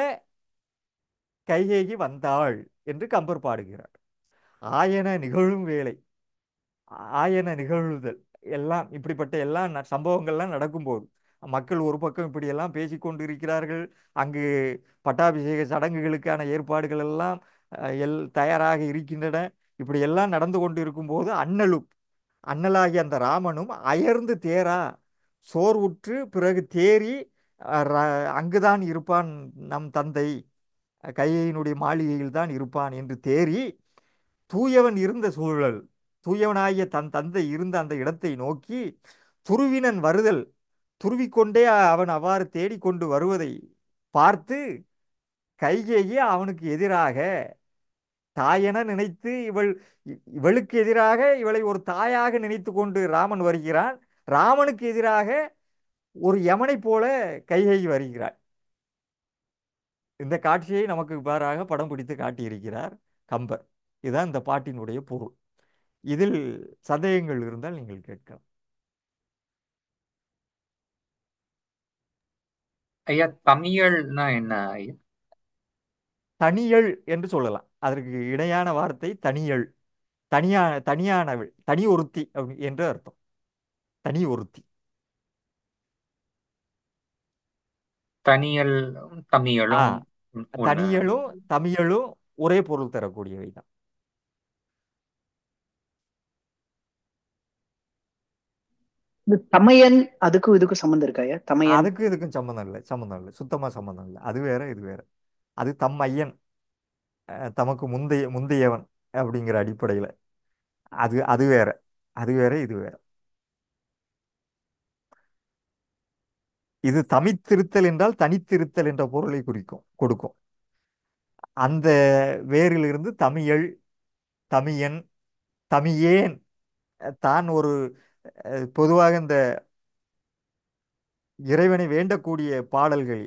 A: கைகேகி வந்தாள் என்று கம்பர் பாடுகிறார் ஆயன நிகழும் வேலை ஆயன நிகழ்வுதல் எல்லாம் இப்படிப்பட்ட எல்லா ந- சம்பவங்கள்லாம் நடக்கும்போது மக்கள் ஒரு பக்கம் இப்படியெல்லாம் பேசிக்கொண்டு இருக்கிறார்கள் அங்கு பட்டாபிஷேக சடங்குகளுக்கான ஏற்பாடுகள் எல்லாம் அஹ், எல் தயாராக இருக்கின்றன இப்படி எல்லாம் நடந்து கொண்டு இருக்கும்போது அண்ணலும் அண்ணலாகிய அந்த ராமனும் அயர்ந்து தேரா சோர்வுற்று பிறகு தேறி அஹ், ர- அங்குதான் இருப்பான் நம் தந்தை கையினுடைய மாளிகையில் தான் இருப்பான் என்று தேறி தூயவன் இருந்த சூழல் தூயவனாகிய தன் தந்தை இருந்த அந்த இடத்தை நோக்கி துருவினன் வருதல் துருவிக்கொண்டே அவன் அவ்வாறு தேடிக்கொண்டு வருவதை பார்த்து கைகேயி அவனுக்கு எதிராக தாயென நினைத்து இவள் இ- இவளுக்கு எதிராக இவளை ஒரு தாயாக நினைத்து கொண்டு ராமன் வருகிறான் ராமனுக்கு எதிராக ஒரு யமனைப் போல கைகேயி வருகிறாள் இந்த காட்சியை நமக்கு இவ்வாறாக படம் பிடித்து காட்டியிருக்கிறார் கம்பர் இதுதான் இந்த பாட்டினுடைய பொருள் இதில் சந்தேகங்கள் இருந்தால் நீங்கள் கேட்கலாம்
D: ஐயா தமிழ்னா என்ன ஐயா
A: தனியள் என்று சொல்லலாம் அதற்கு இணையான வார்த்தை தனியள் தனியா தனியானவள் தனி ஒருத்தி அப்படி என்று அர்த்தம் தனி ஒருத்தி
D: தனியல்
A: ஆ
D: தமிழும் ஒண்ணு
A: தனியளும் தமிழலும் ஒரே பொருள் தரக்கூடியவை தான்
B: இந்த தமையன் அதுக்கும் இதுக்கும் சம்மந்தம் இருக்காயா தமையன்
A: அதுக்கும் இதுக்கும் சம்மந்தம் இல்லை சம்மந்தம் இல்லை சுத்தமா சம்மந்தம் இல்லை அது வேற இது வேற அது தம் ஐயன் அஹ், தமக்கு முந்தைய முந்தையவன் அப்படிங்கிற அடிப்படையில் அது அது வேற அது வேற இது வேற இது தமித்திருத்தல் என்றால் தனித்திருத்தல் என்ற பொருளை குறிக்கும் கொடுக்கும் அந்த வேரிலிருந்து தமிழ் தமியன் தமியேன் தான் ஒரு அஹ், பொதுவாக இந்த இறைவனை வேண்டக்கூடிய பாடல்களில்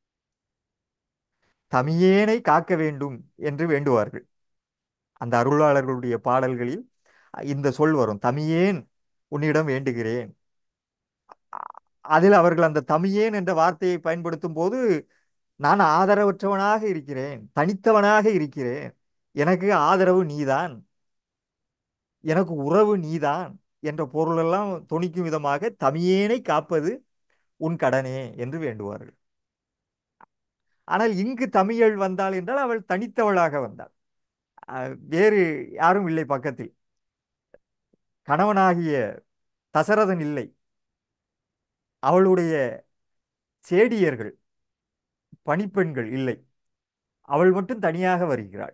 A: தமியேனை காக்க வேண்டும் என்று வேண்டுவார்கள் அந்த அருளாளர்களுடைய பாடல்களில் இந்த சொல் வரும் தமியேன் உன்னிடம் வேண்டுகிறேன் அ- அதில் அவர்கள் அந்த தமியேன் என்ற வார்த்தையை பயன்படுத்தும் போது நான் ஆதரவற்றவனாக இருக்கிறேன் தனித்தவனாக இருக்கிறேன் எனக்கு ஆதரவு நீதான் எனக்கு உறவு நீதான் என்ற பொருளெல்லாம் தொனிக்கும் விதமாக தமியேனை காப்பது உன் கடனே என்று வேண்டுவார்கள் ஆனால் இங்கு தமிழ் வந்தாள் என்றால் அவள் தனித்தவளாக வந்தாள் அஹ் வேறு யாரும் இல்லை பக்கத்தில் கணவனாகிய தசரதன் இல்லை அவளுடைய சேடியர்கள் பணிப்பெண்கள் இல்லை அவள் மட்டும் தனியாக வருகிறாள்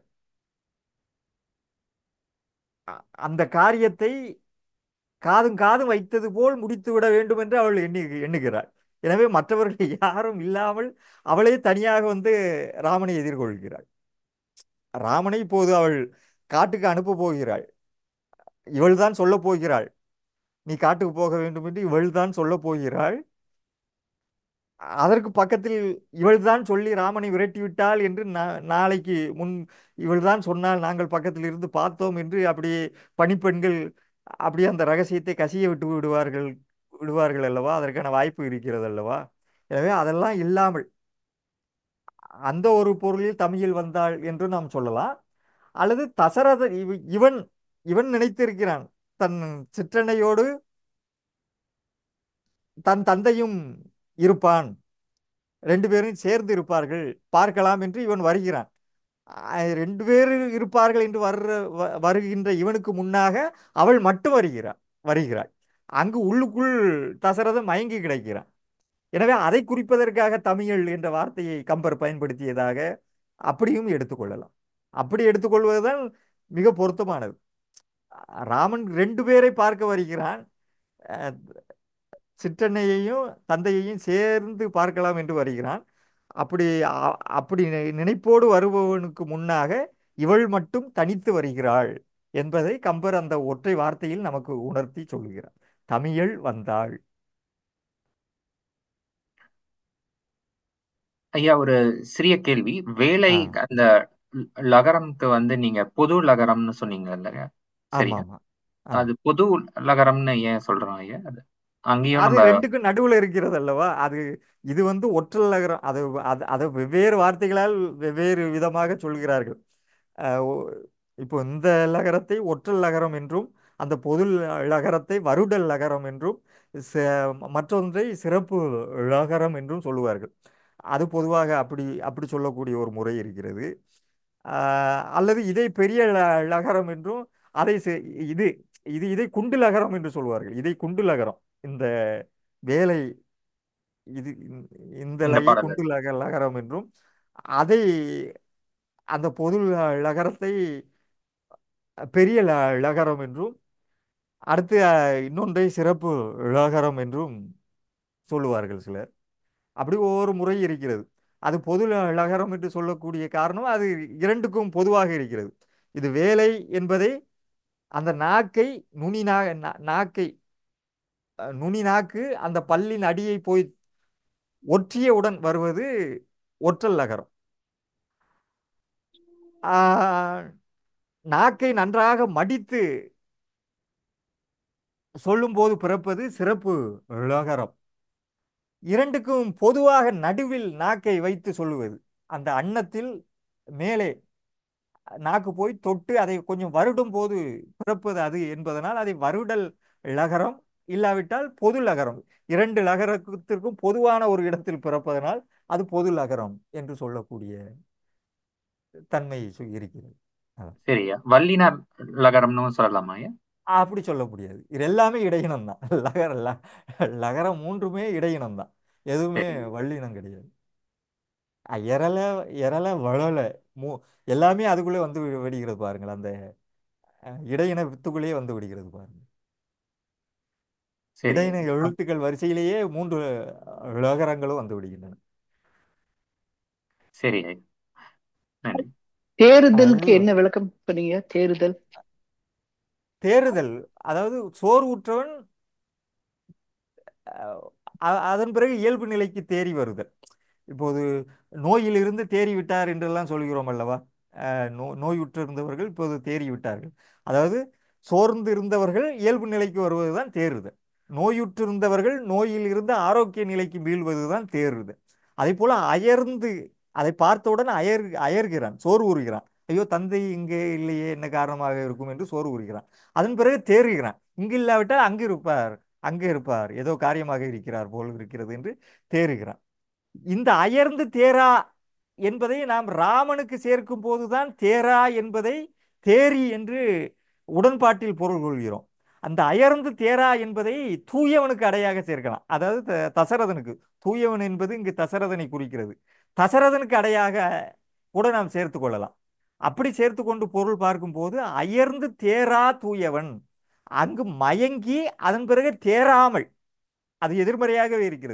A: அ- அந்த காரியத்தை காதும் காதும் வைத்தது போல் முடித்து விட வேண்டும் என்று அவள் எண்ணி எண்ணுகிறாள் எனவே மற்றவர்கள் யாரும் இல்லாமல் அவளே தனியாக வந்து ராமனை எதிர்கொள்கிறாள் ராமனை இப்போது அவள் காட்டுக்கு அனுப்ப போகிறாள் இவள்தான் சொல்லப் போகிறாள் நீ காட்டுக்கு போக வேண்டும் என்று இவள்தான் சொல்லப் போகிறாள் அதற்கு பக்கத்தில் இவள்தான் சொல்லி ராமனை விரட்டி விட்டாள் என்று நா- நாளைக்கு முன் இவள்தான் சொன்னால் நாங்கள் பக்கத்தில் இருந்து பார்த்தோம் என்று அப்படியே பணிப்பெண்கள் அப்படியே அந்த ரகசியத்தை கசிய விட்டு விடுவார்கள் விடுவார்கள் அல்லவா அதற்கான வாய்ப்பு இருக்கிறது அல்லவா எனவே அதெல்லாம் இல்லாமல் அந்த ஒரு பொருளில் தமிழில் வந்தாள் என்று நாம் சொல்லலாம் அல்லது தசரத இவ- இவன் இவன் நினைத்திருக்கிறான் தன் சிற்றன்னையோடு தன் தந்தையும் இருப்பான் ரெண்டு பேரும் சேர்ந்து இருப்பார்கள் பார்க்கலாம் என்று இவன் வருகிறான் அஹ் ரெண்டு பேர் இருப்பார்கள் என்று வர்ற வ- வருகின்ற இவனுக்கு முன்னாக அவள் மட்டும் வருகிறாள் வருகிறாள் அங்கு உள்ளுக்குள் தசரதன் மயங்கி கிடக்கிறான் எனவே அதை குறிப்பதற்காக தமிழ் என்ற வார்த்தையை கம்பர் பயன்படுத்தியதாக அப்படியும் எடுத்துக்கொள்ளலாம் அப்படி எடுத்துக்கொள்வதுதான் மிக பொருத்தமானது ராமன் ரெண்டு பேரை பார்க்க வருகிறான் அஹ் சிற்றன்னையையும் தந்தையையும் சேர்ந்து பார்க்கலாம் என்று வருகிறான் அப்படி அ- அப்படி நி- நினைப்போடு வருபவனுக்கு முன்னாக இவள் மட்டும் தனித்து வருகிறாள் என்பதை கம்பர் அந்த ஒற்றை வார்த்தையில் நமக்கு உணர்த்தி சொல்கிறார் தமிழ் வந்தாள்
D: ஐயா ஒரு சிறிய கேள்வி வேலை
A: ஆ.
D: அந்த ல- லகரம்க்கு வந்து நீங்க பொது லகரம்னு சொன்னீங்க இல்லையா
A: ஆமா
D: சரியா
A: ஆமா ஆமா
D: அது பொது லகரம்னு ஏன் சொல்றோம் ஐயா அது அங்கேயும்
A: அது
D: நம்ம
A: ரெண்டுக்கும் நடுவுல இருக்கிறது அல்லவா அது இது வந்து ஒற்றல் நகரம் அது அது அதை வெவ்வேறு வார்த்தைகளால் வெவ்வேறு விதமாக சொல்கிறார்கள் அஹ் ஒ- இப்போ இந்த லகரத்தை ஒற்றல் லகரம் என்றும் அந்த பொது லகரத்தை வருடல் லகரம் என்றும் ச- மற்றொன்றை சிறப்பு லகரம் என்றும் சொல்லுவார்கள் அது பொதுவாக அப்படி அப்படி சொல்லக்கூடிய ஒரு முறை இருக்கிறது ஆஹ் அல்லது இதை பெரிய ல- லகரம் என்றும் அதை சி- இது இது இதை குண்டு லகரம் என்று சொல்வார்கள் இதை குண்டு லகரம் இந்த வேலை இது இந்த- இந்த
D: இந்த
A: லையை
D: பாடல்ல
A: குண்டு லக லகரம் என்றும் அதை அந்த பொது ல- லகரத்தை பெரிய ல லகரம் என்றும் அடுத்து அஹ், இன்னொன்றை சிறப்பு லகரம் என்றும் சொல்லுவார்கள் சிலர் அப்படி ஒவ்வொரு முறை இருக்கிறது அது பொது ல- லகரம் என்று சொல்லக்கூடிய காரணம் அது இரண்டுக்கும் பொதுவாக இருக்கிறது இது வேலை என்பதை அந்த நாக்கை நுனி நா நா- நாக்கை அஹ், நுனி நாக்கு அந்த பல்லின் அடியை போய் ஒற்றியவுடன் வருவது ஒற்றல் லகரம் ஆஹ், நாக்கை நன்றாக மடித்து சொல்லும்போது பிறப்பது சிறப்பு லகரம் இரண்டுக்கும் பொதுவாக நடுவில் நாக்கை வைத்து சொல்லுவது அந்த அன்னத்தில் மேலே நாக்கு போய் தொட்டு அதை கொஞ்சம் வருடும் போது பிறப்பது அது என்பதனால் அதை வருடல் லகரம் இல்லாவிட்டால் பொது லகரம் இரண்டு லகரத்திற்கும் பொதுவான ஒரு இடத்தில் பிறப்பதனால் அது பொது லகரம் என்று சொல்லக்கூடிய தன்மை சு- இருக்கிறது அதான்.
D: சரியா வல்லினர் லகரம்னு சொல்லலாமா ஐயா
A: அப்படி சொல்ல முடியாது இது எல்லாமே இடையினம் தான் லகர ல- லகரம் மூன்றுமே இடையினம் தான் எதுவுமே
D: சரி
A: வல்லினம் கிடையாது அ, எரல எரல வளல மூ எல்லாமே அதுக்குள்ளே வந்து வி- விடுகிறது பாருங்கள் அந்த அஹ், இடையின வித்துக்குள்ளேயே வந்து விடுகிறது பாருங்கள்
D: சரி
A: இடையின
D: ஐயா
A: எழுத்துக்கள் வரிசையிலேயே மூன்று அஹ், லகரங்களும் வந்து விடுகின்றன
D: சரி ஐயா நன்றி
B: தேறுதலுக்கு
A: அதாவது
B: என்ன விளக்கம் சொன்னீங்க தேறுதல்
A: தேறுதல் அதாவது சோறு உற்றவன் அஹ், அ- அதன் பிறகு இயல்பு நிலைக்கு தேறி வருதல் இப்போது நோயிலிருந்து தேறி விட்டார் என்றெல்லாம் சொல்கிறோம் அல்லவா அஹ், நோ நோயுற்று இருந்தவர்கள் இப்போது தேறி விட்டார்கள் அதாவது சோர்ந்து இருந்தவர்கள் இயல்பு நிலைக்கு வருவதுதான் தேறுதல் நோயுற்று இருந்தவர்கள் நோயில் இருந்து ஆரோக்கிய நிலைக்கு மீள்வதுதான் தேறுதல் அதே போல அயர்ந்து அதை பார்த்தவுடன் அயர் அயர்கிறான் சோறு உறுகிறான் ஐயோ தந்தை இங்கே இல்லையே என்ன காரணமாக இருக்கும் என்று சோறு உறுகிறான் அதன் பிறகு தேறுகிறான் இங்கு இல்லாவிட்டால் அங்கு இருப்பார் அங்கே இருப்பார் ஏதோ காரியமாக இருக்கிறார் போல் இருக்கிறது என்று தேறுகிறான் இந்த அயர்ந்து தேரா என்பதை நாம் ராமனுக்கு சேர்க்கும் போதுதான் தேரா என்பதை தேரி என்று உடன்பாட்டில் பொருள் கொள்கிறோம் அந்த அயர்ந்து தேரா என்பதை தூயவனுக்கு அடையாக சேர்க்கலாம் அதாவது த- தசரதனுக்கு தூயவன் என்பது இங்கு தசரதனை குறிக்கிறது தசரதனுக்கு அடையாக கூட நாம் சேர்த்து கொள்ளலாம் அப்படி சேர்த்து கொண்டு பொருள் பார்க்கும்போது அயர்ந்து தேரா தூயவன் அங்கு மயங்கி அதன் பிறகு தேராமல் அது எதிர்மறையாகவே இருக்கிறது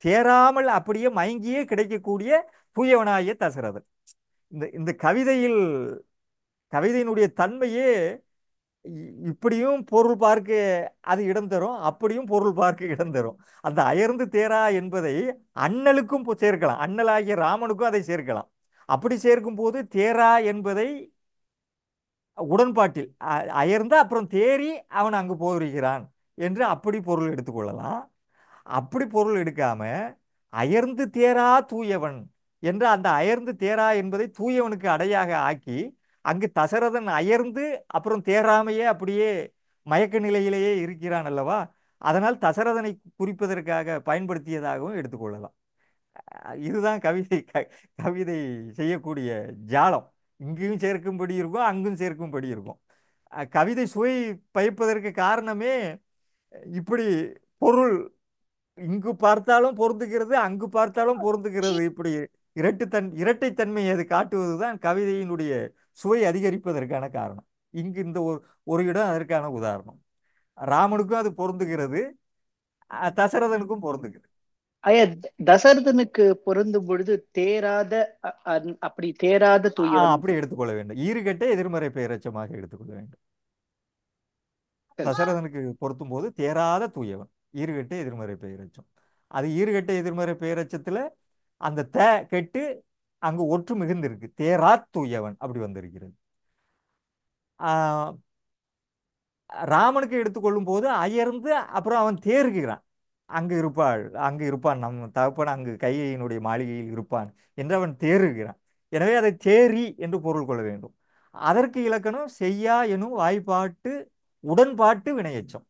A: தேராமல் அப்படியே மயங்கியே கிடைக்கக்கூடிய தூயவனாகிய தசரதன் இந்த இந்த கவிதையில் கவிதையினுடைய தன்மையே இ- இப்படியும் பொருள் பார்க்க அது இடம் தரும் அப்படியும் பொருள் பார்க்க இடம் தரும் அந்த அயர்ந்து தேரா என்பதை அண்ணலுக்கும் பொ- சேர்க்கலாம் அண்ணலாகிய ராமனுக்கும் அதை சேர்க்கலாம் அப்படி சேர்க்கும் போது தேரா என்பதை உடன்பாட்டில் அ- அயர்ந்து அப்புறம் தேறி அவன் அங்கு போகிறான் என்று அப்படி பொருள் எடுத்துக்கொள்ளலாம் அப்படி பொருள் எடுக்காம அயர்ந்து தேரா தூயவன் என்ற அந்த அயர்ந்து தேரா என்பதை தூயவனுக்கு அடையாக ஆக்கி அங்கு தசரதன் அயர்ந்து அப்புறம் தேராமையே அப்படியே மயக்க நிலையிலேயே இருக்கிறான் அல்லவா அதனால் தசரதனை குறிப்பதற்காக பயன்படுத்தியதாகவும் எடுத்துக்கொள்ளலாம் அஹ் இதுதான் கவிதை க- கவிதை செய்யக்கூடிய ஜாலம் இங்கேயும் சேர்க்கும்படி இருக்கும் அங்கும் சேர்க்கும்படி இருக்கும் அஹ் கவிதை சுவை பயப்பதற்கு காரணமே இப்படி பொருள் இங்கு பார்த்தாலும் பொருந்துகிறது அங்கு பார்த்தாலும் பொருந்துகிறது இப்படி இரட்டுத்தன் இரட்டைத்தன்மையை அது காட்டுவது தான் கவிதையினுடைய சுவை அதிகரிப்பதற்கான காரணம் இங்கு இந்த ஒரு ஒரு இடம் அதற்கான உதாரணம் ராமனுக்கும் அது பொருந்துகிறது அஹ் தசரதனுக்கும் பொருந்துகிறது
B: ஐயா த- தசரதனுக்கு பொருந்தும் பொழுது தேராத அ- அ- அப்படி தேராத
A: ஆ,
B: தூயவன்
A: அப்படி எடுத்துக்கொள்ள வேண்டும் ஈறுகெட்ட எதிர்மறை பெயரச்சமாக எடுத்துக்கொள்ள வேண்டும்
B: சரி.
A: தசரதனுக்கு பொருத்தும் போது தேராத தூயவன் ஈறுகெட்ட எதிர்மறை பெயரச்சம் அது ஈறுகெட்ட எதிர்மறை பெயரச்சத்துல அந்த த கெட்டு அங்கு ஒற்று மிகுந்திருக்கு தேரா தூயவன் அப்படி வந்திருக்கிறது ஆஹ் ராமனுக்கு எடுத்துக்கொள்ளும் போது அயர்ந்து அப்புறம் அவன் தேறுகிறான் அங்கு இருப்பாள் அங்கு இருப்பான் நம் தகப்பன் அங்கு கையினுடைய மாளிகையில் இருப்பான் என்று அவன் தேறுகிறான் எனவே அதை தேறி என்று பொருள் கொள்ள வேண்டும் அதற்கு இலக்கணம் செய்யா எனும் வாய்ப்பாட்டு உடன்பாட்டு வினையெச்சம்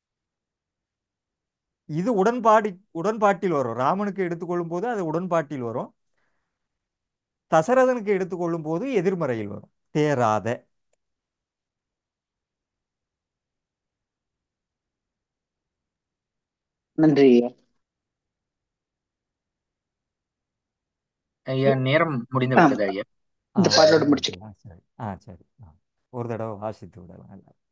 A: இது உடன்பாடி உடன்பாட்டில் வரும் ராமனுக்கு எடுத்துக்கொள்ளும் போது அது உடன்பாட்டில் வரும் தசரதனுக்கு எடுத்துக்கொள்ளும் போது எதிர்மறையில் வரும் தேராத
B: நன்றி ஐயா
D: ஐயா நேரம் முடிந்து
B: ஆ,
D: விட்டது ஐயா
A: ஆ
B: இந்த பாடலோட
A: நேரம்
B: முடிச்சுக்கலாம்
A: முடிச்சுக்கலாம் சரி ஆ சரி ஆ ஒரு தடவை வாசித்து விடலாம் எல்லாரும்